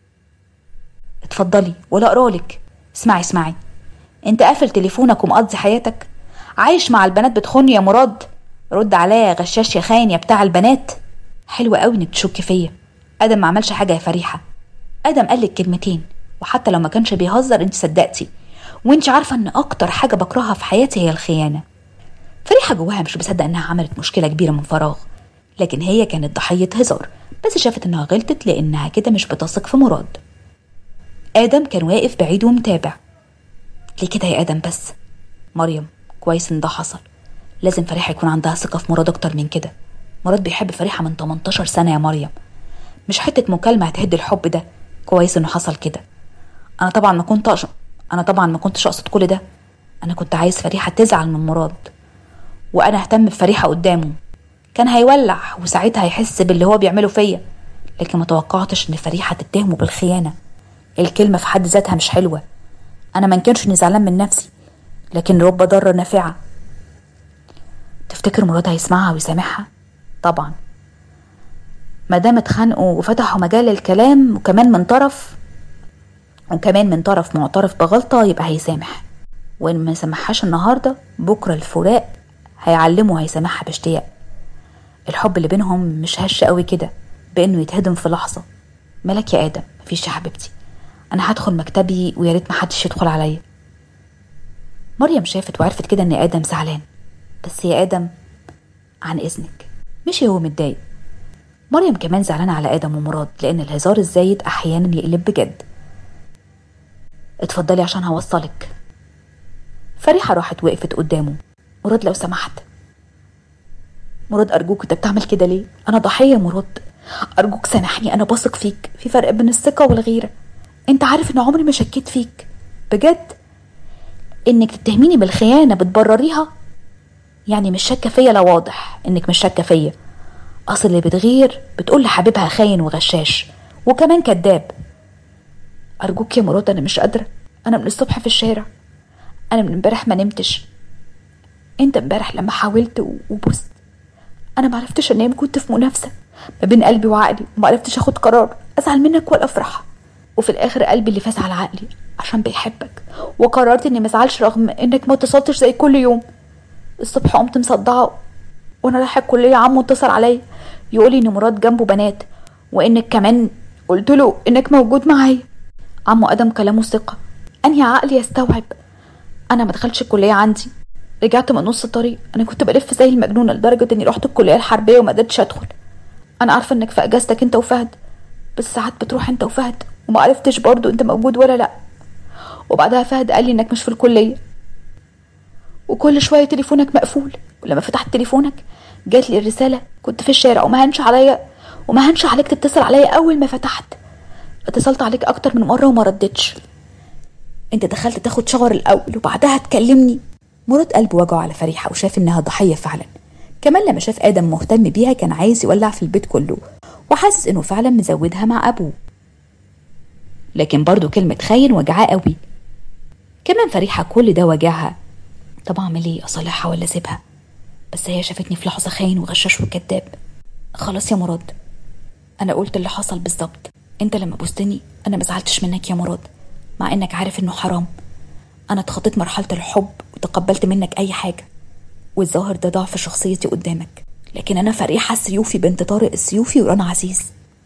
اتفضلي ولا اقرالك اسمعي اسمعي انت قافل تليفونك ومقضي حياتك عايش مع البنات بتخوني يا مراد رد عليا يا غشاش يا خاين يا بتاع البنات حلوة قوي انك تشكي فيا ادم ما عملش حاجه يا فريحه ادم قال لك كلمتين وحتى لو ما كانش بيهزر انت صدقتي وانت عارفه ان اكتر حاجه بكرهها في حياتي هي الخيانه فريحه جواها مش مصدق انها عملت مشكله كبيره من فراغ لكن هي كانت ضحيه هزار بس شافت انها غلطت لانها كده مش بتثق في مراد ادم كان واقف بعيد ومتابع ليه كده يا ادم بس مريم كويس ان ده حصل لازم فريحه يكون عندها ثقه في مراد اكتر من كده مراد بيحب فريحه من 18 سنه يا مريم مش حته مكالمه هتهد الحب ده كويس انه حصل كده انا طبعا ما كنت أقصد انا طبعا ما كنتش اقصد كل ده انا كنت عايز فريحه تزعل من مراد وانا اهتم بفريحه قدامه كان هيولع وساعتها هيحس باللي هو بيعمله فيا لكن ما توقعتش ان فريحه تتهمه بالخيانه الكلمه في حد ذاتها مش حلوه انا ما كانش اني زعلان من نفسي لكن رب ضاره نافعه تفتكر مراد هيسمعها ويسامحها طبعا ما دام اتخانقوا وفتحوا مجال للكلام وكمان من طرف وكمان من طرف معترف بغلطة يبقى هيسامح وإن ما سامحهاش النهاردة بكرة الفراق هيعلمه هيسامحها باشتياق الحب اللي بينهم مش هش قوي كده بإنه يتهدم في لحظة مالك يا آدم مفيش يا حبيبتي أنا هدخل مكتبي ويا ريت محدش يدخل عليا مريم شافت وعرفت كده إن آدم زعلان بس يا آدم عن إذنك مشي هو متضايق مريم كمان زعلانة على آدم ومراد لأن الهزار الزايد أحيانا يقلب بجد اتفضلي عشان هوصلك فريحة راحت وقفت قدامه مراد لو سمحت مراد أرجوك أنت بتعمل كده ليه؟ أنا ضحية يا مراد أرجوك سامحني أنا بثق فيك في فرق بين الثقة والغيرة أنت عارف إن عمري ما شكيت فيك بجد إنك تتهميني بالخيانة بتبرريها يعني مش شاكة فيا لا واضح إنك مش شاكة فيا أصل اللي بتغير بتقول لحبيبها خاين وغشاش وكمان كذاب أرجوك يا مراد أنا مش قادرة أنا من الصبح في الشارع أنا من امبارح ما نمتش أنت امبارح لما حاولت و- وبصت أنا معرفتش أنام كنت في منافسة ما بين قلبي وعقلي ومعرفتش أخد قرار أزعل منك ولا أفرح وفي الآخر قلبي اللي فاز على عقلي عشان بيحبك وقررت إني مزعلش رغم إنك ما اتصلتش زي كل يوم الصبح قمت مصدعة وانا رايحه الكليه عمو اتصل عليا يقول لي ان مراد جنبه بنات وانك كمان قلت له انك موجود معايا عمو ادم كلامه ثقه انهي عقلي يستوعب انا ما دخلتش الكليه عندي رجعت من نص الطريق انا كنت بلف زي المجنونه لدرجه اني رحت الكليه الحربيه وما قدرتش ادخل انا عارفه انك في اجازتك انت وفهد بس ساعات بتروح انت وفهد وما عرفتش برضو انت موجود ولا لا وبعدها فهد قال لي انك مش في الكليه وكل شويه تليفونك مقفول ولما فتحت تليفونك جات لي الرساله كنت في الشارع وما هنش عليا وما هنش عليك تتصل عليا اول ما فتحت اتصلت عليك اكتر من مره وما ردتش انت دخلت تاخد شاور الاول وبعدها تكلمني مراد قلبه وجعه على فريحه وشاف انها ضحيه فعلا كمان لما شاف ادم مهتم بيها كان عايز يولع في البيت كله وحاسس انه فعلا مزودها مع ابوه لكن برضه كلمة خاين وجعاه قوي كمان فريحة كل ده وجعها طب اعمل ايه اصالحها ولا اسيبها بس هي شافتني في لحظة خاين وغشاش وكذاب خلاص يا مراد انا قلت اللي حصل بالظبط انت لما بوستني انا ما زعلتش منك يا مراد مع انك عارف انه حرام انا اتخطيت مرحلة الحب وتقبلت منك اي حاجة والظاهر ده ضعف شخصيتي قدامك لكن انا فريحة السيوفي بنت طارق السيوفي ورنا عزيز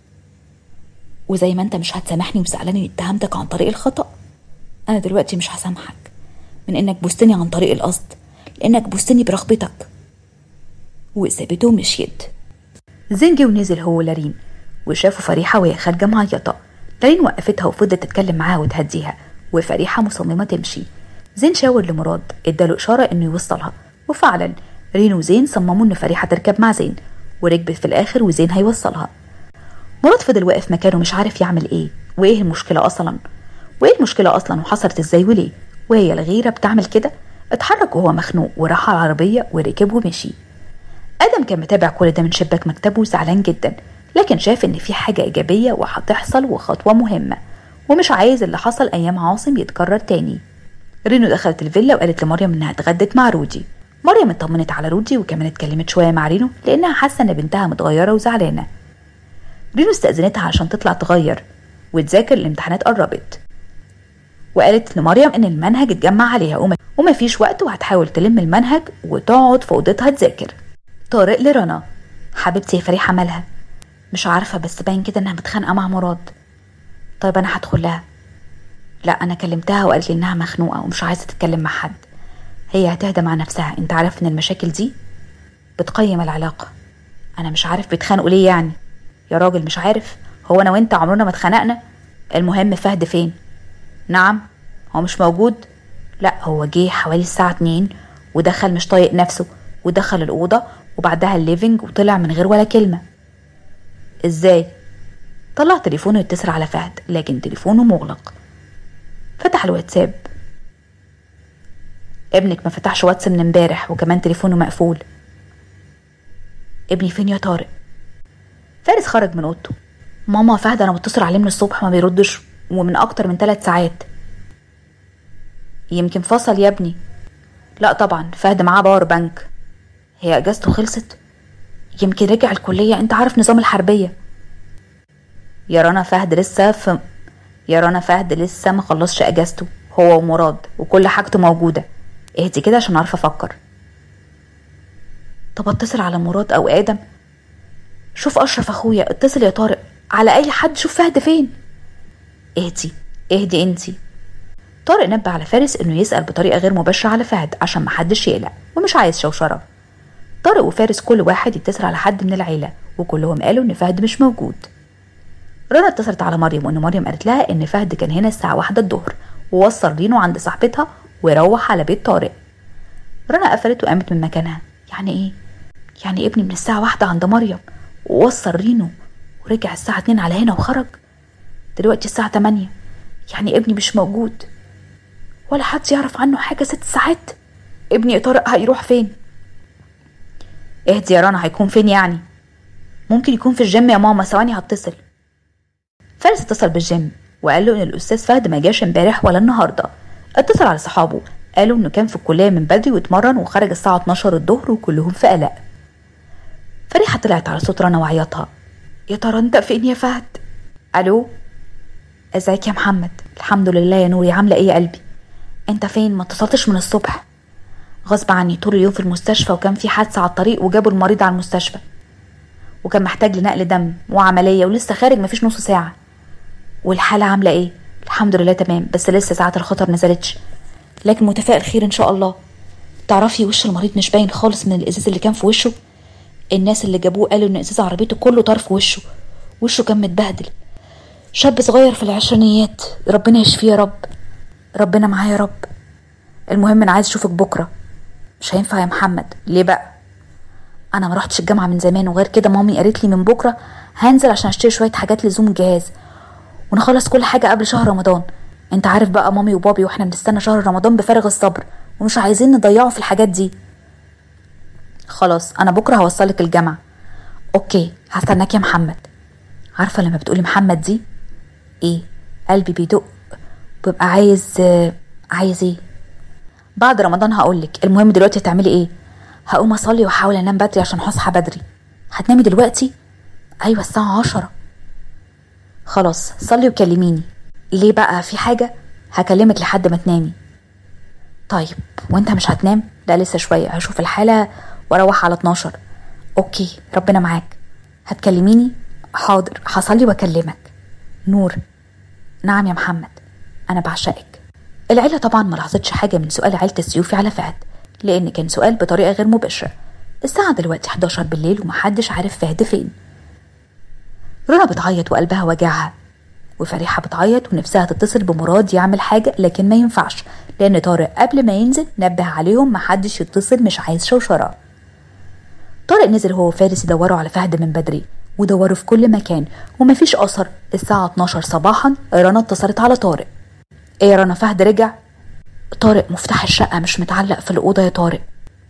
وزي ما انت مش هتسامحني وزعلان اني اتهمتك عن طريق الخطأ انا دلوقتي مش هسامحك من انك بوستني عن طريق القصد لانك بوستني برغبتك وسابته ومشيت زين جه ونزل هو ولارين وشافوا فريحة وهي خارجة معيطة لارين وقفتها وفضلت تتكلم معاها وتهديها وفريحة مصممة تمشي زين شاور لمراد اداله إشارة إنه يوصلها وفعلا رين وزين صمموا إن فريحة تركب مع زين وركبت في الآخر وزين هيوصلها مراد فضل واقف مكانه مش عارف يعمل ايه وايه المشكلة اصلا وايه المشكلة اصلا وحصلت ازاي وليه وهي الغيرة بتعمل كده اتحرك وهو مخنوق وراح على العربية وركب ومشي ادم كان متابع كل ده من شباك مكتبه وزعلان جدا لكن شاف ان في حاجة ايجابية وهتحصل وخطوة مهمة ومش عايز اللي حصل ايام عاصم يتكرر تاني رينو دخلت الفيلا وقالت لمريم انها اتغدت مع رودي مريم اطمنت على رودي وكمان اتكلمت شوية مع رينو لانها حاسة ان بنتها متغيرة وزعلانة رينو استأذنتها عشان تطلع تغير وتذاكر الامتحانات قربت وقالت لمريم ان المنهج اتجمع عليها وما, وما فيش وقت وهتحاول تلم المنهج وتقعد في اوضتها تذاكر طارق لرنا حبيبتي يا فريحة مالها مش عارفة بس باين كده انها متخانقة مع مراد طيب انا هدخل لها لا انا كلمتها وقالت لي انها مخنوقة ومش عايزة تتكلم مع حد هي هتهدى مع نفسها انت عارف ان المشاكل دي بتقيم العلاقة انا مش عارف بيتخانقوا ليه يعني يا راجل مش عارف هو انا وانت عمرنا ما اتخانقنا المهم فهد فين نعم هو مش موجود لا هو جه حوالي الساعة اتنين ودخل مش طايق نفسه ودخل الأوضة وبعدها الليفينج وطلع من غير ولا كلمة ازاي طلع تليفونه يتصل على فهد لكن تليفونه مغلق فتح الواتساب ابنك ما فتحش واتس من امبارح وكمان تليفونه مقفول ابني فين يا طارق فارس خرج من اوضته ماما فهد انا متصل عليه من الصبح ما بيردش ومن اكتر من ثلاث ساعات يمكن فصل يا ابني لا طبعا فهد معاه باور بانك هي اجازته خلصت يمكن رجع الكلية انت عارف نظام الحربية يا رنا فهد لسه في يا رنا فهد لسه ما خلصش اجازته هو ومراد وكل حاجته موجودة اهدي كده عشان اعرف افكر طب اتصل على مراد او ادم شوف اشرف اخويا اتصل يا طارق على اي حد شوف فهد فين اهدي اهدي انتي طارق نبه على فارس انه يسأل بطريقة غير مباشرة على فهد عشان محدش يقلق ومش عايز شوشرة طارق وفارس كل واحد يتصل على حد من العيلة وكلهم قالوا ان فهد مش موجود رنا اتصلت على مريم وان مريم قالت لها ان فهد كان هنا الساعة واحدة الظهر ووصل رينو عند صاحبتها وروح على بيت طارق رنا قفلت وقامت من مكانها يعني ايه يعني ابني من الساعة واحدة عند مريم ووصل رينو ورجع الساعة اتنين على هنا وخرج دلوقتي الساعة تمانية يعني ابني مش موجود ولا حد يعرف عنه حاجة ست ساعات ابني يا طارق هيروح فين اهدي يا رنا هيكون فين يعني ممكن يكون في الجيم يا ماما ثواني هتصل فارس اتصل بالجيم وقال له ان الاستاذ فهد ما جاش امبارح ولا النهارده اتصل على صحابه قالوا انه كان في الكليه من بدري واتمرن وخرج الساعه 12 الظهر وكلهم في قلق فريحه طلعت على صوت رنا وعيطها يا ترى انت فين يا فهد الو ازيك يا محمد الحمد لله يا نوري عامله ايه يا قلبي انت فين ما اتصلتش من الصبح غصب عني طول اليوم في المستشفى وكان في حادثه على الطريق وجابوا المريض على المستشفى وكان محتاج لنقل دم وعمليه ولسه خارج مفيش نص ساعه والحاله عامله ايه الحمد لله تمام بس لسه ساعات الخطر نزلتش لكن متفائل خير ان شاء الله تعرفي وش المريض مش باين خالص من الازاز اللي كان في وشه الناس اللي جابوه قالوا ان ازاز عربيته كله طار في وشه وشه كان متبهدل شاب صغير في العشرينيات ربنا يشفيه يا رب ربنا معاه يا رب المهم انا عايز اشوفك بكره مش هينفع يا محمد ليه بقى انا ما رحتش الجامعه من زمان وغير كده مامي قالت لي من بكره هنزل عشان اشتري شويه حاجات لزوم الجهاز ونخلص كل حاجه قبل شهر رمضان انت عارف بقى مامي وبابي واحنا بنستنى شهر رمضان بفارغ الصبر ومش عايزين نضيعه في الحاجات دي خلاص انا بكره هوصلك الجامعه اوكي هستناك يا محمد عارفه لما بتقولي محمد دي ايه قلبي بيدق ببقى عايز آه، عايز ايه بعد رمضان هقولك المهم دلوقتي هتعملي ايه هقوم اصلي واحاول انام بدري عشان هصحى بدري هتنامي دلوقتي ايوه الساعه عشرة خلاص صلي وكلميني ليه بقى في حاجه هكلمك لحد ما تنامي طيب وانت مش هتنام لا لسه شويه هشوف الحاله واروح على 12 اوكي ربنا معاك هتكلميني حاضر هصلي واكلمك نور نعم يا محمد انا بعشقك العيله طبعا ما لاحظتش حاجه من سؤال عيله السيوفي على فهد لان كان سؤال بطريقه غير مباشره الساعه دلوقتي 11 بالليل ومحدش عارف فهد فين رنا بتعيط وقلبها وجعها وفريحة بتعيط ونفسها تتصل بمراد يعمل حاجة لكن ما ينفعش لأن طارق قبل ما ينزل نبه عليهم محدش يتصل مش عايز شوشرة طارق نزل هو وفارس يدوروا على فهد من بدري ودوروا في كل مكان ومفيش أثر الساعة 12 صباحا رنا اتصلت على طارق ايه يا رنا فهد رجع طارق مفتاح الشقة مش متعلق في الأوضة يا طارق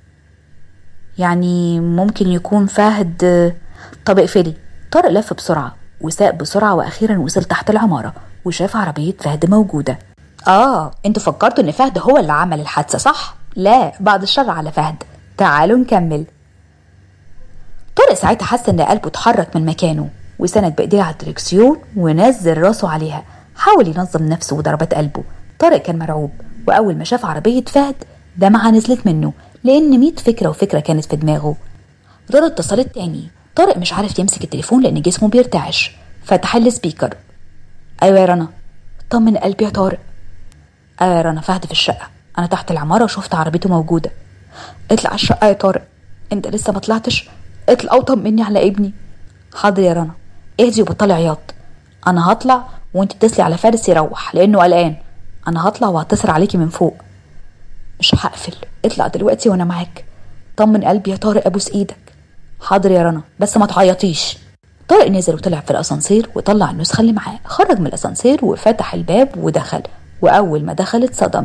يعني ممكن يكون فهد طب اقفلي طارق لف بسرعة وساق بسرعة وأخيرا وصل تحت العمارة وشاف عربية فهد موجودة آه انتوا فكرتوا إن فهد هو اللي عمل الحادثة صح؟ لا بعد الشر على فهد تعالوا نكمل طارق ساعتها حس إن قلبه اتحرك من مكانه وسند بإيديه على الدركسيون ونزل راسه عليها حاول ينظم نفسه وضربات قلبه طارق كان مرعوب وأول ما شاف عربية فهد دمعة نزلت منه لأن ميت فكرة وفكرة كانت في دماغه رنا اتصلت تاني طارق مش عارف يمسك التليفون لأن جسمه بيرتعش فتح السبيكر أيوة يا رنا طمن قلبي يا طارق أيوة يا رنا فهد في الشقة أنا تحت العمارة وشفت عربيته موجودة اطلع على الشقة يا طارق أنت لسه ما طلعتش اطلع وطمني على ابني حاضر يا رنا اهدي وبطلي عياط أنا هطلع وأنت اتصلي على فارس يروح لأنه قلقان أنا هطلع وهتصل عليكي من فوق مش هقفل اطلع دلوقتي وأنا معاك طمن قلبي يا طارق أبوس إيدك حاضر يا رنا بس ما تعيطيش طارق نزل وطلع في الاسانسير وطلع النسخه اللي معاه خرج من الاسانسير وفتح الباب ودخل واول ما دخل اتصدم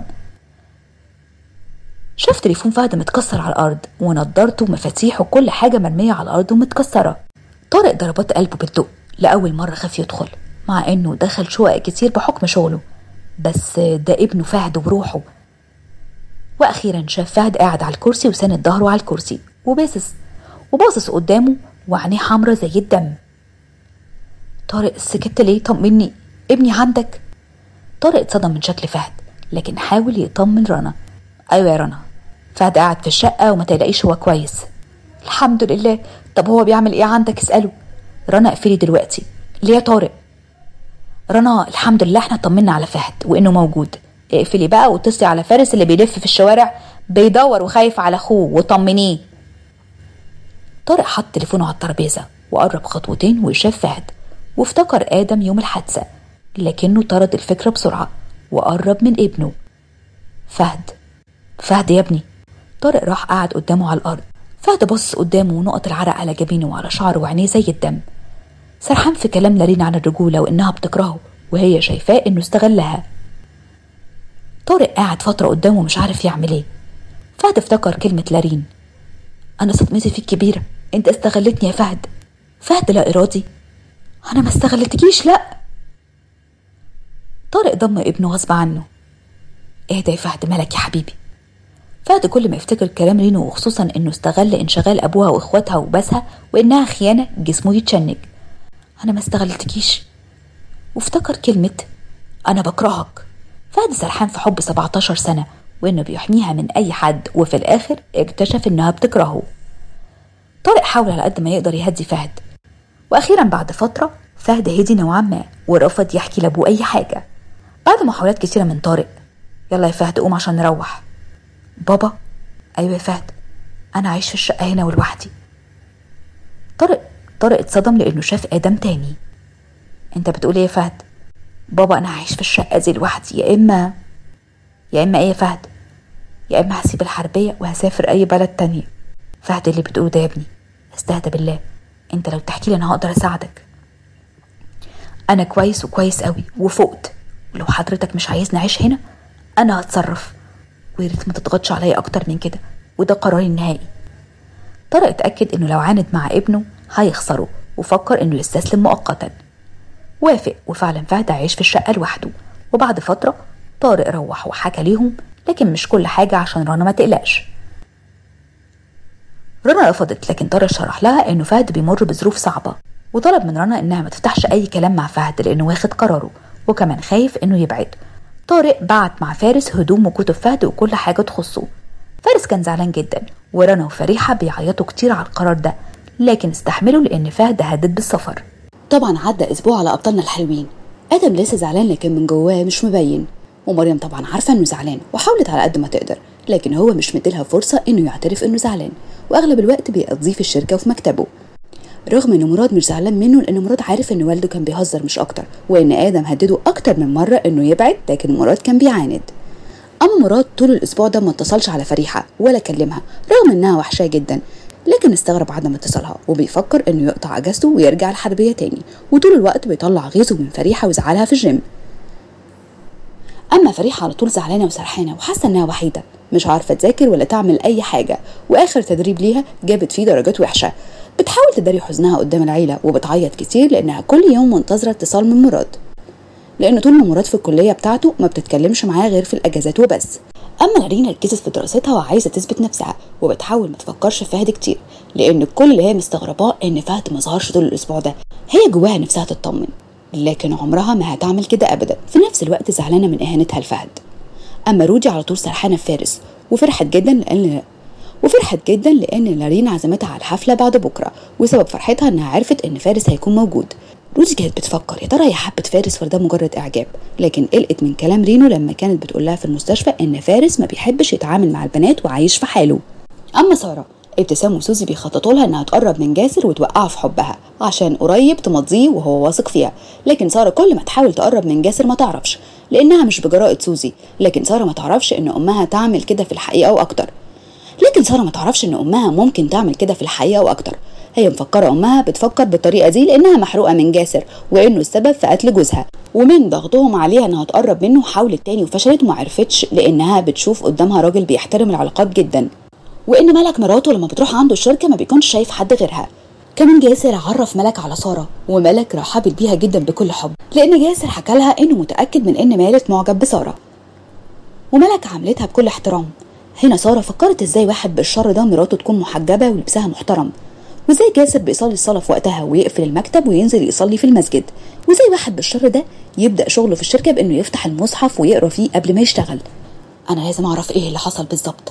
شاف تليفون فهد متكسر على الارض ونضارته ومفاتيحه وكل حاجه مرميه على الارض ومتكسره طارق ضربات قلبه بتدق لاول مره خاف يدخل مع انه دخل شقق كتير بحكم شغله بس ده ابنه فهد وروحه واخيرا شاف فهد قاعد على الكرسي وساند ظهره على الكرسي وباصص وباصص قدامه وعينيه حمرا زي الدم طارق سكت ليه طمني ابني عندك طارق اتصدم من شكل فهد لكن حاول يطمن رنا ايوه يا رنا فهد قاعد في الشقه وما تقلقيش هو كويس الحمد لله طب هو بيعمل ايه عندك اساله رنا اقفلي دلوقتي ليه يا طارق رنا الحمد لله احنا طمنا على فهد وانه موجود اقفلي بقى واتصلي على فارس اللي بيلف في الشوارع بيدور وخايف على اخوه وطمنيه طارق حط تليفونه على الترابيزه وقرب خطوتين وشاف فهد وافتكر آدم يوم الحادثة لكنه طرد الفكرة بسرعة وقرب من ابنه فهد فهد يا ابني طارق راح قعد قدامه على الأرض فهد بص قدامه ونقط العرق على جبينه وعلى شعره وعينيه زي الدم سرحان في كلام لارين عن الرجولة وإنها بتكرهه وهي شايفاه إنه استغلها طارق قاعد فترة قدامه مش عارف يعمل ايه فهد افتكر كلمة لارين أنا صدمتي فيك كبيرة أنت استغلتني يا فهد فهد لا إرادي أنا ما استغلتكيش لأ طارق ضم ابنه غصب عنه اهدى يا فهد مالك يا حبيبي فهد كل ما يفتكر كلام رينو وخصوصا انه استغل انشغال ابوها واخواتها وبسها وانها خيانه جسمه يتشنج انا ما استغلتكيش وافتكر كلمه انا بكرهك فهد سرحان في حب 17 سنه وانه بيحميها من اي حد وفي الاخر اكتشف انها بتكرهه طارق حاول على قد ما يقدر يهدي فهد واخيرا بعد فتره فهد هدي نوعا ما ورفض يحكي لابوه اي حاجه بعد محاولات كتيره من طارق يلا يا فهد قوم عشان نروح بابا ايوه يا فهد انا عايش في الشقه هنا ولوحدي طارق طارق اتصدم لانه شاف ادم تاني انت بتقول ايه يا فهد بابا انا عايش في الشقه دي لوحدي يا اما يا اما ايه يا فهد يا اما هسيب الحربيه وهسافر اي بلد تانية فهد اللي بتقوله ده يا ابني استهدى بالله انت لو تحكي لي انا هقدر اساعدك انا كويس وكويس قوي وفقت ولو حضرتك مش عايزني اعيش هنا انا هتصرف ويا ريت ما تضغطش عليا اكتر من كده وده قراري النهائي طارق اتاكد انه لو عاند مع ابنه هيخسره وفكر انه يستسلم مؤقتا وافق وفعلا فهد عايش في الشقه لوحده وبعد فتره طارق روح وحكى ليهم لكن مش كل حاجه عشان رنا ما تقلقش رنا رفضت لكن طارق شرح لها انه فهد بيمر بظروف صعبه وطلب من رنا انها ما تفتحش اي كلام مع فهد لانه واخد قراره وكمان خايف انه يبعد طارق بعت مع فارس هدوم وكتب فهد وكل حاجه تخصه فارس كان زعلان جدا ورنا وفريحه بيعيطوا كتير على القرار ده لكن استحملوا لان فهد هدد بالسفر طبعا عدى اسبوع على ابطالنا الحلوين ادم لسه زعلان لكن من جواه مش مبين ومريم طبعا عارفه انه زعلان وحاولت على قد ما تقدر لكن هو مش مديلها فرصه انه يعترف انه زعلان واغلب الوقت بيقضيه في الشركه وفي مكتبه رغم ان مراد مش زعلان منه لان مراد عارف ان والده كان بيهزر مش اكتر وان ادم هدده اكتر من مره انه يبعد لكن مراد كان بيعاند اما مراد طول الاسبوع ده ما اتصلش على فريحه ولا كلمها رغم انها وحشاه جدا لكن استغرب عدم اتصالها وبيفكر انه يقطع اجازته ويرجع الحربيه تاني وطول الوقت بيطلع غيظه من فريحه وزعلها في الجيم اما فريحه على طول زعلانه وسرحانه وحاسه انها وحيده مش عارفه تذاكر ولا تعمل اي حاجه واخر تدريب ليها جابت فيه درجات وحشه بتحاول تداري حزنها قدام العيله وبتعيط كتير لانها كل يوم منتظره اتصال من مراد لان طول ما مراد في الكليه بتاعته ما بتتكلمش معاه غير في الاجازات وبس اما لارينا ركزت في دراستها وعايزه تثبت نفسها وبتحاول ما تفكرش في فهد كتير لان كل اللي هي مستغرباه ان فهد ما ظهرش طول الاسبوع ده هي جواها نفسها تطمن لكن عمرها ما هتعمل كده ابدا في نفس الوقت زعلانه من اهانتها لفهد اما رودي على طول سرحانه في فارس وفرحت جدا لان وفرحت جدا لان لارين عزمتها على الحفله بعد بكره وسبب فرحتها انها عرفت ان فارس هيكون موجود روزي كانت بتفكر يا ترى هي حبت فارس ولا ده مجرد اعجاب لكن قلقت من كلام رينو لما كانت بتقول لها في المستشفى ان فارس ما بيحبش يتعامل مع البنات وعايش في حاله اما ساره ابتسام وسوزي بيخططوا لها انها تقرب من جاسر وتوقعه في حبها عشان قريب تمضيه وهو واثق فيها لكن ساره كل ما تحاول تقرب من جاسر ما تعرفش لانها مش بجراءه سوزي لكن ساره ما تعرفش ان امها تعمل كده في الحقيقه واكتر لكن ساره ما تعرفش ان امها ممكن تعمل كده في الحقيقه واكتر هي مفكره امها بتفكر بالطريقه دي لانها محروقه من جاسر وانه السبب في قتل جوزها ومن ضغطهم عليها انها تقرب منه حاولت تاني وفشلت وما عرفتش لانها بتشوف قدامها راجل بيحترم العلاقات جدا وان ملك مراته لما بتروح عنده الشركه ما بيكونش شايف حد غيرها كمان جاسر عرف ملك على ساره وملك رحبت بيها جدا بكل حب لان جاسر حكى لها انه متاكد من ان مالك معجب بساره وملك عاملتها بكل احترام هنا ساره فكرت ازاي واحد بالشر ده مراته تكون محجبه ولبسها محترم وازاي جاسر بيصلي الصلاه في وقتها ويقفل المكتب وينزل يصلي في المسجد وازاي واحد بالشر ده يبدا شغله في الشركه بانه يفتح المصحف ويقرا فيه قبل ما يشتغل انا لازم اعرف ايه اللي حصل بالظبط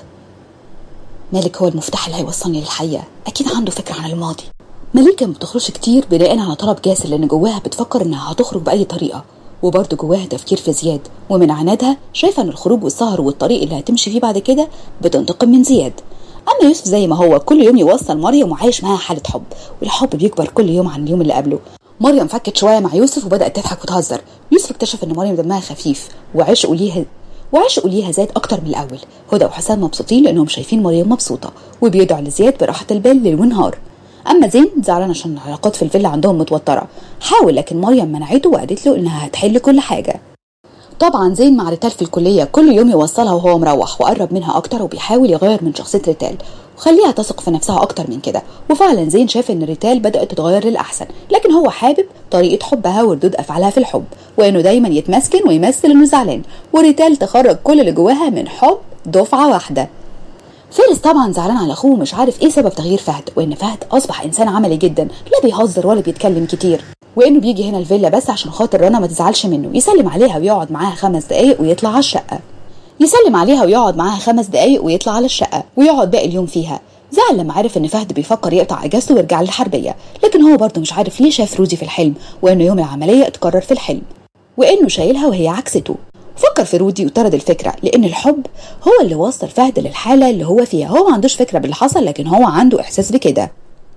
مالك هو المفتاح اللي هيوصلني للحقيقه اكيد عنده فكره عن الماضي مليكة ما بتخرجش كتير بناء على طلب جاسر لان جواها بتفكر انها هتخرج باي طريقه وبرضه جواها تفكير في زياد ومن عنادها شايفه ان الخروج والسهر والطريق اللي هتمشي فيه بعد كده بتنتقم من زياد اما يوسف زي ما هو كل يوم يوصل مريم وعايش معاها حاله حب والحب بيكبر كل يوم عن اليوم اللي قبله مريم فكت شويه مع يوسف وبدات تضحك وتهزر يوسف اكتشف ان مريم دمها خفيف وعشقه ليها وعشقه ليها زاد اكتر من الاول هدى وحسام مبسوطين لانهم شايفين مريم مبسوطه وبيدعوا لزياد براحه البال ليل ونهار اما زين زعلان عشان العلاقات في الفيلا عندهم متوتره حاول لكن مريم منعته وقالت له انها هتحل كل حاجه طبعا زين مع ريتال في الكليه كل يوم يوصلها وهو مروح وقرب منها اكتر وبيحاول يغير من شخصيه ريتال وخليها تثق في نفسها اكتر من كده وفعلا زين شاف ان ريتال بدات تتغير للاحسن لكن هو حابب طريقه حبها وردود افعالها في الحب وانه دايما يتمسكن ويمثل انه زعلان وريتال تخرج كل اللي جواها من حب دفعه واحده فارس طبعا زعلان على اخوه مش عارف ايه سبب تغيير فهد وان فهد اصبح انسان عملي جدا لا بيهزر ولا بيتكلم كتير وانه بيجي هنا الفيلا بس عشان خاطر رنا ما تزعلش منه يسلم عليها ويقعد معاها خمس دقايق ويطلع على الشقه يسلم عليها ويقعد معاها خمس دقايق ويطلع على الشقه ويقعد باقي اليوم فيها زعل لما عرف ان فهد بيفكر يقطع اجازته ويرجع للحربيه لكن هو برضه مش عارف ليه شاف روزي في الحلم وانه يوم العمليه اتكرر في الحلم وانه شايلها وهي عكسته فكر في رودي وطرد الفكره لان الحب هو اللي وصل فهد للحاله اللي هو فيها هو ما عندوش فكره باللي حصل لكن هو عنده احساس بكده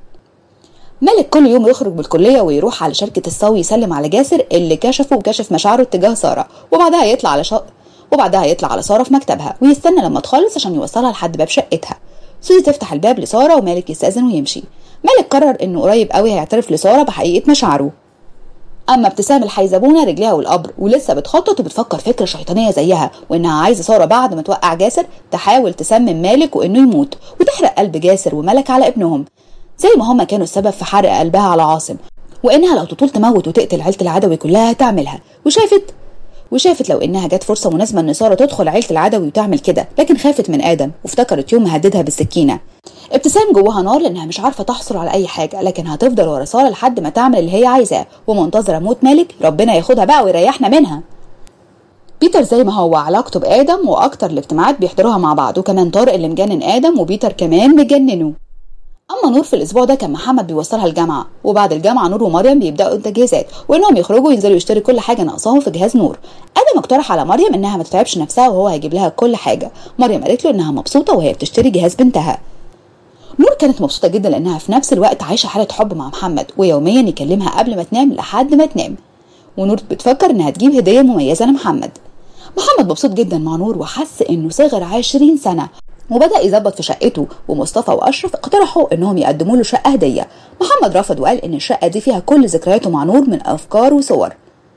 ملك كل يوم يخرج من الكلية ويروح على شركة الصاوي يسلم على جاسر اللي كشفه وكشف مشاعره تجاه سارة وبعدها يطلع على شا... وبعدها يطلع على ساره في مكتبها ويستنى لما تخلص عشان يوصلها لحد باب شقتها سوزي تفتح الباب لساره ومالك يستاذن ويمشي مالك قرر انه قريب قوي هيعترف لساره بحقيقه مشاعره اما ابتسام الحيزبونه رجليها والقبر ولسه بتخطط وبتفكر فكره شيطانيه زيها وانها عايزه ساره بعد ما توقع جاسر تحاول تسمم مالك وانه يموت وتحرق قلب جاسر وملك على ابنهم زي ما هما كانوا السبب في حرق قلبها على عاصم وانها لو تطول تموت وتقتل عيله العدوي كلها هتعملها وشافت وشافت لو انها جت فرصه مناسبه ان ساره تدخل عيله العدوي وتعمل كده لكن خافت من ادم وافتكرت يوم مهددها بالسكينه ابتسام جواها نار لانها مش عارفه تحصل على اي حاجه لكن هتفضل ورا ساره لحد ما تعمل اللي هي عايزاه ومنتظره موت مالك ربنا ياخدها بقى ويريحنا منها بيتر زي ما هو علاقته بادم واكتر الاجتماعات بيحضروها مع بعض وكمان طارق اللي مجنن ادم وبيتر كمان مجننه اما نور في الاسبوع ده كان محمد بيوصلها الجامعه وبعد الجامعه نور ومريم بيبداوا التجهيزات وانهم يخرجوا ينزلوا يشتروا كل حاجه ناقصاهم في جهاز نور ادم اقترح على مريم انها ما تتعبش نفسها وهو هيجيب لها كل حاجه مريم قالت له انها مبسوطه وهي بتشتري جهاز بنتها نور كانت مبسوطه جدا لانها في نفس الوقت عايشه حاله حب مع محمد ويوميا يكلمها قبل ما تنام لحد ما تنام ونور بتفكر انها تجيب هديه مميزه لمحمد محمد مبسوط جدا مع نور وحس انه صغر 20 سنه وبدا يظبط في شقته ومصطفى واشرف اقترحوا انهم يقدموا له شقه هديه محمد رفض وقال ان الشقه دي فيها كل ذكرياته مع نور من افكار وصور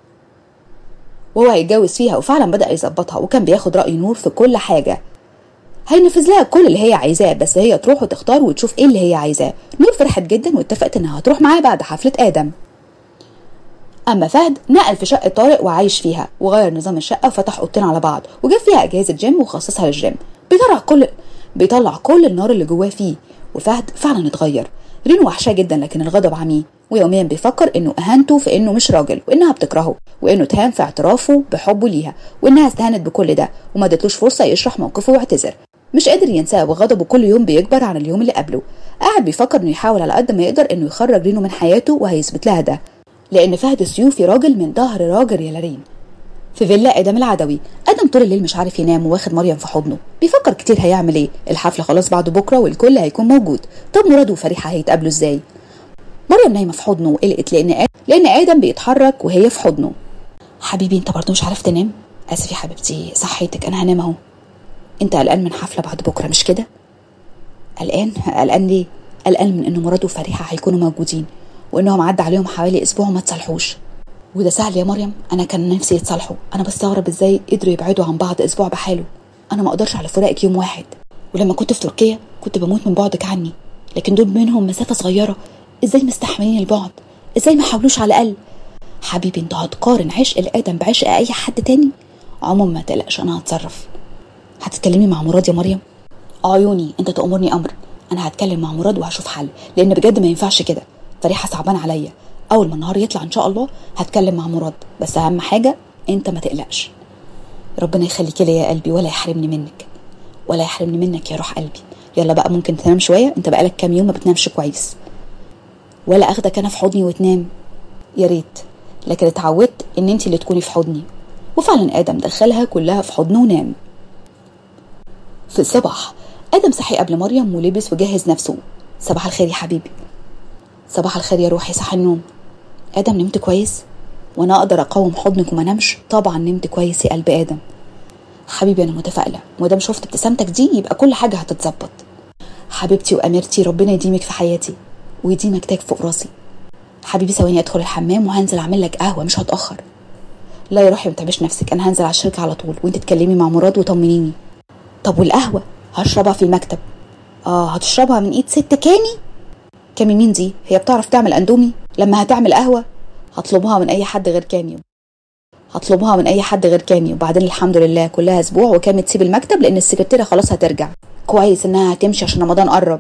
وهو هيتجوز فيها وفعلا بدا يظبطها وكان بياخد راي نور في كل حاجه هينفذ لها كل اللي هي عايزاه بس هي تروح وتختار وتشوف ايه اللي هي عايزاه نور فرحت جدا واتفقت انها هتروح معاه بعد حفله ادم اما فهد نقل في شقه طارق وعايش فيها وغير نظام الشقه وفتح اوضتين على بعض وجاب فيها اجهزه جيم وخصصها للجيم بيطلع كل بيطلع كل النار اللي جواه فيه وفهد فعلا اتغير رينو وحشاه جدا لكن الغضب عميه ويوميا بيفكر انه اهانته في انه مش راجل وانها بتكرهه وانه اتهان في اعترافه بحبه ليها وانها استهانت بكل ده وما ادتلوش فرصه يشرح موقفه واعتذر مش قادر ينساه وغضبه كل يوم بيكبر عن اليوم اللي قبله قاعد بيفكر انه يحاول على قد ما يقدر انه يخرج رينو من حياته وهيثبت لها ده لان فهد السيوفي راجل من ظهر راجل يا لارين في فيلا ادم العدوي ادم طول الليل مش عارف ينام وواخد مريم في حضنه بيفكر كتير هيعمل ايه الحفله خلاص بعد بكره والكل هيكون موجود طب مراد وفريحه هيتقابلوا ازاي مريم نايمه في حضنه وقلقت لان آدم لان ادم بيتحرك وهي في حضنه حبيبي انت برضه مش عارف تنام اسف يا حبيبتي صحيتك انا هنام اهو انت قلقان من حفله بعد بكره مش كده قلقان قلقان ليه قلقان من ان مراد وفريحه هيكونوا موجودين وانهم عدى عليهم حوالي اسبوع وما تصالحوش وده سهل يا مريم انا كان نفسي يتصالحوا انا بستغرب ازاي قدروا يبعدوا عن بعض اسبوع بحاله انا ما اقدرش على فراقك يوم واحد ولما كنت في تركيا كنت بموت من بعدك عني لكن دول بينهم مسافه صغيره ازاي مستحملين البعد ازاي ما حاولوش على الاقل حبيبي انت هتقارن عشق الادم بعشق اي حد تاني عموما ما تقلقش انا هتصرف هتتكلمي مع مراد يا مريم عيوني انت تأمرني امر انا هتكلم مع مراد وهشوف حل لان بجد ما ينفعش كده فريحه صعبان عليا اول ما النهار يطلع ان شاء الله هتكلم مع مراد بس اهم حاجه انت ما تقلقش ربنا يخليك لي يا قلبي ولا يحرمني منك ولا يحرمني منك يا روح قلبي يلا بقى ممكن تنام شويه انت بقالك كام يوم ما بتنامش كويس ولا اخدك انا في حضني وتنام يا ريت لكن اتعودت ان انت اللي تكوني في حضني وفعلا ادم دخلها كلها في حضنه ونام في الصباح ادم صحي قبل مريم ولبس وجهز نفسه صباح الخير يا حبيبي صباح الخير يا روحي صح النوم ادم نمت كويس وانا اقدر اقاوم حضنك وما نمش طبعا نمت كويس يا قلب ادم حبيبي انا متفائله ومادام شفت ابتسامتك دي يبقى كل حاجه هتتظبط حبيبتي واميرتي ربنا يديمك في حياتي ويديمك تاج فوق راسي حبيبي ثواني ادخل الحمام وهنزل اعمل لك قهوه مش هتاخر لا يا روحي ما تعبش نفسك انا هنزل على الشركه على طول وانت تكلمي مع مراد وطمنيني طب والقهوه هشربها في المكتب اه هتشربها من ايد ست كامي كامي مين دي هي بتعرف تعمل اندومي لما هتعمل قهوه هطلبها من اي حد غير كامي هطلبها من اي حد غير كامي وبعدين الحمد لله كلها اسبوع وكامي تسيب المكتب لان السكرتيره خلاص هترجع كويس انها هتمشي عشان رمضان قرب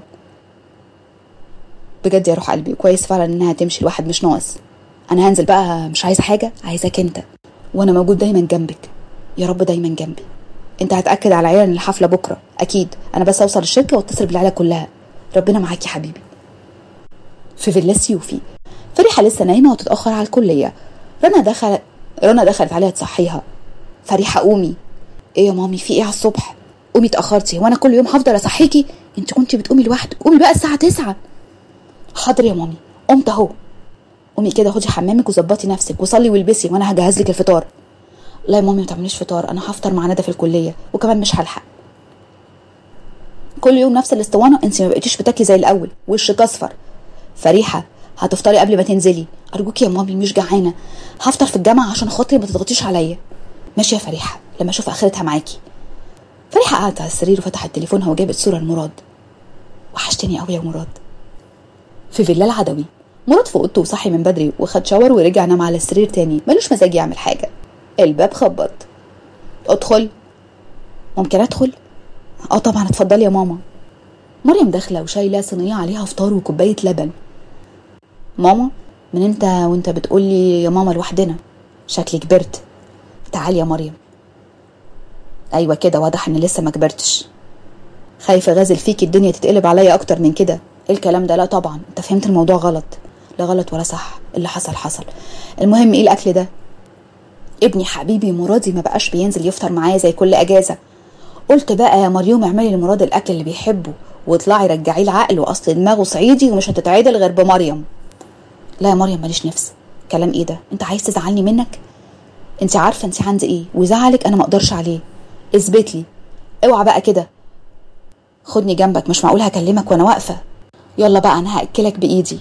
بجد يا روح قلبي كويس فعلا انها تمشي الواحد مش ناقص انا هنزل بقى مش عايزه حاجه عايزاك انت وانا موجود دايما جنبك يا رب دايما جنبي انت هتاكد على العيله ان الحفله بكره اكيد انا بس اوصل الشركه واتصل بالعيله كلها ربنا معاك يا حبيبي في فيلا سيوفي فريحه لسه نايمه وتتاخر على الكليه رنا دخل رنا دخلت عليها تصحيها فريحه قومي ايه يا مامي في ايه على الصبح قومي اتاخرتي وانا كل يوم هفضل اصحيكي انت كنتي بتقومي لوحدك قومي بقى الساعه 9 حاضر يا مامي قمت اهو قومي كده خدي حمامك وظبطي نفسك وصلي والبسي وانا هجهز لك الفطار لا يا مامي ما تعمليش فطار انا هفطر مع ندى في الكليه وكمان مش هلحق كل يوم نفس الاسطوانه انت ما بقيتيش بتاكلي زي الاول وشك اصفر فريحه هتفطري قبل ما تنزلي ارجوك يا مامي مش جعانه هفطر في الجامعه عشان خاطري ما تضغطيش عليا ماشي يا فريحه لما اشوف اخرتها معاكي فريحه قعدت على السرير وفتحت تليفونها وجابت صوره لمراد وحشتني قوي يا مراد في فيلا العدوي مراد في اوضته وصحي من بدري وخد شاور ورجع نام على السرير تاني ملوش مزاج يعمل حاجه الباب خبط ادخل ممكن ادخل اه طبعا اتفضلي يا ماما مريم داخله وشايله صينيه عليها فطار وكوبايه لبن ماما من انت وانت بتقولي يا ماما لوحدنا شكلي كبرت تعالي يا مريم ايوه كده واضح ان لسه ما كبرتش خايفه غازل فيكي الدنيا تتقلب عليا اكتر من كده ايه الكلام ده لا طبعا انت فهمت الموضوع غلط لا غلط ولا صح اللي حصل حصل المهم ايه الاكل ده ابني حبيبي مرادي ما بقاش بينزل يفطر معايا زي كل اجازه قلت بقى يا مريم اعملي لمراد الاكل اللي بيحبه واطلعي رجعيه العقل واصل دماغه صعيدي ومش هتتعدل غير بمريم لا يا مريم ماليش نفس كلام ايه ده انت عايز تزعلني منك انت عارفه انت عندي ايه وزعلك انا ما اقدرش عليه اثبت لي اوعى بقى كده خدني جنبك مش معقول هكلمك وانا واقفه يلا بقى انا هاكلك بايدي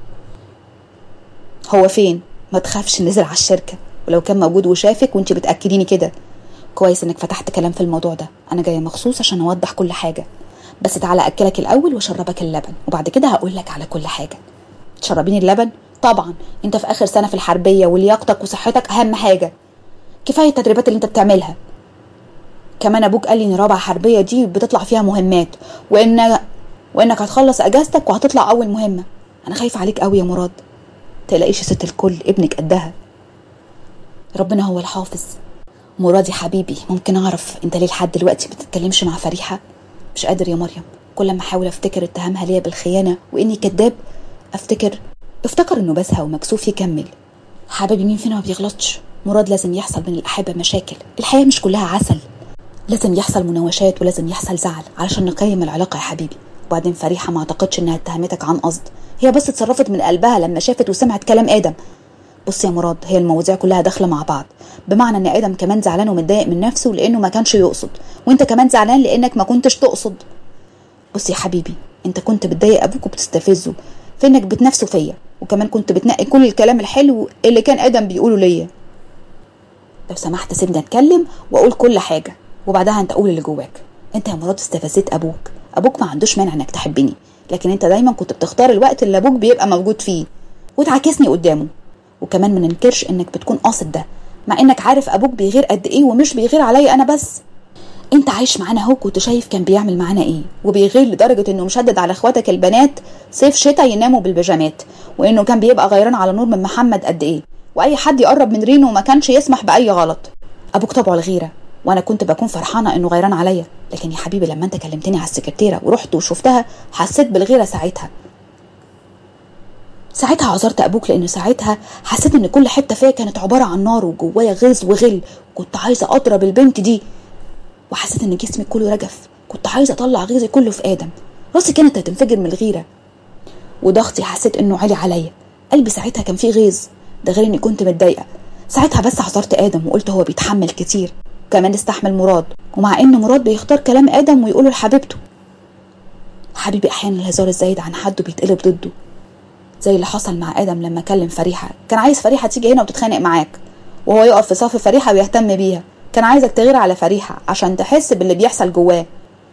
هو فين ما تخافش نزل على الشركه ولو كان موجود وشافك وانت بتاكليني كده كويس انك فتحت كلام في الموضوع ده انا جايه مخصوص عشان اوضح كل حاجه بس تعالى اكلك الاول واشربك اللبن وبعد كده هقول لك على كل حاجه تشربيني اللبن طبعا انت في اخر سنه في الحربيه ولياقتك وصحتك اهم حاجه كفايه التدريبات اللي انت بتعملها كمان ابوك قال لي ان رابعه حربيه دي بتطلع فيها مهمات وان وانك هتخلص اجازتك وهتطلع اول مهمه انا خايفه عليك قوي يا مراد تلاقيش يا ست الكل ابنك قدها ربنا هو الحافظ مراد يا حبيبي ممكن اعرف انت ليه لحد دلوقتي بتتكلمش مع فريحه مش قادر يا مريم كل ما احاول افتكر اتهامها ليا بالخيانه واني كذاب افتكر افتكر انه بسها ومكسوف يكمل حبيبي مين فينا ما بيغلطش مراد لازم يحصل من الاحبه مشاكل الحياه مش كلها عسل لازم يحصل مناوشات ولازم يحصل زعل علشان نقيم العلاقه يا حبيبي وبعدين فريحه ما اعتقدش انها اتهمتك عن قصد هي بس اتصرفت من قلبها لما شافت وسمعت كلام ادم بص يا مراد هي المواضيع كلها داخله مع بعض بمعنى ان ادم كمان زعلان ومتضايق من نفسه لانه ما كانش يقصد وانت كمان زعلان لانك ما كنتش تقصد بص يا حبيبي انت كنت بتضايق ابوك وبتستفزه في انك بتنافسه فيا وكمان كنت بتنقي كل الكلام الحلو اللي كان ادم بيقوله ليا لو سمحت سيبني اتكلم واقول كل حاجه وبعدها انت قول اللي جواك انت يا مراد استفزيت ابوك ابوك ما عندوش مانع انك تحبني لكن انت دايما كنت بتختار الوقت اللي ابوك بيبقى موجود فيه وتعاكسني قدامه وكمان ما ننكرش انك بتكون قاصد ده مع انك عارف ابوك بيغير قد ايه ومش بيغير عليا انا بس انت عايش معانا اهو كنت شايف كان بيعمل معانا ايه وبيغير لدرجه انه مشدد على اخواتك البنات صيف شتاء يناموا بالبيجامات وانه كان بيبقى غيران على نور من محمد قد ايه واي حد يقرب من رينو ما كانش يسمح باي غلط ابوك طبعه الغيره وانا كنت بكون فرحانه انه غيران عليا لكن يا حبيبي لما انت كلمتني على السكرتيره ورحت وشفتها حسيت بالغيره ساعتها ساعتها عذرت ابوك لان ساعتها حسيت ان كل حته فيا كانت عباره عن نار وجوايا غيظ وغل كنت عايزه اضرب البنت دي وحسيت ان جسمي كله رجف كنت عايزه اطلع غيظي كله في ادم راسي كانت هتنفجر من الغيره وضغطي حسيت انه عالي عليا قلبي ساعتها كان فيه غيظ ده غير اني كنت متضايقه ساعتها بس عذرت ادم وقلت هو بيتحمل كتير وكمان استحمل مراد ومع ان مراد بيختار كلام ادم ويقوله لحبيبته حبيبي احيانا الهزار الزايد عن حده بيتقلب ضده زي اللي حصل مع ادم لما كلم فريحه كان عايز فريحه تيجي هنا وتتخانق معاك وهو يقف في صف فريحه ويهتم بيها كان عايزك تغير على فريحه عشان تحس باللي بيحصل جواه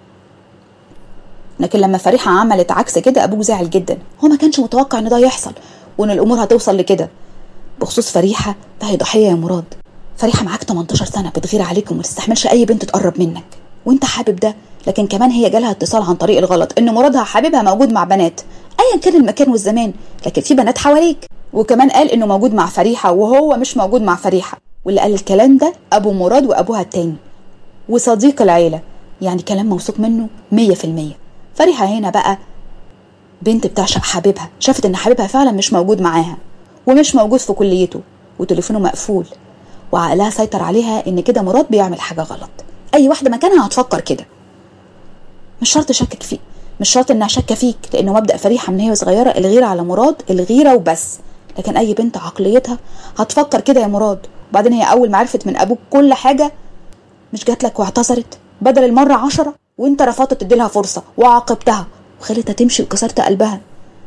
لكن لما فريحه عملت عكس كده ابوه زعل جدا هو ما كانش متوقع ان ده يحصل وان الامور هتوصل لكده بخصوص فريحه فهي ضحيه يا مراد فريحه معاك 18 سنه بتغير عليك وما تستحملش اي بنت تقرب منك وانت حابب ده لكن كمان هي جالها اتصال عن طريق الغلط ان مرادها حبيبها موجود مع بنات ايا كان المكان والزمان لكن في بنات حواليك وكمان قال انه موجود مع فريحه وهو مش موجود مع فريحه واللي قال الكلام ده ابو مراد وابوها التاني وصديق العيله يعني كلام موثوق منه 100% فريحه هنا بقى بنت بتعشق حبيبها شافت ان حبيبها فعلا مش موجود معاها ومش موجود في كليته وتليفونه مقفول وعقلها سيطر عليها ان كده مراد بيعمل حاجه غلط اي واحده مكانها هتفكر كده مش شرط شكك فيك مش شرط انها شاكه فيك لانه مبدا فريحه من هي صغيره الغيره على مراد الغيره وبس لكن اي بنت عقليتها هتفكر كده يا مراد وبعدين هي اول ما عرفت من ابوك كل حاجه مش جات لك واعتذرت بدل المره عشرة وانت رفضت تديلها فرصه وعاقبتها وخليتها تمشي وكسرت قلبها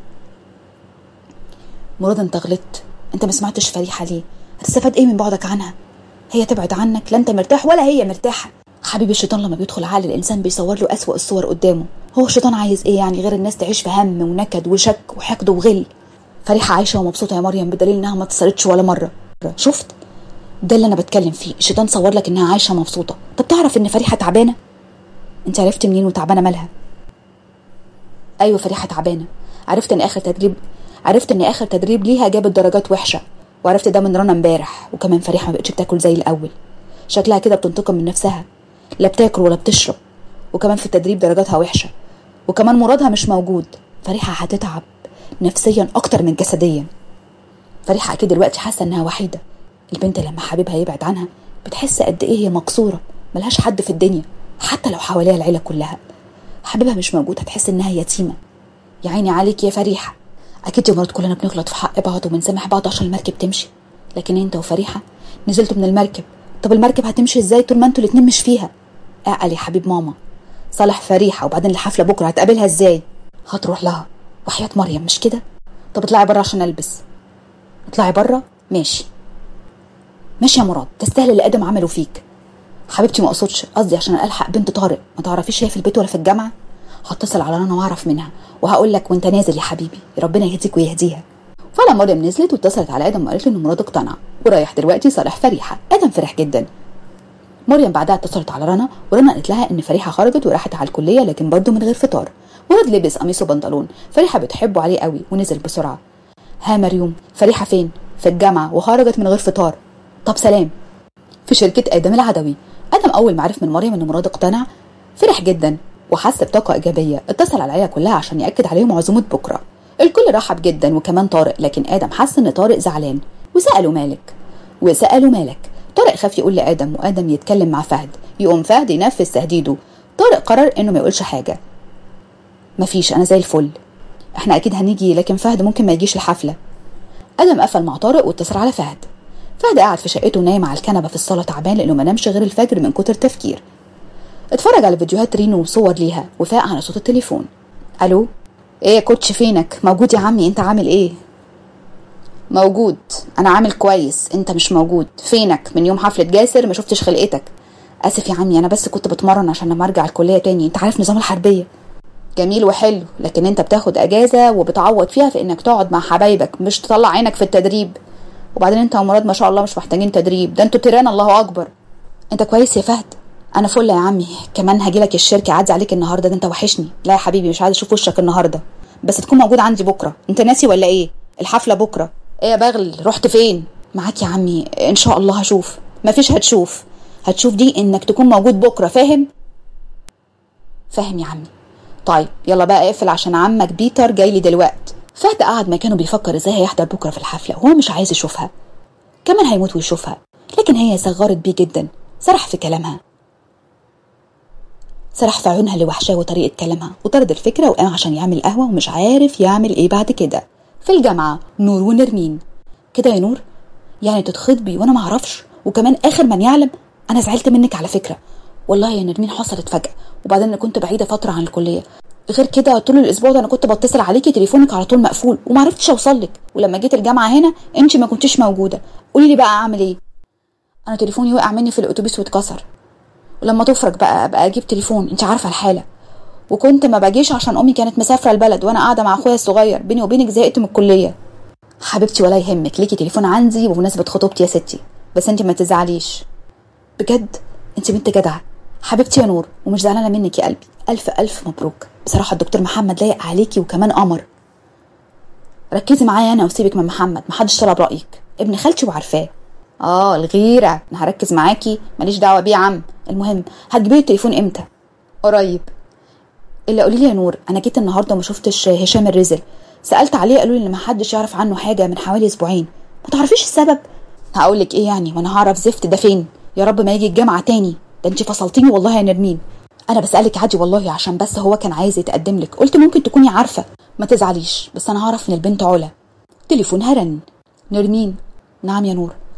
مراد انت غلطت انت ما سمعتش فريحه ليه هتستفاد ايه من بعدك عنها هي تبعد عنك لا انت مرتاح ولا هي مرتاحه حبيبي الشيطان لما بيدخل عقل الانسان بيصور له اسوأ الصور قدامه هو الشيطان عايز ايه يعني غير الناس تعيش في هم ونكد وشك وحقد وغل فريحه عايشه ومبسوطه يا مريم بدليل انها ما اتصلتش ولا مره شفت ده اللي انا بتكلم فيه الشيطان صور لك انها عايشه مبسوطه طب تعرف ان فريحه تعبانه انت عرفت منين وتعبانه مالها ايوه فريحه تعبانه عرفت ان اخر تدريب عرفت ان اخر تدريب ليها جابت درجات وحشه وعرفت ده من رنا امبارح وكمان فريحه ما بقتش بتاكل زي الاول شكلها كده بتنتقم من نفسها لا بتاكل ولا بتشرب وكمان في التدريب درجاتها وحشه وكمان مرادها مش موجود فريحه هتتعب نفسيا اكتر من جسديا فريحه اكيد دلوقتي حاسه انها وحيده البنت لما حبيبها يبعد عنها بتحس قد ايه هي مكسوره ملهاش حد في الدنيا حتى لو حواليها العيله كلها حبيبها مش موجود هتحس انها يتيمه يا عيني عليك يا فريحه اكيد يا مرات كلنا بنغلط في حق بعض وبنسامح بعض عشان المركب تمشي لكن انت وفريحه نزلتوا من المركب طب المركب هتمشي ازاي طول ما انتوا الاتنين مش فيها اعقل يا حبيب ماما صالح فريحه وبعدين الحفله بكره هتقابلها ازاي هتروح لها وحياه مريم مش كده طب اطلعي بره عشان البس اطلعي بره ماشي ماشي يا مراد تستاهل اللي ادم عمله فيك حبيبتي ما اقصدش قصدي عشان الحق بنت طارق ما تعرفيش هي في البيت ولا في الجامعه هتصل على رنا واعرف منها وهقول لك وانت نازل يا حبيبي ربنا يهديك ويهديها فلما مريم نزلت واتصلت على ادم وقالت له ان مراد اقتنع ورايح دلوقتي صالح فريحه ادم فرح جدا مريم بعدها اتصلت على رنا ورنا قالت لها ان فريحه خرجت وراحت على الكليه لكن برضه من غير فطار مراد لبس قميص وبنطلون فريحه بتحبه عليه قوي ونزل بسرعه ها مريوم فريحه فين في الجامعه وخرجت من غير فطار طب سلام في شركه ادم العدوي ادم اول ما عرف من مريم ان مراد اقتنع فرح جدا وحس بطاقه ايجابيه اتصل على العيله كلها عشان ياكد عليهم عزومه بكره الكل رحب جدا وكمان طارق لكن ادم حس ان طارق زعلان وساله مالك وساله مالك طارق خاف يقول لادم وادم يتكلم مع فهد يقوم فهد ينفذ تهديده طارق قرر انه ما يقولش حاجه مفيش انا زي الفل احنا اكيد هنيجي لكن فهد ممكن ما يجيش الحفله ادم قفل مع طارق واتصل على فهد فهد قاعد في شقته نايم على الكنبه في الصاله تعبان لانه ما نامش غير الفجر من كتر تفكير اتفرج على فيديوهات رينو وصور ليها وفاق على صوت التليفون الو ايه يا كوتش فينك موجود يا عمي انت عامل ايه موجود انا عامل كويس انت مش موجود فينك من يوم حفله جاسر ما شفتش خلقتك اسف يا عمي انا بس كنت بتمرن عشان لما ارجع الكليه تاني انت عارف نظام الحربيه جميل وحلو لكن انت بتاخد اجازه وبتعوض فيها في انك تقعد مع حبايبك مش تطلع عينك في التدريب وبعدين انت ومراد ما شاء الله مش محتاجين تدريب ده انتوا تيران الله اكبر انت كويس يا فهد انا فل يا عمي كمان هجيلك الشركه عدي عليك النهارده ده انت وحشني لا يا حبيبي مش عايز اشوف وشك النهارده بس تكون موجود عندي بكره انت ناسي ولا ايه الحفله بكره ايه يا بغل رحت فين معاك يا عمي ان شاء الله هشوف مفيش هتشوف هتشوف دي انك تكون موجود بكره فاهم فاهم يا عمي طيب يلا بقى اقفل عشان عمك بيتر جاي لي دلوقتي فهد قعد مكانه بيفكر ازاي هيحضر بكره في الحفله وهو مش عايز يشوفها كمان هيموت ويشوفها لكن هي صغرت بيه جدا سرح في كلامها سرح في عيونها اللي وحشاه وطريقة كلامها وطرد الفكرة وقام عشان يعمل قهوة ومش عارف يعمل ايه بعد كده في الجامعة نور ونرمين كده يا نور يعني تتخطبي وانا معرفش وكمان اخر من يعلم انا زعلت منك على فكرة والله يا نرمين حصلت فجأة وبعدين انا كنت بعيدة فترة عن الكلية غير كده طول الاسبوع ده انا كنت بتصل عليكي تليفونك على طول مقفول ومعرفتش اوصل لك ولما جيت الجامعة هنا انت ما كنتيش موجودة قولي لي بقى اعمل ايه انا تليفوني وقع مني في الاتوبيس واتكسر ولما تفرج بقى ابقى اجيب تليفون انت عارفه الحاله وكنت ما باجيش عشان امي كانت مسافره البلد وانا قاعده مع اخويا الصغير بيني وبينك زهقت من الكليه حبيبتي ولا يهمك ليكي تليفون عندي بمناسبه خطوبتي يا ستي بس انت ما تزعليش بجد انت بنت جدعه حبيبتي يا نور ومش زعلانه منك يا قلبي الف الف مبروك بصراحه الدكتور محمد لايق عليكي وكمان قمر ركزي معايا انا وسيبك من محمد محدش طلب رايك ابن خالتي وعارفاه اه الغيره انا هركز معاكي ماليش دعوه بيه يا عم المهم هتجيبي التليفون امتى قريب الا قولي لي يا نور انا جيت النهارده وما شفتش هشام الرزل سالت عليه قالوا لي ان ما حدش يعرف عنه حاجه من حوالي اسبوعين ما تعرفيش السبب هقول لك ايه يعني وانا هعرف زفت ده فين يا رب ما يجي الجامعه تاني ده انت فصلتيني والله يا نرمين انا بسالك عادي والله عشان بس هو كان عايز يتقدم لك قلت ممكن تكوني عارفه ما تزعليش بس انا هعرف ان البنت علا تليفونها رن نرمين نعم يا نور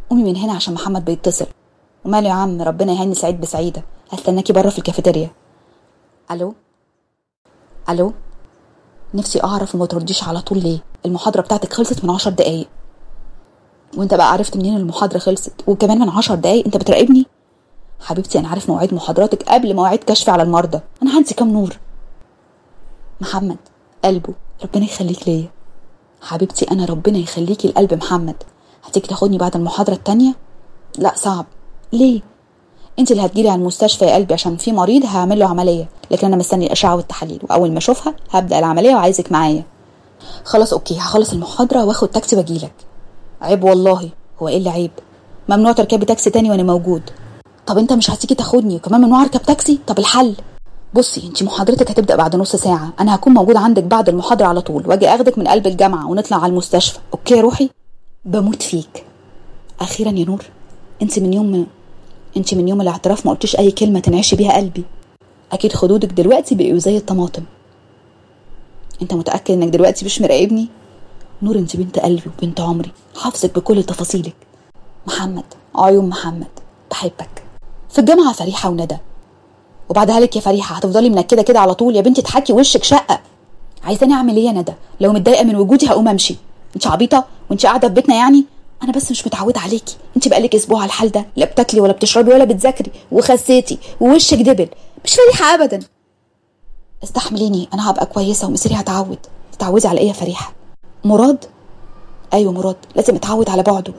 قومي من هنا عشان محمد بيتصل وماله يا عم ربنا يهني سعيد بسعيده هستناكي بره في الكافيتيريا الو الو نفسي اعرف وما ترديش على طول ليه المحاضره بتاعتك خلصت من عشر دقايق وانت بقى عرفت منين المحاضره خلصت وكمان من عشر دقايق انت بتراقبني حبيبتي انا عارف مواعيد محاضراتك قبل مواعيد كشفي على المرضى انا عندي كام نور محمد قلبه ربنا يخليك ليا حبيبتي انا ربنا يخليكي لقلب محمد هتيجي تاخدني بعد المحاضره التانية لا صعب ليه انت اللي هتجيلي على المستشفى يا قلبي عشان في مريض هعمل له عمليه لكن انا مستني الاشعه والتحاليل واول ما اشوفها هبدا العمليه وعايزك معايا خلاص اوكي هخلص المحاضره واخد تاكسي واجيلك عيب والله هو ايه اللي عيب ممنوع تركبي تاكسي تاني وانا موجود طب انت مش هتيجي تاخدني وكمان ممنوع اركب تاكسي طب الحل بصي انت محاضرتك هتبدا بعد نص ساعه انا هكون موجود عندك بعد المحاضره على طول واجي اخدك من قلب الجامعه ونطلع على المستشفى اوكي يا روحي بموت فيك اخيرا يا نور انت من يوم انت من يوم الاعتراف ما قلتيش اي كلمه تنعشي بيها قلبي اكيد خدودك دلوقتي بقوا زي الطماطم انت متاكد انك دلوقتي مش مراقبني نور انت بنت قلبي وبنت عمري حافظك بكل تفاصيلك محمد عيون محمد بحبك في الجامعه فريحه وندى وبعدها لك يا فريحه هتفضلي منكده كده على طول يا بنتي تحكي وشك شقه عايزاني اعمل ايه يا ندى لو متضايقه من وجودي هقوم امشي انت عبيطه وانت قاعده في بيتنا يعني انا بس مش متعوده عليكي انت بقالك اسبوع على الحال ده لا بتاكلي ولا بتشربي ولا بتذاكري وخسيتي ووشك دبل مش فريحه ابدا استحمليني انا هبقى كويسه ومصيري هتعود تتعودي على ايه يا فريحه مراد ايوه مراد لازم اتعود على بعده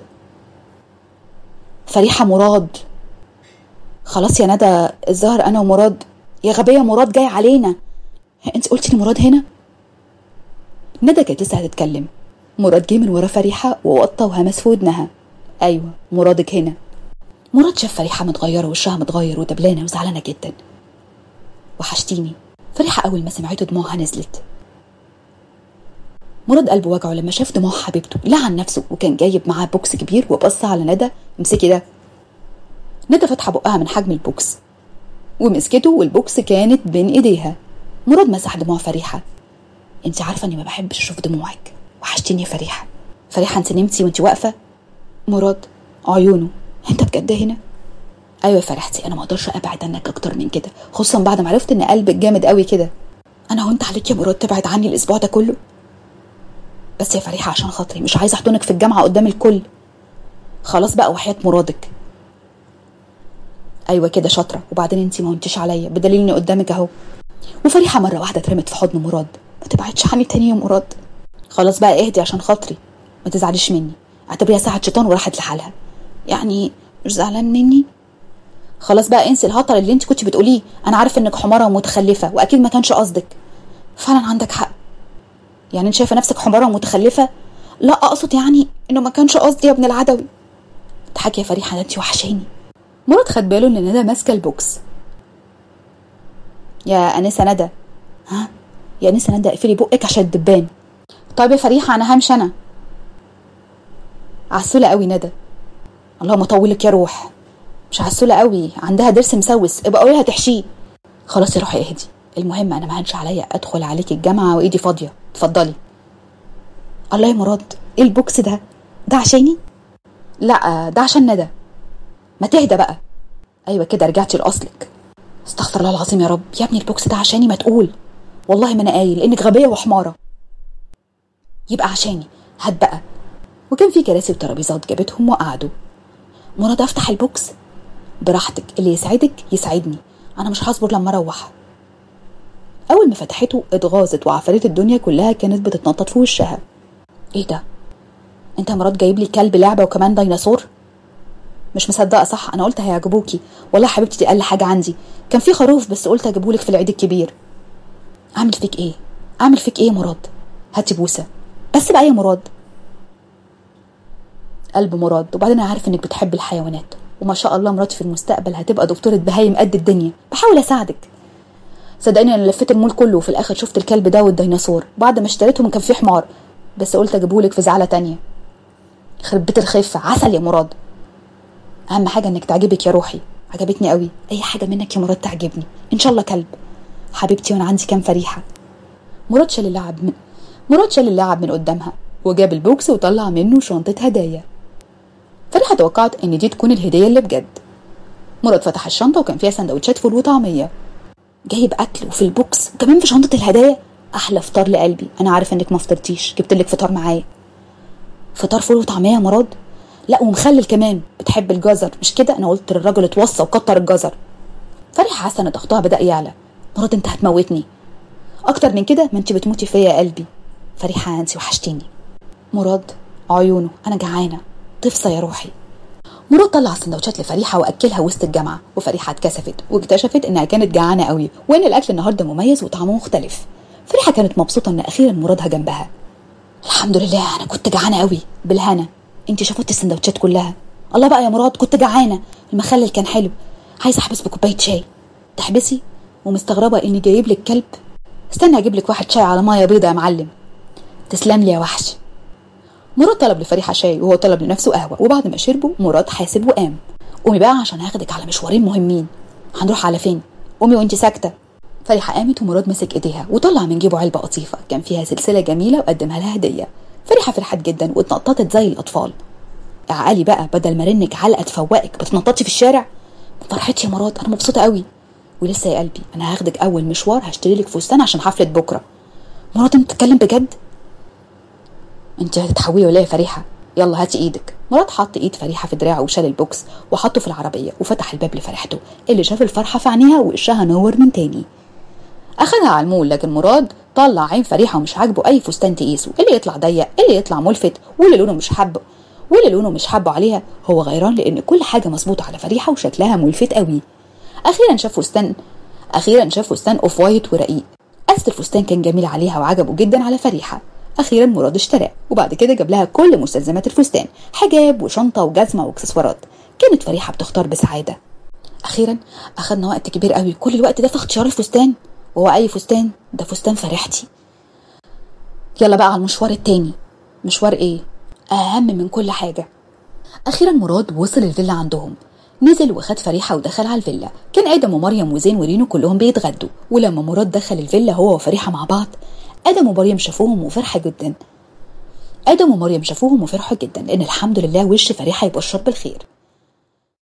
فريحه مراد خلاص يا ندى الظاهر انا ومراد يا غبيه مراد جاي علينا انت قلتي لمراد هنا ندى كانت لسه هتتكلم مراد جه من ورا فريحه ووطى وهمس في ودنها ايوه مرادك هنا مراد شاف فريحه متغيره وشها متغير ودبلانه وزعلانه جدا وحشتيني فريحه اول ما سمعته دموعها نزلت مراد قلبه وجعه لما شاف دموع حبيبته لعن نفسه وكان جايب معاه بوكس كبير وبص على ندى امسكي ده ندى فاتحه بقها من حجم البوكس ومسكته والبوكس كانت بين ايديها مراد مسح دموع فريحه انت عارفه اني ما بحبش اشوف دموعك وحشتيني يا فريحه فريحه انت نمتي وانت واقفه مراد عيونه انت بجد هنا ايوه يا فرحتي انا ما اقدرش ابعد عنك اكتر من كده خصوصا بعد ما عرفت ان قلبك جامد قوي كده انا هونت عليك يا مراد تبعد عني الاسبوع ده كله بس يا فريحه عشان خاطري مش عايزه احضنك في الجامعه قدام الكل خلاص بقى وحياه مرادك ايوه كده شاطره وبعدين انت ما هونتيش عليا بدليل اني قدامك اهو وفريحه مره واحده اترمت في حضن مراد ما تبعدش عني تاني يا مراد خلاص بقى اهدي عشان خاطري ما تزعليش مني اعتبريها ساعه شيطان وراحت لحالها يعني مش زعلان مني خلاص بقى انسي الهطل اللي انت كنت بتقوليه انا عارفه انك حماره ومتخلفه واكيد ما كانش قصدك فعلا عندك حق يعني انت شايفه نفسك حماره ومتخلفه لا اقصد يعني انه ما كانش قصدي يا ابن العدوي اضحكي يا فريحه ده انت وحشاني مراد خد باله ان ندى ماسكه البوكس يا انسه ندى ها يا انسه ندى اقفلي بقك عشان الدبان طيب يا فريحه انا همشي انا عسوله قوي ندى اللهم طولك يا روح مش عسوله قوي عندها ضرس مسوس ابقى قولي لها تحشيه خلاص يا روحي اهدي المهم انا ما هنش عليا ادخل عليك الجامعه وايدي فاضيه اتفضلي الله يا مراد ايه البوكس ده ده عشاني لا ده عشان ندى ما تهدى بقى ايوه كده رجعتي لاصلك استغفر الله العظيم يا رب يا ابني البوكس ده عشاني ما تقول والله ما انا قايل انك غبيه وحماره يبقى عشاني هات بقى وكان في كراسي وترابيزات جابتهم وقعدوا مراد افتح البوكس براحتك اللي يسعدك يسعدني انا مش هصبر لما اروح اول ما فتحته اتغاظت وعفاريت الدنيا كلها كانت بتتنطط في وشها ايه ده انت يا مراد جايب لي كلب لعبه وكمان ديناصور مش مصدقه صح انا قلت هيعجبوكي والله حبيبتي دي اقل حاجه عندي كان في خروف بس قلت اجيبهولك في العيد الكبير اعمل فيك ايه اعمل فيك ايه يا مراد هاتي بوسه بس بقى يا مراد قلب مراد وبعدين انا عارف انك بتحب الحيوانات وما شاء الله مراتي في المستقبل هتبقى دكتوره بهايم قد الدنيا بحاول اساعدك صدقني انا لفيت المول كله وفي الاخر شفت الكلب ده والديناصور بعد ما اشتريتهم كان في حمار بس قلت اجيبهولك في زعله تانية خرب بيت الخفه عسل يا مراد اهم حاجه انك تعجبك يا روحي عجبتني قوي اي حاجه منك يا مراد تعجبني ان شاء الله كلب حبيبتي وانا عندي كام فريحه مراد شال اللعب من مراد شال اللعب من قدامها وجاب البوكس وطلع منه شنطه هدايا فريحة توقعت إن دي تكون الهدية اللي بجد مراد فتح الشنطة وكان فيها سندوتشات فول وطعمية جايب أكل وفي البوكس وكمان في شنطة الهدايا أحلى فطار لقلبي أنا عارف إنك ما فطرتيش جبت لك فطار معايا فطار فول وطعمية يا مراد لا ومخلل كمان بتحب الجزر مش كده أنا قلت للراجل اتوصى وكتر الجزر فريحة حاسة إن ضغطها بدأ يعلى مراد أنت هتموتني أكتر من كده ما أنت بتموتي فيا يا قلبي فريحة أنت وحشتيني مراد عيونه أنا جعانة تفصى يا روحي مراد طلع السندوتشات لفريحة وأكلها وسط الجامعة وفريحة اتكسفت واكتشفت إنها كانت جعانة قوي وإن الأكل النهاردة مميز وطعمه مختلف فريحة كانت مبسوطة إن أخيرا مرادها جنبها الحمد لله أنا كنت جعانة قوي بالهنا أنت شفت السندوتشات كلها الله بقى يا مراد كنت جعانة المخلل كان حلو عايزة أحبس بكوباية شاي تحبسي ومستغربة إني جايب لك كلب استنى أجيب لك واحد شاي على مية بيضة يا معلم تسلم لي يا وحش مراد طلب لفريحة شاي وهو طلب لنفسه قهوة وبعد ما شربوا مراد حاسب وقام قومي بقى عشان هاخدك على مشوارين مهمين هنروح على فين قومي وانت ساكتة فريحة قامت ومراد مسك ايديها وطلع من جيبه علبة قطيفة كان فيها سلسلة جميلة وقدمها لها هدية فرحة فرحت جدا واتنططت زي الأطفال اعقلي بقى بدل ما رنك علقة تفوقك بتنططي في الشارع فرحتي يا مراد انا مبسوطة قوي ولسه يا قلبي انا هاخدك اول مشوار هشتري لك فستان عشان حفلة بكرة مراد انت بتتكلم بجد انت هتتحولي ولا يا فريحه يلا هاتي ايدك مراد حط ايد فريحه في دراعه وشال البوكس وحطه في العربيه وفتح الباب لفرحته اللي شاف الفرحه في عينيها ووشها نور من تاني اخدها على المول لكن مراد طلع عين فريحه ومش عاجبه اي فستان تقيسه اللي يطلع ضيق اللي يطلع ملفت واللي لونه مش حابه واللي لونه مش حابه عليها هو غيران لان كل حاجه مظبوطه على فريحه وشكلها ملفت قوي اخيرا شاف فستان اخيرا شاف فستان اوف وايت ورقيق قصد الفستان كان جميل عليها وعجبه جدا على فريحه اخيرا مراد اشتراه وبعد كده جاب لها كل مستلزمات الفستان حجاب وشنطه وجزمه واكسسوارات كانت فريحه بتختار بسعاده اخيرا اخدنا وقت كبير قوي كل الوقت ده في اختيار الفستان وهو اي فستان ده فستان فريحتي يلا بقى على المشوار التاني مشوار ايه اهم من كل حاجه اخيرا مراد وصل الفيلا عندهم نزل وخد فريحه ودخل على الفيلا كان ادم ومريم وزين ورينو كلهم بيتغدوا ولما مراد دخل الفيلا هو وفريحه مع بعض ادم ومريم شافوهم وفرحه جدا ادم ومريم شافوهم وفرحوا جدا لان الحمد لله وش فريحه يبشر بالخير